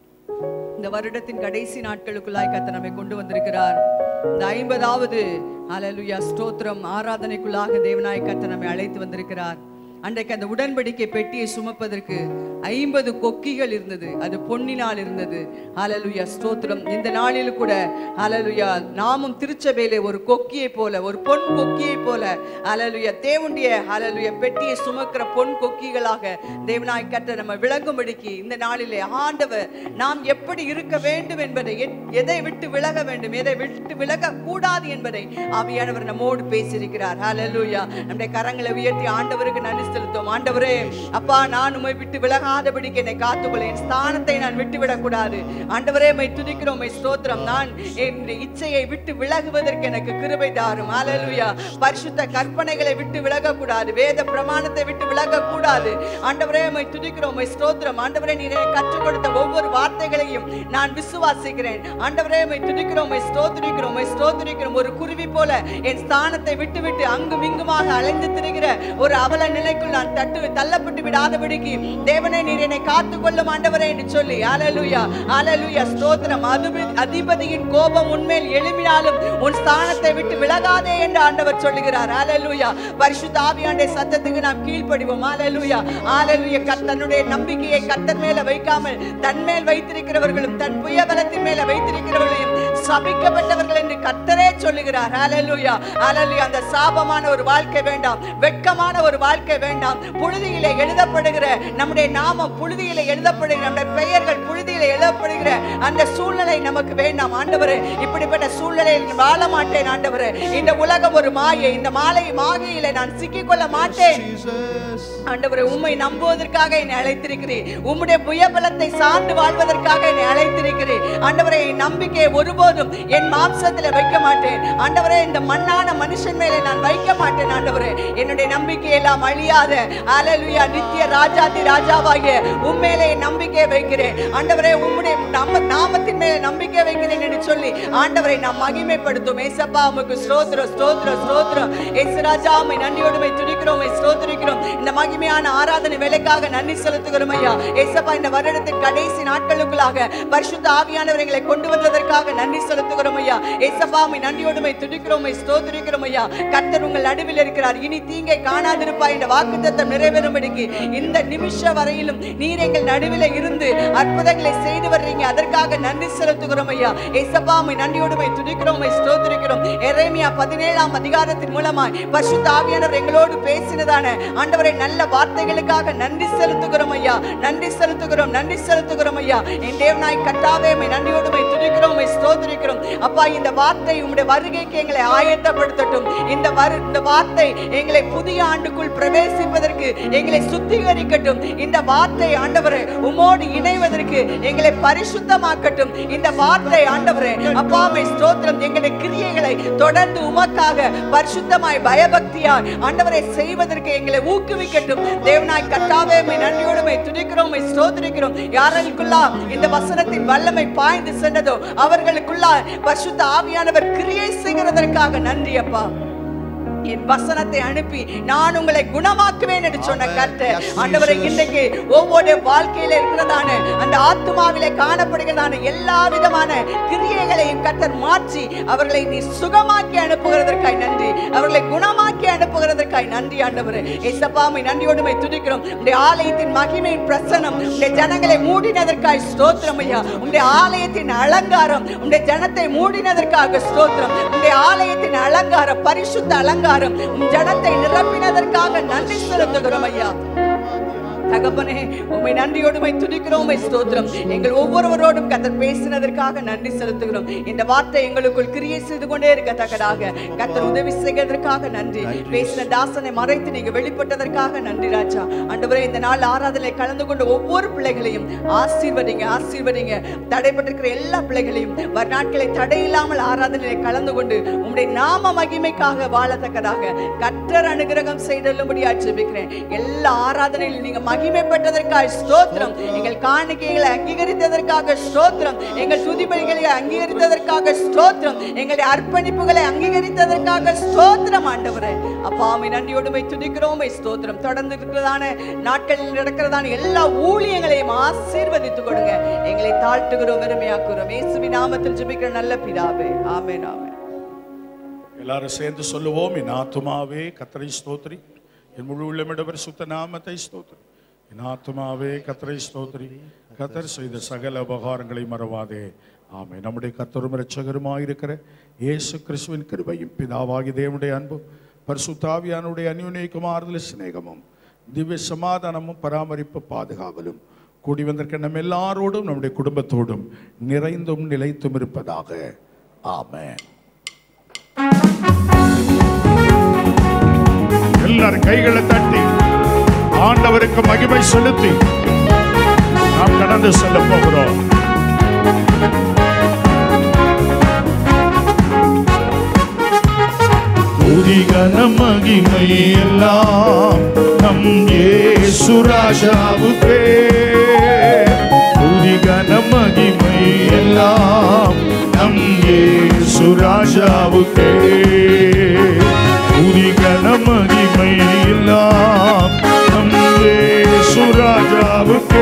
இந்த வருடத்தின் கடைசி நாட்களுக்குள்ளாய் கத்த நம்மை கொண்டு வந்திருக்கிறார் இந்த ஐம்பதாவது ஹalleluya ஸ்தோத்திரம் ஆராதனைக்குள்ளாக தேவனாய் கத்த நம்மை அழைத்து வந்திருக்கிறார் அன்றைக்கு அந்த உடன்படிக்கை பெட்டியை சுமப்பதற்கு ஐம்பது கொக்கிகள் இருந்தது அது பொன்னினால் இருந்தது ஹalleluya ஸ்தோத்திரம் இந்த நாளில் கூட ஹalleluya நாமும் திருச்சபையிலே ஒரு கொக்கியை போல ஒரு பொன் கொக்கியை போல ஹalleluya தேவனுடைய ஹalleluya பெட்டியை சுமக்கிற பொன் கொக்கிகளாக தேவனாய் கற்ற நம்ம விளங்கும்படிக்கு இந்த நாளிலே ஆண்டவர் நாம் எப்படி இருக்க வேண்டும் என்பதை எத்- எதை விட்டு விலக வேண்டும் எதை விட்டு விலக கூடாது என்பதை ஆவியானவர் நம்மோடு பேசியிருக்கிறார் ஹalleluya நம்முடைய கரங்களை உயர்த்தி ஆண்டவருக்கு நன்றி செலுத்தும் ஆண்டவரே அப்பா நான் உம்மை விட்டு விலகாதபடிக்கு என்னை காத்துக்கொள்ள என் ஸ்தானத்தை நான் விட்டு விடக்கூடாது ஆண்டவரே மை துதிக்கிறோம் மை ஸ்தோத்திரம் நான் என் இச்சையை விட்டு விலகுவதற்கு எனக்கு கிருபை தாரும் ஹalleluya பரிசுத்த கற்பனைகளை விட்டு விலகக்கூடாது வேத பிரமாணத்தை விட்டு விலகக்கூடாது ஆண்டவரே மை துதிக்கிறோம் மை ஸ்தோத்திரம் ஆண்டவரே நீர் எனக்கு கற்றுக் கொடுத்த ஒவ்வொரு வார்த்தைகளையும் நான் விசுவாசிக்கிறேன் ஆண்டவரே மை துதிக்கிறோம் மை ஸ்தோத்திரிக்கிறோம் மை ஸ்தோத்திரிக்கிறோம் ஒரு குருவி போல என் ஸ்தானத்தை விட்டு விட்டு அங்கும் இங்குமாக அலைந்து திரிகிற ஒரு அவல நிலைக்குள் நான் தட்டு தள்ளப்பட்டு விடாதபடிக்கு தேவனே நீர் என்னை காத்துக்கொள்ளும் ஆண்டவரே என்று சொல்லி ஹalleluya ஹalleluya ஸ்தோத்திரம் அதிபதி அதிபதியின் கோபம் உன்மேல் எழும்பினாலும் உன் ஸ்தானத்தை விட்டு விலகாதே என்று ஆண்டவர் சொல்லுகிறார் ஹalleluya பரிசுத்த ஆவியாண்டே சத்தத்துக்கு நாம் கீழ்ப்படிவோம் ஹalleluya ஹalleluya கர்த்தனுடைய நம்பிக்கையை கர்த்தர் மேல வைக்காமல் தன் மேல் வைத்திருக்கிறவர்களும் தன் புயபலத்தின் மேல வைத்திருக்கிறவர்களையும் சபிக்கப்பட்டவர்கள் என்று கர்த்தரே சொல்லுகிறார் ஹalleluya ஹalleluya அந்த சாபமான ஒரு வாழ்க்கை வேண்டாம் வெட்கமான ஒரு வாழ்க்கை வேண்டாம் புழுதியிலே எழுதப்படுகிற நம்முடைய நாமம் புழுதியிலே எழுதப்படுகிற நம்முடைய பெயர்கள் புழுதியிலே எழுதப்படுகிற அந்த சூழ்நிலை நமக்கு வேண்டாம் ஆண்டவரே இப்படிப்பட்ட சூழ்நிலையில் வாழ மாட்டேன் ஆண்டவரே இந்த உலகம் ஒரு மாயை இந்த மாலை மாகையில நான் சிக்கிக்கொள்ள மாட்டேன் Jesus. ஆண்டவரே உம்மை நம்புவதற்காக என்னை அழைத்திருக்கிறீர் உம்முடைய புயபலத்தை சார்ந்து வாழ்வதற்காக என்னை அழைத்திருக்கிறீர் ஆண்டவரே என் நம்பிக்கையை ஒருபோதும் என் மாம்சத்தில் வைக்க மாட்டேன் ஆண்டவரே இந்த மண்ணான மனுஷன் மேலே நான் வைக்க மாட்டேன் ஆண்டவரே என்னுடைய நம்பிக்கை எல்லாம் அழியாத அலலுயா நித்திய ராஜாதி ராஜாவாகிய உண்மையிலே என் நம்பிக்கையை வைக்கிறேன் ஆண்டவரே உம்முடைய நம்ம நாமத்தின் மேலே நம்பிக்கை வைக்கிறேன் என்று சொல்லி ஆண்டவரை நாம் மகிமைப்படுத்தும் ஏசப்பா உமக்கு ஸ்தோத்திரம் ஸ்தோத்திரம் ஸ்தோத்திரம் ஏசு ராஜா உம்மை நன்றியோடுமை துடிக்கிறோம் உம்மை ஸ்தோத்திரிக்கிறோம் இந்த மகிமையான ஆராதனை வேலைக்காக நன்றி செலுத்துகிறோம் ஐயா ஏசப்பா இந்த வருடத்தின் கடைசி நாட்களுக்குள்ளாக பரிசுத்த ஆவியானவர் எங்களை கொண்டு வந்ததற்காக நன்றி செலுத்துகிறோம் ஐயா ஏசப்பா உம்மை நன்றியோடுமை துடிக்கிறோம் உம்மை ஸ்தோத்திரிக்கிறோம் ஐயா கர்த்தர் உங்கள் நடுவில் இருக்கிறார் இனி தீங்கை காணாதிருப்பாய் இந்த வாக்குத்தத்தம் நிறைவேறும்படிக்கு இந்த நிமிஷம் வரையிலும் நீர் எங்கள் நடுவில் இருந்து அற்புதங்களை செய்து வர்றீங்க அதற்காக நன்றி செலுத்துகிறோம் ஐயா ஏசப்பா உம்மை நன்றியோடுமை துதிக்கிறோம் உம்மை ஸ்தோத்திரிக்கிறோம் எரேமியா பதினேழாம் அதிகாரத்தின் மூலமாய் பரிசுத்த ஆவியானவர் எங்களோடு பேசினதான ஆண்டவரை நல்ல வார்த்தைகளுக்காக நன்றி செலுத்துகிறோம் ஐயா நன்றி செலுத்துகிறோம் நன்றி செலுத்துகிறோம் ஐயா என் தேவனாய் கட்டாவே உம்மை நன்றியோடுமை துதிக்கிறோம் உம்மை ஸ்தோத்திரிக்கிறோம் அப்பா இந்த வார்த்தை உம்முடைய வருகைக்கு எங்களை ஆயத்தப்படுத்தட்டும் இந்த வரு இந்த வார்த்தை எங்களை புதிய ஆண்டுக்குள் பிரவேசிப்பதற்கு எங்களை சுத்திகரிக்கட்டும் இந்த வார்த்தை ஆண்டவரே உமோடு இணைவதற்கு எங்களை பரிசுத்தமாக்கட்டும் இந்த வார்த்தை ஆண்டவரே அப்பாவை ஸ்தோத்திரம் எங்களுடைய கிரியைகளை தொடர்ந்து உமக்காக பரிசுத்தமாய் பயபக்தியாய் ஆண்டவரை செய்வதற்கு எங்களை ஊக்குவிக்கட்டும் தேவனாய் கட்டாவே உம்மை நன்றியோடுமை துதிக்கிறோம் உம்மை ஸ்தோத்திரிக்கிறோம் யாருக்குள்ளா இந்த வசனத்தின் வல்லமை பாய்ந்து சென்றதோ அவர்களுக்குள்ளா பரிசுத்த ஆவியானவர் கிரியை செய்கிறதற்காக நன்றி அப்பா என் வசனத்தை அனுப்பி நான் உங்களை குணமாக்குவேன் என்று சொன்ன கர்த்தர் Yes, ஆண்டவரை Jesus. இன்றைக்கு ஒவ்வொரு வாழ்க்கையில இருக்கிறதான அந்த ஆத்துமாவிலே காணப்படுகிறதான எல்லா விதமான கிரியைகளையும் கர்த்தர் மாற்றி அவர்களை நீ சுகமாக்கி அனுப்புகிறதற்காய் நன்றி அவர்களை குணமாக்கி அனுப்புகிறதற்காய் நன்றி ஆண்டவரே ஏசப்பாமை நன்றியோடுமை துதிக்கிறோம் உடைய ஆலயத்தின் மகிமையின் பிரசனம் உடைய ஜனங்களை மூடினதற்காய் ஸ்தோத்திரம் ஐயா உடைய ஆலயத்தின் அலங்காரம் உடைய ஜனத்தை மூடினதற்காக ஸ்தோத்திரம் உடைய ஆலயத்தின் அலங்காரம் பரிசுத்த அலங்காரம் உம் ஜனத்தை நிரப்பினதற்காக நன்றி செலுத்துகிறோம் ஐயா தகப்பனே உம்மை நன்றியோடு உம்மை துதிக்கிறோம் உம்மை ஸ்தோத்திரம் எங்கள் ஒவ்வொருவரோடும் கத்தர் பேசினதற்காக நன்றி செலுத்துகிறோம் இந்த வார்த்தை எங்களுக்குள் கிரியை செய்து கொண்டே இருக்கத்தக்கதாக கத்தர் உதவி செய்வதற்காக நன்றி பேசின தாசனை மறைத்து நீங்க வெளிப்பட்டதற்காக நன்றி ராஜா ஆண்டவரே இந்த நாள் ஆராதனை கலந்து கொண்ட ஒவ்வொரு பிள்ளைகளையும் ஆசீர்வதிங்க ஆசீர்வதிங்க தடைப்பட்டிருக்கிற எல்லா பிள்ளைகளையும் நாட்களை தடையில்லாமல் ஆராதனையை கலந்து கொண்டு உம்முடைய நாம மகிமைக்காக வாழத்தக்கதாக கற்றர் அனுகிரகம் செய்தல்லும்படி ஜெபிக்கிறேன் எல்லா ஆராதனையிலும் நீங்க மகிமைப்பட்டதற்காக ஸ்தோத்திரம் எங்கள் காணிக்கைகளை அங்கீகரித்ததற்காக ஸ்தோத்திரம் எங்கள் துதிபலிகளை அங்கீகரித்ததற்காக ஸ்தோத்திரம் எங்களுடைய அர்ப்பணிப்புகளை அங்கீகரித்ததற்காக ஸ்தோத்திரம் ஆண்டவரே அப்பாமை நன்றியோடுமை துதிக்கிறோமை ஸ்தோத்திரம் தொடர்ந்து இருக்கிறதான நாட்களில் நடக்கிறதான எல்லா ஊழியங்களையும் ஆசீர்வதித்து கொடுங்க எங்களை தாழ்த்துகிறோம் வெறுமையாக்குறோம் இயேசுவின் நாமத்தில் ஜெபிக்கிற நல்ல பிதாவே ஆமென் ஆமென் எல்லாரும் சேர்ந்து சொல்லுவோம் என் ஆத்துமாவே கத்தரை ஸ்தோத்ரி என் முழு உள்ளமிடவர் சுத்த நாமத்தை ஸ்தோத்ரி என் ஆத்துமாவே கத்தரை ஸ்தோத்ரி கத்தர் செய்த சகல உபகாரங்களை மறவாதே ஆமே நம்முடைய கத்தரும் இரட்சகருமாயிருக்கிற இயேசு கிறிஸ்துவின் கிருபையும் பிதாவாகி தேவனுடைய அன்பும் பரிசுத்தாவியானுடைய அந்யுனேக்கும் ஆறுதல் சிநேகமும் திவ்ய சமாதானமும் பராமரிப்பு பாதுகாவலும் கூடி வந்திருக்க நம்ம எல்லாரோடும் நம்முடைய குடும்பத்தோடும் நிறைந்தும் நிலைத்தும் இருப்பதாக ஆமென் எல்லாரும் கைகளை தட்டி ஆண்டவருக்கு மகிமை செலுத்தி நாம் கடந்து செல்ல போகிறோம் துதிகன மகிமை எல்லாம் நம் இயேசு ராஜாவுக்கே துதிகன மகிமை எல்லாம் நம் இயேசு ராஜாவுக்கே துதிகன மகிமை எல்லாம் நம் இயேசு ராஜாவுக்கே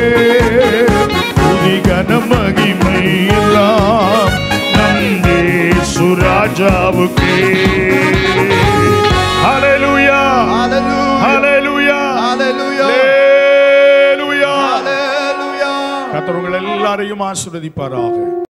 துதிகன மகிமை எல்லாம் நம் இயேசு ராஜாவுக்கே ஹalleluya Hallelujah. ஹalleluya Hallelujah. ஹalleluya Hallelujah. கர்த்தர் உங்கள் எல்லாரையும் ஆசீர்வதிப்பாராக